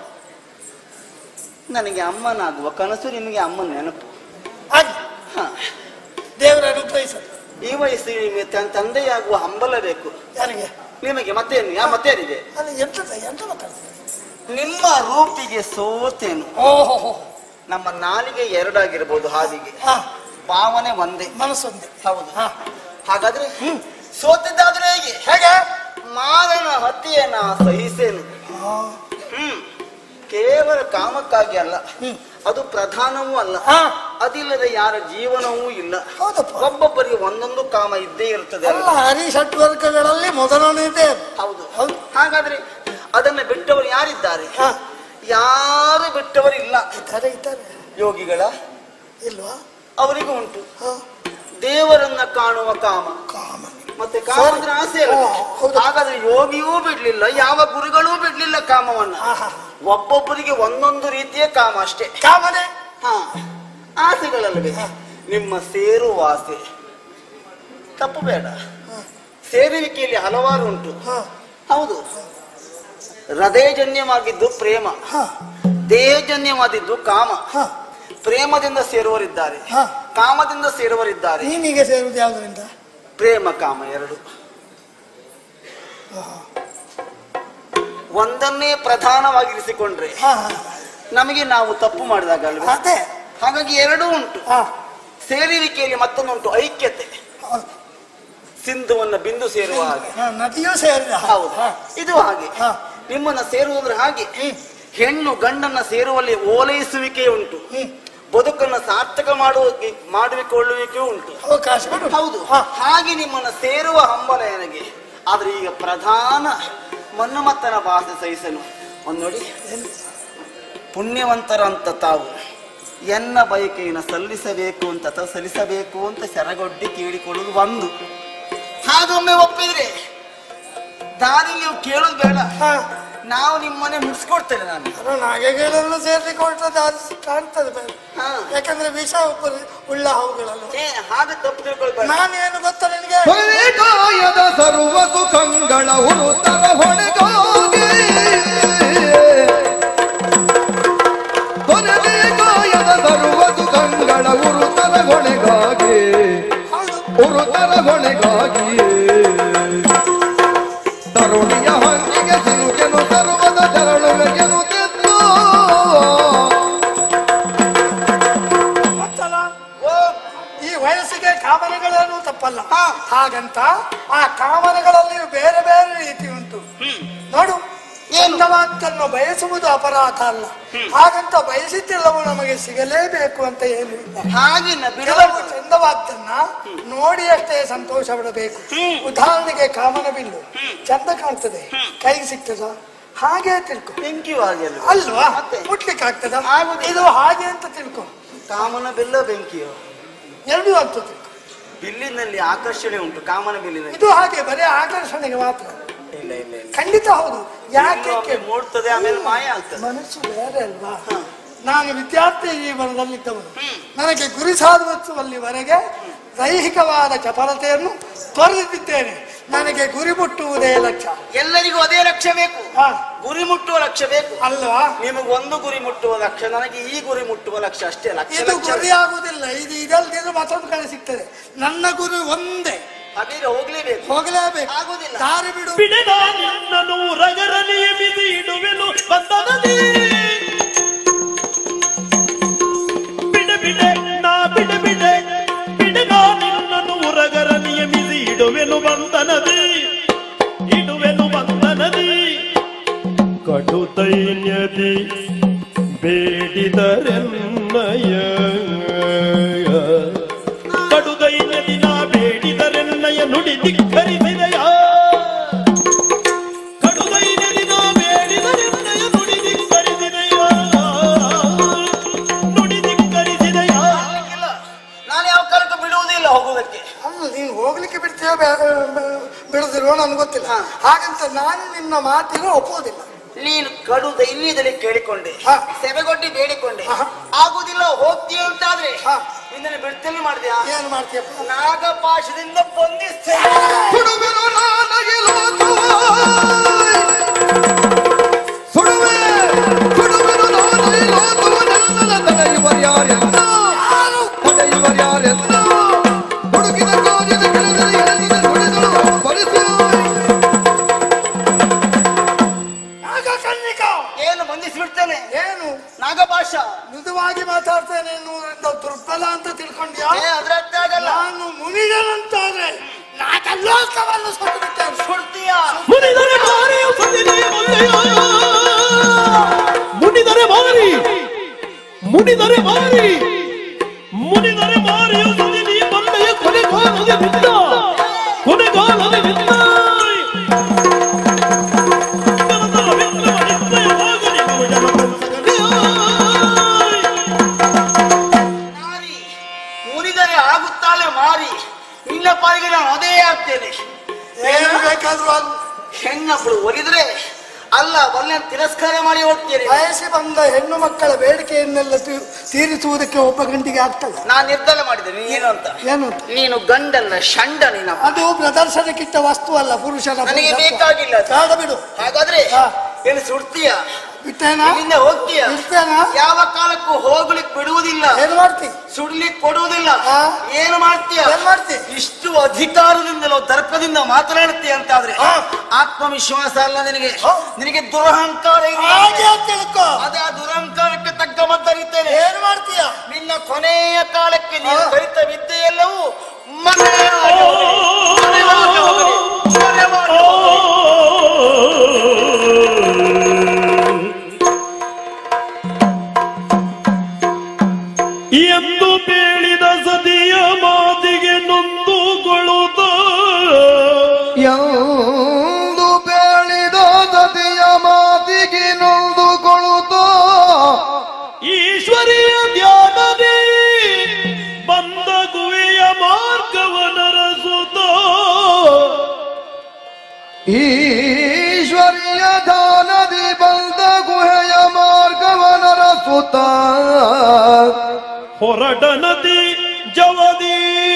ನನಗೆ ಅಮ್ಮನಾಗುವ ಕನಸು ನಿಮಗೆ ಅಮ್ಮನ ನೆನಪು ಹಾಗೆ ಹಾ ದೇವರ ಅನುಗ್ರಹ ಎಂಬತ್ತು ವಯಸ್ಸು ಈ ವಯಸ್ಸಿಗೆ ನಿಮಗೆ ತನ್- ತಂದೆಯಾಗುವ ಹಂಬಲ ಬೇಕು ಯಾರಿಗೆ ನಿಮಗೆ ಮತ್ತೇನು ಯಾ ಮತ್ತೇನಿದೆ ಅಲ್ಲಿ ಎಂತ ಎಂತ ಮಾತಾಡ್ತಾರೆ ನಿಮ್ಮ ರೂಪಿಗೆ ಸೋತೇನು ಓಹೋ ನಮ್ಮ ನಾಲಿಗೆ ಎರಡಾಗಿರ್ಬೋದು ಹಾದಿಗೆ ಹಾ ಭಾವನೆ ಒಂದೇ ಮನಸ್ಸೊಂದೆ ಹೌದು ಹಾ ಹಾಗಾದ್ರೆ ಸೋತಿದ್ದಾದ್ರೆ ಹೇಗೆ ಹೇಗೆ ಮಾರನ ಹತ್ಯೆಯನ್ನ ಸಹಿಸೇನು ಹಾ. ಹ್ಮ್ ಕೇವಲ ಕಾಮಕ್ಕಾಗಿ ಅಲ್ಲ ಹ್ಮ್. ಅದು ಪ್ರಧಾನವೂ ಅಲ್ಲ ಹಾ. ಅದಿಲ್ಲದೆ ಯಾರ ಜೀವನವೂ ಇಲ್ಲ ಹೌದಪ್ಪ ಒಬ್ಬೊಬ್ಬರಿಗೆ ಒಂದೊಂದು ಕಾಮ ಇದ್ದೇ ಇರ್ತದೆ ಅಲ್ಲ ಅಲ್ವಾ? ಹರಿಷಡ್ವರ್ಗಗಳಲ್ಲಿ ಮೊದಲನೇದೇ ಅದು. ಹೌದು ಹೌದು. ಹಾಗಾದ್ರೆ ಅದನ್ನ ಬಿಟ್ಟವರು ಯಾರಿದ್ದಾರೆ ಹಾ ಯಾರು ಬಿಟ್ಟವರಿಲ್ಲ ಇದ್ದಾರೆ ಇದ್ದಾರೆ ಯೋಗಿಗಳ ಇಲ್ವಾ ಅವರಿಗೂ ಉಂಟು ಹಾ ದೇವರನ್ನ ಕಾಣುವ ಕಾಮ ಕಾಮ ಮತ್ತೆ ಕಾಮ ಅಂದ್ರೆ ಆಸೆ ಅಲ್ಲ ಹಾ, ಹೌದು. ಹಾಗಾದ್ರೆ ಯೋಗಿಯೂ ಬಿಡ್ಲಿಲ್ಲ ಯಾವ ಗುರುಗಳೂ ಬಿಡ್ಲಿಲ್ಲ ಕಾಮವನ್ನ ಆಹಾ. ಒಬ್ಬೊಬ್ಬರಿಗೆ ಒಂದೊಂದು ರೀತಿಯ ಕಾಮ ಅಷ್ಟೇ ಕಾಮನೆ ಹಾ ಆಸೆಗಳಲ್ಲವೇ ನಿಮ್ಮ ಸೇರುವ ಆಸೆ ತಪ್ಪು ಬೇಡ ಸೇರುವಿಕೆಯಲ್ಲಿ ಹಲವಾರು ಉಂಟು ಹಾ ಹೌದು ಹೃದಯಜನ್ಯವಾಗಿದ್ದು ಪ್ರೇಮ ಹಾ ದೇಹಜನ್ಯವಾದಿದ್ದು ಕಾಮ ಹಾ ಪ್ರೇಮದಿಂದ ಸೇರುವರಿದ್ದಾರೆ ಹಾ. ಕಾಮದಿಂದ ಸೇರುವರಿದ್ದಾರೆ ನೀನೀಗ ಸೇರುವುದು ಯಾವ್ದ್ರಿಂದ ಪ್ರೇಮ ಕಾಮ ಎರಡು ಹಾ ಒಂದನ್ನೇ ಪ್ರಧಾನವಾಗಿರಿಸಿಕೊಂಡ್ರೆ ಹಾ ಹಾ. ನಮಗೆ ನಾವು ತಪ್ಪು ಮಾಡಿದಾಗ ಅಲ್ವೇ ಅದೇ ಹಾಗಾಗಿ ಎರಡೂ ಉಂಟು ಹಾ ಸೇರುವಿಕೆಯಲ್ಲಿ ಮತ್ತೊಂದುಂಟು ಐಕ್ಯತೆ ಹೌದು. ಸಿಂಧುವನ್ನ ಬಿಂದು ಸೇರುವ ಹಾಗೆ ಹಾ, ನದಿಯೂ ಸೇರಿದ ಹೌದು ಹಾ. ಇದು ಹಾಗೆ ಹಾ. ನಿಮ್ಮನ್ನ ಸೇರುವುದ್ರ ಹಾಗೆ ಹೆಣ್ಣು ಗಂಡನ್ನ ಸೇರುವಲ್ಲಿ ಓಲೈಸುವಿಕೆ ಉಂಟು ಹ್ಮ್. ಬದುಕನ್ನ ಸಾರ್ಥಕ ಮಾಡುವ ಮಾಡಿಕೊಳ್ಳುವಿಕೆ ಉಂಟು ಅವಕಾಶ ಕೊಡು. ಹೌದು ಹಾ. ಹಾಗೆ ನಿಮ್ಮನ್ನ ಸೇರುವ ಹಂಬಲ ನನಗೆ ಆದ್ರೆ ಈಗ ಪ್ರಧಾನ ಮನ್ಮತ್ತನ ಭಾಷೆ ಸಹಿಸನು ಒಂದ್ ನೋಡಿ ಪುಣ್ಯವಂತರಂತ ತಾವು ಎನ್ನ ಬಯಕೆಯನ್ನು ಸಲ್ಲಿಸಬೇಕು ಅಂತ ಅಥವಾ ಸಲ್ಲಿಸಬೇಕು ಅಂತ ಸೆರಗೊಡ್ಡಿ ಕೇಳಿಕೊಳ್ಳುವುದು ಒಂದು ಹಾಗೊಮ್ಮೆ ಒಪ್ಪಿದ್ರೆ ದಾರಿ ನೀವು ಕೇಳೋದು ಬೇಡ ಹಾ ನಾವು ನಿಮ್ಮನೆ ಮುಗಿಸ್ಕೊಡ್ತೇನೆ ನಾನು ಅದು ನಾಗೆಗಳನ್ನು ಸೇರ್ಲಿಕ್ಕೆ ಹೊರಟದ್ದು ಅದು ಕಾಣ್ತದೆ ಬೇರೆ. ಹಾ. ಯಾಕಂದ್ರೆ ವಿಷ ಉಪ್ಪ- ಉಳ್ಳ ಅವುಗಳಲ್ಲ ಏ ಹಾಗೆ ತಪ್ಪು ತಿಳ್ಕೊಳ್ಬೇಡ ನಾನೇನು ಗೊತ್ತಾ ನಿನಗೆ ಹೊಳೆಗಾಯದ ಸರ್ವ ಸುಖಂಗಳ ಹುರುತರ ಹೊಣೆಗಾಗಿ ಹೊಳೆಗಾಯದ ಸರ್ವ ಸುಖಂಗಳ ಹುರುತರ ಹೊಣೆಗಾಗಿ ಹೌದು ಹುರುತರ ಹೊಣೆಗಾಗಿ ತರುಣಿಯ ಹಂಗಿಗೆ ಸಿಲುಕೆನು ಸರ್ವದ ತೆರಳುವೆಗೆನು ತೆತ್ತು ಗೊತ್ತಲ್ಲ ಈ ವಯಸ್ಸಿಗೆ ಕಾಮನೆಗಳೇನು ತಪ್ಪಲ್ಲ ಹಾಗಂತ ಆ ಕಾಮನೆಗಳಲ್ಲಿ ಬೇರೆ ಬೇರೆ ರೀತಿ ಉಂಟು ನೋಡು ಚಂದವಾದ್ದನ್ನು ಬಯಸುವುದು ಅಪರಾಧ ಅಲ್ಲ ಹಾಗಂತ ಬಯಸಿದ್ದೆಲ್ಲವೂ ನಮಗೆ ಸಿಗಲೇಬೇಕು ಅಂತ ಏನು ಇಲ್ಲ ಹಾಗೆ ನ ಕೆಲವು ಬಿಡಬಾರ್ದು ಚಂದವಾದ್ದನ್ನ ನೋಡಿ ಅಷ್ಟೇ ಸಂತೋಷ ಪಡಬೇಕು ಉದಾಹರಣೆಗೆ ಕಾಮನ ಬಿಲ್ಲು ಚಂದ ಕಾಣ್ತದೆ ಕೈಗೆ ಸಿಗ್ತದ ಹಾಗೆ ತಿಳ್ಕೊ ಬೆಂಕಿಯು ಹಾಗೆ ಅಲ್ವಾ? ಅಲ್ವಾ ಮತ್ತೆ? ಮುಟ್ಲಿಕ್ಕೆ ಆಗ್ತದ ಆಗುದಿಲ್ಲ. ಇದು ಹಾಗೆ ಅಂತ ತಿಳ್ಕೊ ಕಾಮನ ಬಿಲ್ಲ ಬೆಂಕಿಯು ಎರಡೂ ಅಂತ ತಿಳ್ಕೊ ಬಿಲ್ಲಿನಲ್ಲಿ ಆಕರ್ಷಣೆ ಉಂಟು ಕಾಮನ ಬಿಲ್ಲಿನಲ್ಲಿ ಇದು ಹಾಗೆ ಬರೀ ಆಕರ್ಷಣೆಗೆ ಮಾತ್ರ ಇಲ್ಲ ಇಲ್ಲ ಇಲ್ಲ ಖಂಡಿತ ಹೌದು ಯಾಕೆ ಇನ್ನು ಒಮ್ಮೆ ಮೂಡ್ತದೆ ಆಮೇಲೆ ಮಾಯ ಆಗ್ತದೆ ಮನಸ್ಸು ಬೇರೆ ಅಲ್ವಾ ನಾನು ವಿದ್ಯಾರ್ಥಿ ಜೀವನದಲ್ಲಿದ್ದವನು ನನಗೆ ಗುರಿ ಸಾಧಿಸುವಲ್ಲಿವರೆಗೆ ದೈಹಿಕವಾದ ಚಪಲತೆಯನ್ನು ತೊರೆದಿದ್ದೇನೆ ನನಗೆ ಗುರಿ ಮುಟ್ಟುವುದೇ ಲಕ್ಷ್ಯ ಎಲ್ಲರಿಗೂ ಅದೇ ಲಕ್ಷ್ಯ ಬೇಕು ಹಾ, ಗುರಿ ಮುಟ್ಟುವ ಲಕ್ಷ್ಯ ಬೇಕು ಅಲ್ವಾ ನಿಮಗೆ ಒಂದು ಗುರಿ ಮುಟ್ಟುವ ಲಕ್ಷ್ಯ ನನಗೆ ಈ ಗುರಿ ಮುಟ್ಟುವ ಲಕ್ಷ್ಯ ಅಷ್ಟೇ ಲಕ್ಷ್ಯ ಇದು ಲಕ್ಷ್ಯ ಗುರಿ ಆಗುದಿಲ್ಲ ಇದು ಇದಲ್ದಿದ್ರು ಮತ್ತೊಂದು ಕಡೆ ಸಿಗ್ತದೆ ನನ್ನ ಗುರಿ ಒಂದೇ ಹಾಗಾದ್ರೆ ಹೋಗ್ಲೇಬೇಕು ಹೋಗಲೇಬೇಕು ಆಗುದಿಲ್ಲ. ದಾರಿ ಬಿಡು ಬಿಡದ ನಿನ್ನನು ರಗರಲಿಯ ಬಿಸಿ ಇಡುವೆನು ಬಂಧನದಿ ಬಿಡ ಬಿಡೆ ನಾ ಬಿಡ ಬಿಡೆ ಬಿಡದ ನಿನ್ನನು ರಗರಲಿಯ ಬಿಸಿ ಇಡುವೆನು ಬಂಧನದಿ ಇಡುವೆನು ಬಂಧನದಿ ಕಡು ದೈನ್ಯದಿ ಬೇಡಿದರೆನ್ನಯ ಕಡು ದೈನ್ಯದಿ ನಾ ಬೇಡಿದರೆನ್ನಯ ನುಡಿ ಧಿಕ್ಕರಿಸಿದೆಯ ಕಡು ದೈನ್ಯದಿ ನಾ ಬೇಡಿದರೆನ್ನಯ ನುಡಿ ಧಿಕ್ಕರಿಸಿದೆಯ ನುಡಿ ಧಿಕ್ಕರಿಸಿದೆಯ ಇಲ್ಲ ನಾನು ಯಾವ ಕಾಲಕ್ಕೂ ಬಿಡುವುದಿಲ್ಲ ಹೋಗುವುದಕ್ಕೆ ಅಲ್ಲ ನೀನು ಹೋಗ್ಲಿಕ್ಕೆ ಬಿಡ್ತೀಯೋ ಬೇ- ಬೇ- ಬಿಡುದಿಲ್ವೋ ನನ್ಗೆ ಗೊತ್ತಿಲ್ಲ ಹಾಗಂತ ನಾನು ನಿನ್ನ ಮಾತಿಗೆ ಒಪ್ಪುವುದಿಲ್ಲ ನೀನು ಕಡು ದೈನ್ಯದಲ್ಲಿ ಕೇಳಿಕೊಂಡೆ ಹಾ. ಸೆಬೆಗೊಡ್ಡಿ ಬೇಡಿಕೊಂಡೆ ಆಹಾ. ಆಗುದಿಲ್ಲ ಹೋಗ್ತೀಯ ಅಂತಾದ್ರೆ ಹಾ. ನಿನ್ನನ್ನು ಬಿಡ್ತೇನೆ ಮಾಡಿದ್ಯಾ ಏನು ಮಾಡ್ತೀಯಪ್ಪ ನಾಗಪಾಶದಿಂದ ಬಂಧಿಸ್ತೇನೆ ಸುಡುವೆನು ನಾನಗೆ ಲೋಕವಾಯ್. ಸುಡುವೆ ಸುಡುವೆನು ನಾನಗೆ ಲೋಕವನೆಲ್ಲ ತಡೆಯುವರ್ಯಾರೆಲ್ಲ ತಡೆಯುವರ್ಯಾರೆಲ್ಲ ಹುಡುಕಿದ ನಾನು ಸುಟ್ಟು ಬಿಟ್ಟೇನೆ ಸುಡ್ತೀಯಾ ಮುನಿದರೆ ಮಾರಿಯು ಸತಿನಿಯ ಮಲ್ಲೆಯ ಮುನಿದರೆ ಮಾರಿ ಮುನಿದರೆ ಮಾರಿ ಮುನಿದರೆ ಮಾರಿಯು ಸತಿನಿಯ ಮಲ್ಲೆಯ ಕೊನೆಗಾಲದ ಬಿದ್ದ ಕೊನೆಗಾಲದ ಬಿದ್ದ ಜನತರ ವಿಕ್ರಮ ನಿಶ್ಚಯವಾಗಲಿ ನಾರಿ ಮುನಿದರೆ ಆಗುತ್ತಾಳೆ ಮಾರಿ ನಿನ್ನ ಪಾಲಿಗೆ ನಾನು ಅದೇ ಆಗ್ತೇನೆ ಏನು ಬೇಕಾದ್ರೂ ಅದು ಹೆಣ್ಣೊಬ್ಳು ಒಲಿದ್ರೆ ಅಲ್ಲ ಒಳ್ಳೆ ತಿರಸ್ಕಾರ ಮಾಡಿ ಹೋಗ್ತೇನೆ ಬಯಸಿ ಬಂದ ಹೆಣ್ಣು ಮಕ್ಕಳ ಬೇಡಿಕೆಯನ್ನೆಲ್ಲ ತೀ- ತೀರಿಸುವುದಕ್ಕೆ ಒಬ್ಬ ಗಂಟಿಗೆ ಆಗ್ತದೆ ನಾನು ನಿರ್ಧಾರ ಮಾಡಿದೆ ನೀನು ಅಂತ ಏನು ಅಂತ? ನೀನು ಗಂಡಲ್ಲ ಷಂಡ ನೀನು ಅದು ಪ್ರದರ್ಶನಕ್ಕಿಟ್ಟ ವಸ್ತು ಅಲ್ಲ ಪುರುಷನ ನನಗೆ ಪುರುಷತ್ವ. ಬೇಕಾಗಿಲ್ಲ ಅದು. ಬೇಡ ಬಿಡು ಹಾಗಾದ್ರೆ ಹಾ. ಏನು ಸುಡ್ತೀಯ ಬಿಟ್ಟೇನಾ ಇಲ್ಲಿಂದ ಹೋಗ್ತೀಯ ಬಿಡ್ತೇನಾ ಯಾವ ಕಾಲಕ್ಕೂ ಹೋಗ್ಲಿಕ್ಕೆ ಬಿಡುವುದಿಲ್ಲ ಏನ್ ಮಾಡ್ತಿ ಸುಡ್ಲಿಕ್ಕೆ ಕೊಡುವುದಿಲ್ಲ ಹಾ. ಏನು ಮಾಡ್ತೀಯ ಏನ್ ಮಾಡ್ತಿ ಇಷ್ಟು ಅಧಿಕಾರದಿಂದಲೋ ದರ್ಪದಿಂದ ಮಾತನಾಡುತ್ತೀಯ ಅಂತಾದ್ರೆ ಹಾ. ಆತ್ಮವಿಶ್ವಾಸ ಅಲ್ಲ ನಿನಗೆ ಹಾ. ನಿನಗೆ ದುರಹಂಕಾರ ಇದೆ. ಹಾಗೆ ಅಂತ ತಿಳ್ಕೊ ಅದೇ ಆ ದುರಹಂಕಾರಕ್ಕೆ ತಕ್ಕ ಮದ್ದರಿದ್ದೇನೆ ಏನ್ ಮಾಡ್ತೀಯ ನಿನ್ನ ಕೊನೆಯ ಕಾಲಕ್ಕೆ ನೀನು ಹಾ. ಕಲಿತ ವಿದ್ಯೆಯೆಲ್ಲವೂ ಮರೆಯಾಗಿ ಹೋಗಲಿ. ಮರೆಯಾಗಿ ಹೋಗಲಿ. ಮರೆಯಾಗಿ ಹೋಗಲಿ. ಎಂದು ಬೇಳಿದ ಸತಿಯ ಮಾತಿಗೆ ನೊಂದುಕೊಳ್ಳುತ್ತ ಎಂದು ಬೇಳಿದ ಸತಿಯ ಮಾತಿಗೆ ನೊಂದುಕೊಳ್ಳುತ್ತ ಈಶ್ವರಿಯ ಧ್ಯಾನದಿ ಬಂದ ಗುವೆಯ ಮಾರ್ಗವನರಸುತ್ತ ಈಶ್ವರಿಯ ದಾನದಿ ಬಂದ ಗುಹೆಯ ಮಾರ್ಗವನರ ಸುತ್ತ ಹೊರಟ ನದಿ ಜವದಿ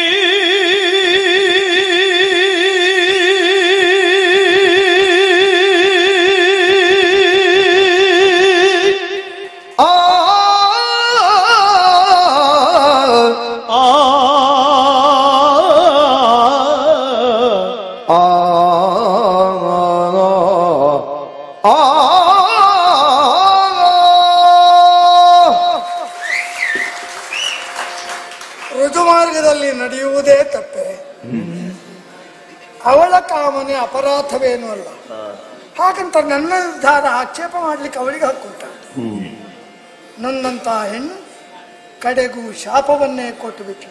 ಆ ಆ ಆ ಆ ಋತು ಮಾರ್ಗದಲ್ಲಿ ನಡೆಯುವುದೇ ತಪ್ಪೆ ಅವಳ ಕಾಮನೆ ಅಪರಾಧವೇನೂ ಅಲ್ಲ ಹಾಗಂತ ನನ್ನ ನಿರ್ಧಾರ ಆಕ್ಷೇಪ ಮಾಡ್ಲಿಕ್ಕೆ ಅವಳಿಗೆ ಹಕ್ಕುಂಟ ನನ್ನಂತ ಹೆಣ್ಣು ಕಡೆಗೂ ಶಾಪವನ್ನೇ ಕೊಟ್ಟು ಬಿಟ್ಟು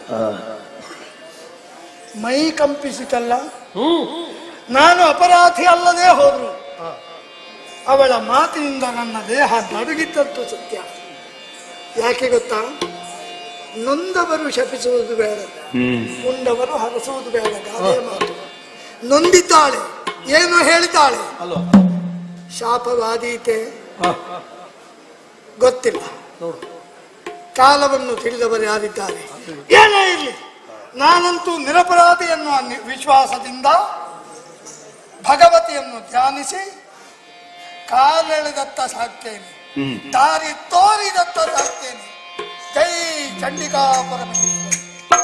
ಮೈ ಕಂಪಿಸಿತಲ್ಲ ನಾನು ಅಪರಾಧಿ ಅಲ್ಲದೆ ಹೋದ್ರು ಅವಳ ಮಾತಿನಿಂದ ನನ್ನ ದೇಹ ನಡುಗಿದ್ದಂತೂ ಸತ್ಯ ಯಾಕೆ ಗೊತ್ತಾ ನೊಂದವರು ಶಪಿಸುವುದು ಬೇಡ ಉಂಡವರು ಹರಸುವುದು ಬೇಡ ಗಾದೆಯ ಮಾತು ನೊಂದಿದ್ದಾಳೆ ಏನು ಹೇಳಿದ್ದಾಳೆ ಶಾಪವಾದೀತೆ ಗೊತ್ತಿಲ್ಲ ಕಾಲವನ್ನು ತಿಳಿದವರು ಯಾರಿದ್ದಾರೆ ಏನೇ ಇರಲಿ ನಾನಂತೂ ನಿರಪರಾಧಿ ಎನ್ನುವ ನಿ- ವಿಶ್ವಾಸದಿಂದ ಭಗವತಿಯನ್ನು ಧ್ಯಾನಿಸಿ ಕಾಲೆಳೆದತ್ತ ಸಾಕ್ತೇನೆ ದಾರಿ ತೋರಿದತ್ತ ಸಾಕ್ತೇನೆ ಜೈ ಚಂಡಿಕಾ ಪರಮೇಶ್ವರಿ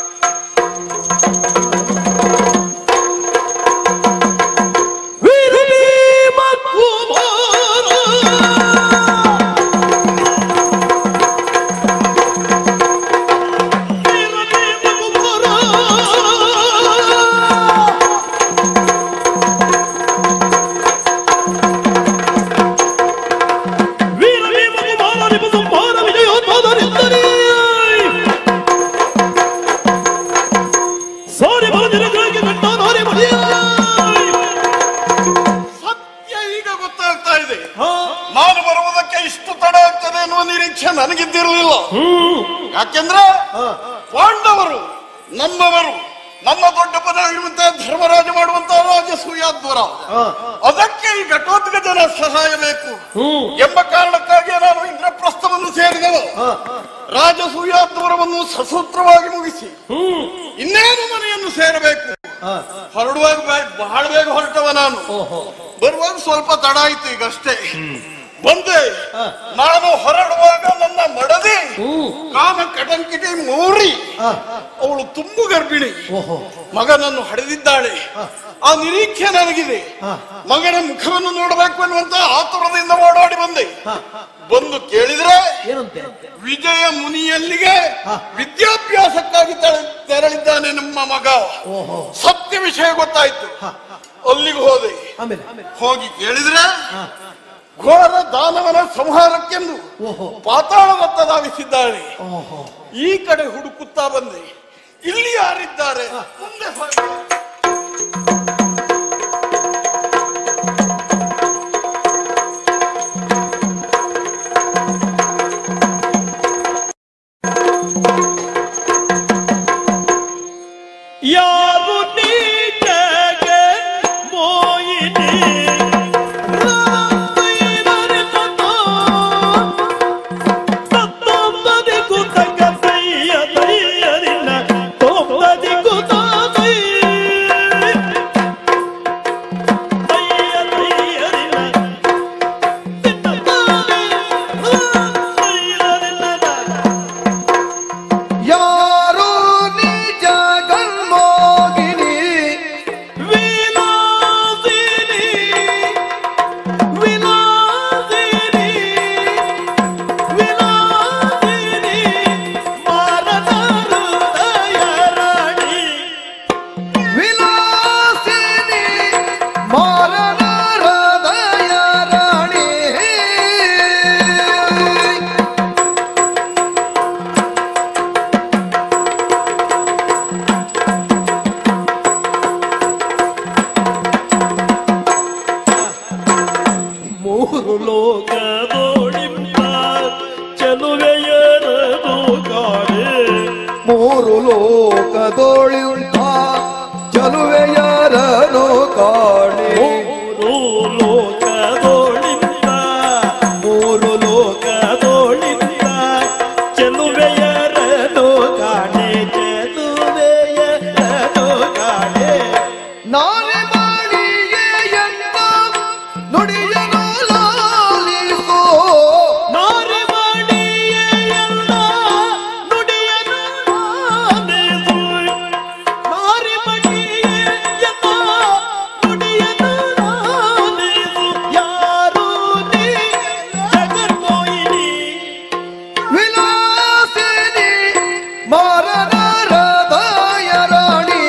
ಸಾರಿ ಬಲದಿರಗಳಿಗೆ ಗಂಟ ನಾರಿ ಮಡಿಯ ಸತ್ಯ ಈಗ ಗೊತ್ತಾಗ್ತಾ ಇದೆ ನಾನು ಬರುವುದಕ್ಕೆ ಇಷ್ಟು ತಡ ಆಗ್ತದೆ ಎನ್ನುವ ನಿರೀಕ್ಷೆ ನನಗಿದ್ದಿರಲಿಲ್ಲ ಯಾಕೆಂದ್ರೆ ಪಾಂಡವರು ನಮ್ಮವರು ನಮ್ಮ ದೊಡ್ಡ ಪದ ಇರುವಂತಹ ಧರ್ಮರಾಜ ಮಾಡುವಂತಹ ರಾಜಸೂಯಾದ್ವರ ಅದಕ್ಕೆ ಈ ಘಟೋತ್ಕಜನ ಸಹಾಯ ಬೇಕು ಎಂಬ ಕಾರಣಕ್ಕಾಗಿ ನಾನು ಇಂದ್ರಪ್ರಸ್ಥವನ್ನು ಸೇರಿದೆವು ರಾಜಸೂಯಾದ್ವರವನ್ನು ಸಸೂತ್ರವಾಗಿ ಮುಗಿಸಿ ಇನ್ನೇನು ಮನೆಯನ್ನು ಸೇರಬೇಕು ಹೊರಡುವಾಗ ಬೆ- ಬಹಳ ಬೇಗ ಹೊರಟವ ನಾನು ಬರುವಾಗ ಸ್ವಲ್ಪ ತಡ ಆಯ್ತು ಈಗ ಅಷ್ಟೇ ಬಂದೆ ನಾನು ಹೊರಡುವಾಗ ನನ್ನ ಮಡದಿ ಕಾಮ ಕಟಂಕಿಟಿ ಮೂರಿ ಅವಳು ತುಂಬು ಗರ್ಭಿಣಿ ಮಗನನ್ನು ಹಡೆದಿದ್ದಾಳೆ ಆ ನಿರೀಕ್ಷೆ ನನಗಿದೆ ಮಗನ ಮುಖವನ್ನು ನೋಡಬೇಕು ಅನ್ನುವಂತ ಆತುರದಿಂದ ಓಡಾಡಿ ಬಂದೆ ಬಂದು ಕೇಳಿದ್ರೆ ಏನಂತೆ ವಿಜಯ ಮುನಿಯಲ್ಲಿಗೆ ವಿದ್ಯಾಭ್ಯಾಸಕ್ಕಾಗಿ ತೆರ- ತೆರಳಿದ್ದಾನೆ ನಮ್ಮ ಮಗ ಸತ್ಯ ವಿಷಯ ಗೊತ್ತಾಯ್ತು ಅಲ್ಲಿಗೆ ಹೋದೆ ಆಮೇಲೆ ಹೋಗಿ ಕೇಳಿದ್ರೆ ಘೋರ ದಾನವನ ಸಂಹಾರಕ್ಕೆಂದು ಪಾತಾಳದತ್ತ ಧಾವಿಸಿದ್ದಾಳೆ ಈ ಕಡೆ ಹುಡುಕುತ್ತಾ ಬಂದೆ ಇಲ್ಲಿ ಯಾರಿದ್ದಾರೆ ಮುಂದೆ ಹೋಗಿ. ಯಾರು ನೀಚಗೆ ಮೋಯಿನಿ ತತ್ತೊಂಬದಿ ಕುತಕ ದಯ್ಯ ದಯ್ಯರಿನ ತೊಂಬದಿ ಕುತ ದಯ್ಯ ದಯ್ಯರಿನ ತಿನ್ನತಾನೆ ದಯ್ಯರಿನ ಯಾರು ನಿಜ ಗಲ್ಮೋಗಿನಿ ವಿಲಾಸಿನಿ ವಿಲಾಸಿನಿ ವಿಲಾಸಿನಿ ಮಾರನ ಹೃದಯರಾಣಿ ವಿಲಾಸಿನಿ ಮಾರನ ಹೃದಯ ರಾಣಿ ಮೂರು ಲೋಕದೋಡಿಂಬ ಚೆಲುವೆಯರದು ಕಾಣೆ ಮೂರು ಲೋಕದೋಳಿಯುಂಟ ಚಲುವೆಯರನು ಕಾಣಿ ಮೂರು ಲೋಕದೋಡಿಂಬ ಮೂರು ಲೋಕದೋಡಿಂಬ ಚೆಲುವೆಯರದು ಕಾಣೆ ಚೆಲುವೆಯರದು ಕಾಣೆ ನಾಳೆ ಮಾಡಿಯೇ ಎಂತ ನುಡಿಯನು ಲಾಲಿಸೋ ನಾರಿ ಮಾಡಿಯೇ ಎಲ್ಲ ನುಡಿಯನು ನಾನಿಸು. ನಾರಿ ಮಾಡಿಯೇ ಎಲ್ಲ ನುಡಿಯನು ನಾನಿಸು. ಯಾರು ನೀ ಜಗನ್ಮೋಹಿನಿ ವಿಲಾಸಿನಿ ಮಾರನ ಹೃದಯ ರಾಣಿ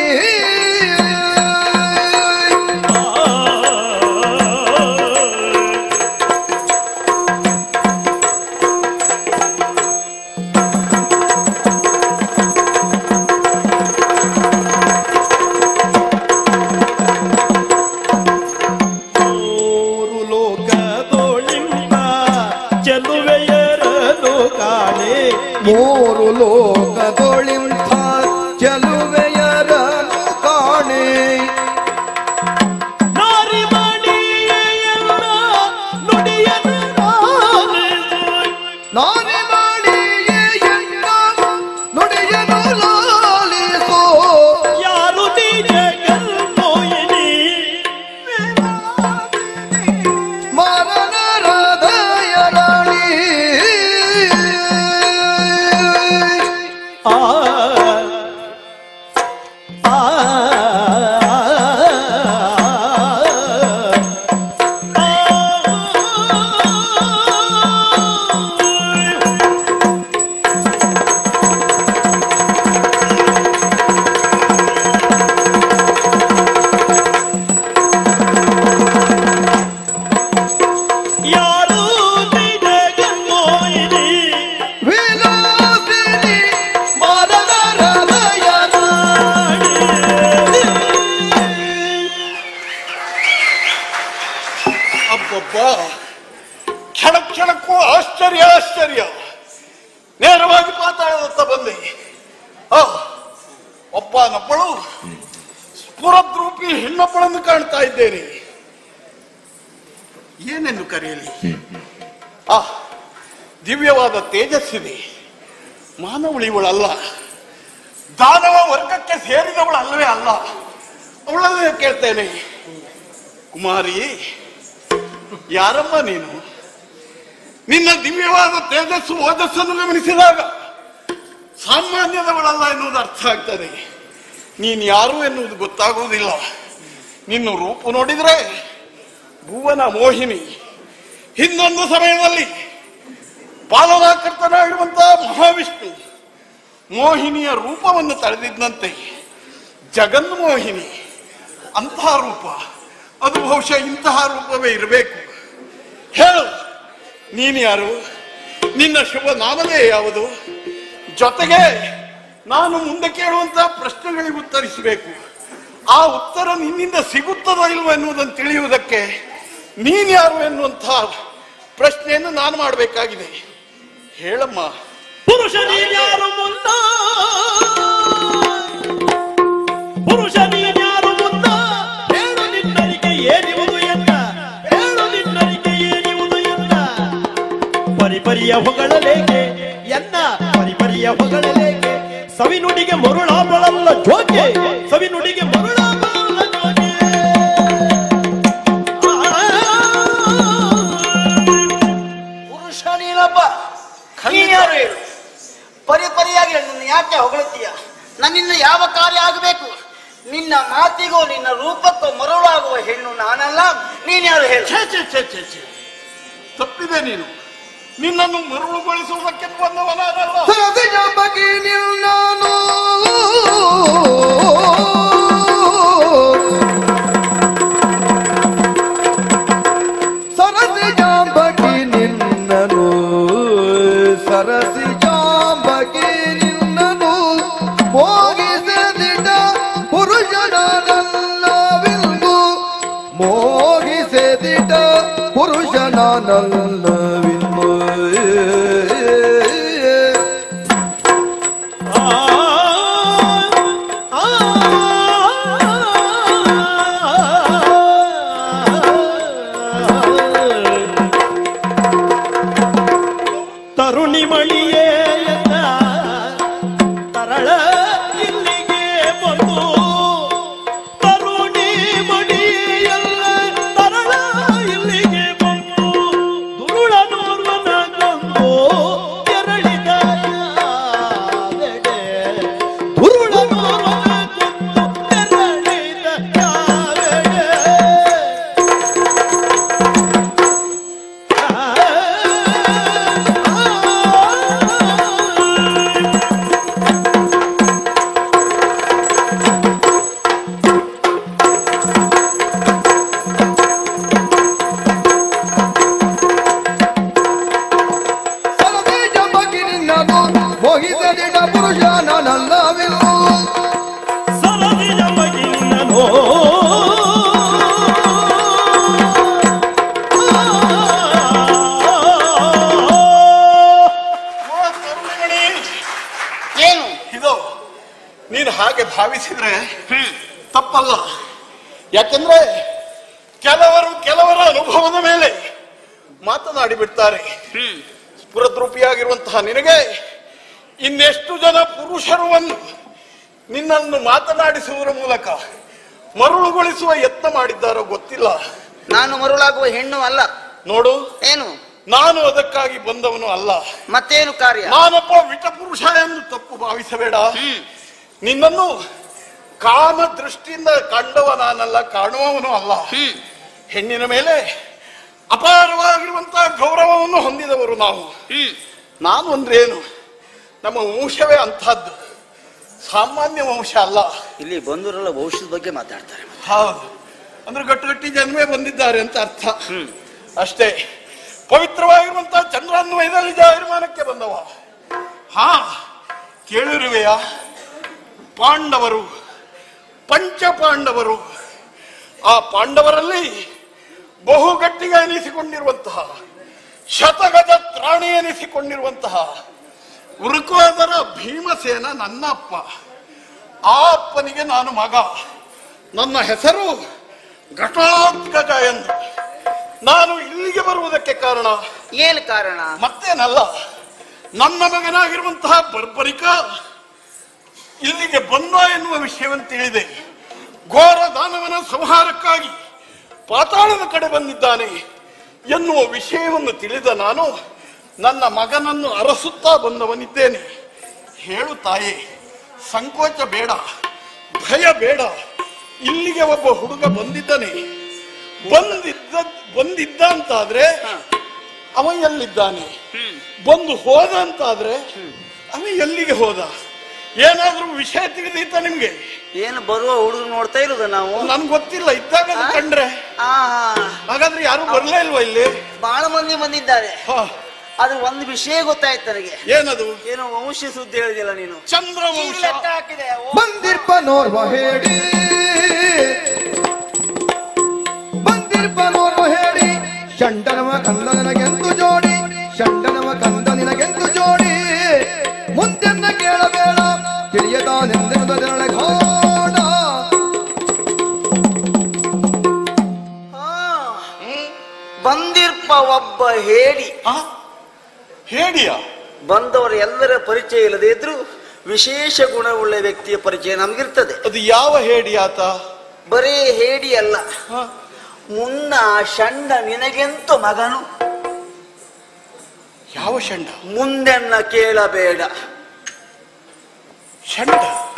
ಮೂರು ಲೋಕದೊಳಿಂಬ ಚೆಲುವೆಯರನು ಕಾಣೆ ಮೂರು ಲೋಕದೊಳಿಂಥ ಚಲುವೆಯರನು ಕಾಣೆ ನಾರಿ ಮಾಡಿಯೇ ಎಲ್ಲ ನುಡಿಯನು ನಾನಿಸು. ನಾನೇ ಮಾಡಿಯೇ ಎಂತ ನುಡಿಯನು ಲಾಲಿಸೋ ಯಾರು ನೀ ಜಗನ್ಮೋಹಿನಿ ಮಾರನ ಹೃದಯ ರಾಣಿ ಆ ಆ ಯಾರು ನೀ ಜಗನ್ಮೋಹಿನಿ ವಿಲಾಸಿನಿ ಮಾರನ ಹೃದಯ ಅಬ್ಬಬ್ಬ ಕ್ಷಣ ಕ್ಷಣಕ್ಕೂ ಆಶ್ಚರ್ಯ ಆಶ್ಚರ್ಯ ನೇರವಾಗಿ ಪಾತಾಳದತ್ತ ಬಂದೆ ಆ, ಒಬ್ಬನೊಬ್ಬಳು ಸ್ಫುರದ್ರೂಪಿ ಹೆಣ್ಣೊಬ್ಬಳನ್ನು ಕಾಣ್ತಾ ಇದ್ದೇನೆ ಏನೆಂದು ಕರೆಯಲಿ ಆ ದಿವ್ಯವಾದ ತೇಜಸ್ಸಿದೆ ಮಾನವಳಿವಳಲ್ಲ ದಾನವ ವರ್ಗಕ್ಕೆ ಸೇರಿದವಳಲ್ಲವೇ ಅಲ್ಲ ಅವಳನ್ನೇ ಕೇಳ್ತೇನೆ ಕುಮಾರಿ ಯಾರಮ್ಮ ನೀನು ನಿನ್ನ ದಿವ್ಯವಾದ ತೇಜಸ್ಸು ಓಜಸ್ಸನ್ನು ಗಮನಿಸಿದಾಗ ಸಾಮಾನ್ಯದವಳಲ್ಲ ಎನ್ನುವುದು ಅರ್ಥ ಆಗ್ತದೆ ನೀನು ಯಾರು ಎನ್ನುವುದು ಗೊತ್ತಾಗುವುದಿಲ್ಲ ನಿನ್ನ ರೂಪ ನೋಡಿದ್ರೆ ಭುವನ ಮೋಹಿನಿ ಹಿಂದೊಂದು ಸಮಯದಲ್ಲಿ ಪಾಲನಾಕರ್ತನಾಗಿರುವಂತಹ ಮಹಾವಿಷ್ಣು ಮೋಹಿನಿಯ ರೂಪವನ್ನು ತಳೆದಿದ್ದಂತೆ ಜಗನ್ಮೋಹಿನಿ ಅಂತಹ ರೂಪ ಅದು ಬಹುಶಃ ಇಂತಹ ರೂಪವೇ ಇರಬೇಕು ಹೇಳು ನೀನು ಯಾರು ನಿನ್ನ ಶುಭ ನಾಮವೇ ಯಾವುದು ಜೊತೆಗೆ ನಾನು ಮುಂದೆ ಕೇಳುವಂತಹ ಪ್ರಶ್ನೆಗಳಿಗೆ ಉತ್ತರಿಸಬೇಕು ಆ ಉತ್ತರ ನಿನ್ನಿಂದ ಸಿಗುತ್ತದೋ ಇಲ್ವೋ ಎನ್ನುವುದನ್ನು ತಿಳಿಯುವುದಕ್ಕೆ ನೀನು ಯಾರು ಎನ್ನುವಂತಹ ಪ್ರಶ್ನೆಯನ್ನು ನಾನು ಮಾಡಬೇಕಾಗಿದೆ ಹೇಳಮ್ಮ ಪುರುಷ ನೀನ್ಯಾರು ಮುನ್ನ ಪುರುಷ ನೀನ್ಯಾರು ಮುನ್ನ ಹೇಳು ನಿನ್ನರಿಗೆ ಏನಿವುದು ಎನ್ನ ಹೇಳು ನಿನ್ನರಿಗೆ ಏನಿವುದು ಎನ್ನ ಪರಿಪರಿಯ ಹೊಗಳಲೇಕೆ ಎನ್ನ ಪರಿಪರಿಯ ಹೊಗಳಲೇಕೆ ಸವಿನುಡಿಗೆ ಮರುಳಾಬಳಲ್ಲ ಜೋಕೆ ಸವಿನುಡಿಗೆ ಮರುಳಾಬಳಲ್ಲ ಜೋಕೆ ಪುರುಷ ನೀನೊಬ್ಬ ನೀನ್ ಯಾರು ಹೇಳು ಪರಿ ಪರಿಯಾಗಿ ನನ್ನ ಯಾಕೆ ಹೊಗಳುತ್ತೀಯ ನನ್ನಿಂದ ಯಾವ ಕಾರ್ಯ ಆಗಬೇಕು ನಿನ್ನ ಮಾತಿಗೂ ನಿನ್ನ ರೂಪಕ್ಕೂ ಮರುಳಾಗುವ ಹೆಣ್ಣು ನಾನಲ್ಲ ನೀನ್ ಯಾರು ಹೇಳು ಛೇ ಛೇ ಛೇ ಛೇ ಛೇ ತಪ್ಪಿದೆ ನೀನು ನಿನ್ನನ್ನು ಮರುಳುಗೊಳಿಸುವುದಕ್ಕೆ ಬಂದವನಾಗಲ್ಲ ಸರಸಿಜ ಬಗೆ ನಿನ್ನನು ಸರಸಿಜ ಬಗೆ ನಿನ್ನನು ಸರಸಿಜ ಬಗೆ ನಿನ್ನನು ಮೋಗಿಸದಿಟ ಪುರುಷನಲ್ಲವಿಂದು ಮೋಗಿಸದಿಟ ಪುರುಷನಲ್ಲವಿಂದು ತರುಣಿ ಮಳಿಯೇ ಎನ್ನ ತರಳ ಇಲ್ಲಿಗೆ ಬಂದು ತರುಣಿ ಮಡಿಯಲ್ಲ ತರಳ ಇಲ್ಲಿಗೆ ಬಂದು ದುರುಳ ನೋರ್ವನ ಕೊಂದು ಕೆರಳಿದ ಯಾವೆಡೆ. ದುರುಳ ನೋರ್ವನ ಕೊಂದು ಕೆರಳಿದ ಯಾವೆಡೆ. ಸರಸಿಜ ಬಗೆ ನಿನ್ನನು ಮೋಗಿಸದಿಟ ಪುರುಷನಲ್ಲವಿಂದು ಸರದಿನ ಬಗಿನ್ನನೋ ಓ ತರುಣಿಮಣಿ, ಏನು ಇದು ನೀನು ಹಾಗೆ ಭಾವಿಸಿದ್ರೆ ತಪ್ಪಲ್ಲ ಯಾಕೆಂದ್ರೆ ಕೆಲವರು ಕೆಲವರ ಅನುಭವದ ಮೇಲೆ ಮಾತನಾಡಿ ಬಿಡ್ತಾರೆ ಸ್ಫುರದ್ರೂಪಿಯಾಗಿರುವಂತಹ ನಿನಗೆ ಇನ್ನೆಷ್ಟು ಜನ ಪುರುಷರು ಒಂದು ನಿನ್ನನ್ನು ಮಾತನಾಡಿಸುವುದರ ಮೂಲಕ ಮರುಳುಗೊಳಿಸುವ ಯತ್ನ ಮಾಡಿದ್ದಾರೋ ಗೊತ್ತಿಲ್ಲ ನಾನು ಮರುಳಾಗುವ ಹೆಣ್ಣು ಅಲ್ಲ ನೋಡು ಏನು ನಾನು ಅದಕ್ಕಾಗಿ ಬಂದವನು ಅಲ್ಲ ಮತ್ತೇನು ಕಾರ್ಯ ನಾನೊಬ್ಬ ವಿಟ ಪುರುಷ ಎಂದು ತಪ್ಪು ಭಾವಿಸಬೇಡ ನಿನ್ನನ್ನು ಕಾಮ ದೃಷ್ಟಿಯಿಂದ ಕಂಡವ ನಾನಲ್ಲ ಕಾಣುವವನು ಅಲ್ಲ ಹೆಣ್ಣಿನ ಮೇಲೆ ಅಪಾರವಾಗಿರುವಂತಹ ಗೌರವವನ್ನು ಹೊಂದಿದವರು ನಾವು ನಾನು ಅಂದ್ರೆ ಏನು ನಮ್ಮ ವಂಶವೇ ಅಂತಹದ್ದು ಸಾಮಾನ್ಯ ವಂಶ ಅಲ್ಲ ಇಲ್ಲಿ ಬಂದವರೆಲ್ಲ ಭವಿಷ್ಯದ ಬಗ್ಗೆ ಮಾತಾಡ್ತಾರೆ ಹೌದು ಅಂದ್ರೆ ಗಟ್ಟು ಗಟ್ಟಿ ಜನ್ಮೇ ಬಂದಿದ್ದಾರೆ ಅಂತ ಅರ್ಥ ಅಷ್ಟೇ ಪವಿತ್ರವಾಗಿರುವಂತಹ ಚಂದ್ರಾನ್ವಯದಲ್ಲಿ ಜಾಯಮಾನಕ್ಕೆ ಬಂದವ ಹಾ ಕೇಳಿರುವೆಯಾ ಪಾಂಡವರು ಪಂಚ ಪಾಂಡವರು ಆ ಪಾಂಡವರಲ್ಲಿ ಬಹುಗಟ್ಟಿಗೆ ಎನಿಸಿಕೊಂಡಿರುವಂತಹ ಶತಗಜ ತ್ರಾಣಿ ಎನಿಸಿಕೊಂಡಿರುವಂತಹ ಉರುಕೋದರ ಭೀಮಸೇನ ನನ್ನ ಅಪ್ಪ ಆ ಅಪ್ಪನಿಗೆ ನಾನು ಮಗ ನನ್ನ ಹೆಸರು ಘಟೋತ್ಕಜ ಎಂದು ನಾನು ಇಲ್ಲಿಗೆ ಬರುವುದಕ್ಕೆ ಕಾರಣ ಏನು ಕಾರಣ ಮತ್ತೇನಲ್ಲ ನನ್ನ ಮಗನಾಗಿರುವಂತಹ ಬರ್ಬರಿಕ ಇಲ್ಲಿಗೆ ಬಂದ ಎನ್ನುವ ವಿಷಯವನ್ನು ತಿಳಿದೆ ಘೋರ ದಾನವನ ಸಂಹಾರಕ್ಕಾಗಿ ಪಾತಾಳದ ಕಡೆ ಬಂದಿದ್ದಾನೆ ಎನ್ನುವ ವಿಷಯವನ್ನು ತಿಳಿದ ನಾನು ನನ್ನ ಮಗನನ್ನು ಅರಸುತ್ತಾ ಬಂದವನಿದ್ದೇನೆ ಹೇಳು ತಾಯಿ ಸಂಕೋಚ ಬೇಡ ಭಯ ಬೇಡ ಇಲ್ಲಿಗೆ ಒಬ್ಬ ಹುಡುಗ ಬಂದಿದ್ದಾನೆ ಬಂದಿದ್ದ ಬಂದಿದ್ದ ಅಂತಾದ್ರೆ ಅವ ಎಲ್ಲಿದ್ದಾನೆ ಬಂದು ಹೋದ ಅಂತಾದ್ರೆ ಅವ ಎಲ್ಲಿಗೆ ಹೋದ ಏನಾದ್ರೂ ವಿಷಯ ತಿಳಿದೀತ ನಿಮ್ಗೆ ಏನು ಬರುವ ಹುಡುಗ ನೋಡ್ತಾ ಇರೋದ ನಾವು ನನ್ಗೆ ಗೊತ್ತಿಲ್ಲ ಇದ್ದಾಗ ಅದು ಕಂಡ್ರೆ ಆ ಹಾಗಾದ್ರೆ ಯಾರು ಬರ್ಲೇ ಇಲ್ವಾ ಇಲ್ಲಿ ಬಹಳ ಮಂದಿ ಬಂದಿದ್ದಾರೆ ಹ, ಆದ್ರೆ ಒಂದು ವಿಷಯ ಗೊತ್ತಾಯ್ತು ನನಗೆ ಏನದು ಏನೋ ವಂಶ ಸುದ್ದಿ ಹೇಳಿದಿಲ್ಲ ನೀನು ಚಂದ್ರವಂಶ ಈಗಲೇ ಲೆಕ್ಕ ಹಾಕಿದೆ ಓ, ಬಂದಿರ್ಪನೋರ್ವ ಹೇಳಿ ಬಂದಿರ್ಪನೋರ್ವ ಹೇಳಿ ಶಂಡನವ ಕಂದ ನಿನಗೆಂದು ಜೋಡಿ ಶಂಡನವ ಕಂದ ನಿನಗೆಂದು ಜೋಡಿ ಮುಂದೆನ್ನ ಕೇಳಬೇಡ ತಿಳಿಯದಾನೆಂದೆನುದ ಘಾಡ ಆ, ಬಂದಿರ್ಪ ಒಬ್ಬ ಹೇಳಿ ಆ? ಹೇಳಿಯ ಬಂದವರ ಎಲ್ಲರ ಪರಿಚಯ ಇಲ್ಲದೆ ಇದ್ರು ವಿಶೇಷ ಗುಣವುಳ್ಳ ವ್ಯಕ್ತಿಯ ಪರಿಚಯ ನಮ್ಗಿರ್ತದೆ ಅದು ಯಾವ ಹೇಡಿ ಆತ ಬರೇ ಹೇಡಿ ಅಲ್ಲ ಮುನ್ನ ಷಂಡ ನಿನಗೆಂತು ಮಗನು ಯಾವ ಷಂಡ ಮುಂದೆನ್ನ ಕೇಳಬೇಡ ಷಂಡ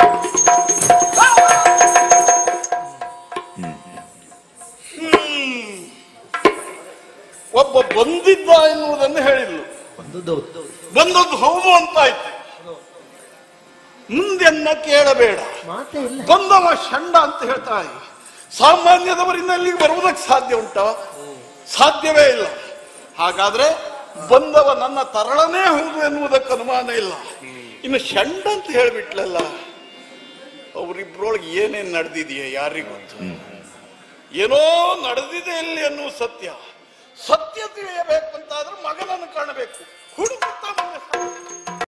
ಹ್ಮ್. ಒಬ್ಬ ಬಂದಿದ್ದ ಎನ್ನುವುದನ್ನು ಹೇಳಿದ್ಲು ಬಂದದ್ದು ಹೌದು ಅಂತಾಯ್ತು ಮುಂದೆನ್ನ ಕೇಳಬೇಡ ಬಂದವ ಷಂಡ ಅಂತ ಹೇಳ್ತಾಳೆ ಸಾಮಾನ್ಯದವರಿಂದ ಇಲ್ಲಿಗೆ ಬರುವುದಕ್ಕೆ ಸಾಧ್ಯ ಉಂಟ ಸಾಧ್ಯವೇ ಇಲ್ಲ ಹಾಗಾದ್ರೆ ಬಂದವ ನನ್ನ ತರಳನೇ ಹೌದು ಎನ್ನುವುದಕ್ಕೆ ಅನುಮಾನ ಇಲ್ಲ ಇನ್ನು ಷಂಡ ಅಂತ ಹೇಳ್ಬಿಟ್ಲಲ್ಲ ಅವರಿಬ್ರೊಳಗೆ ಏನೇನ್ ನಡೆದಿದೆಯಾ ಯಾರಿಗೂ ಗೊತ್ತು ಏನೋ ನಡೆದಿದೆ ಇಲ್ಲಿ ಅನ್ನುವ ಸತ್ಯ ಸತ್ಯ ತಿಳಿಯಬೇಕು ಅಂತಾದ್ರೆ ಮಗನನ್ನು ಕಾಣಬೇಕು ಹುಡುಕುತ್ತಾ ಬಂದೆ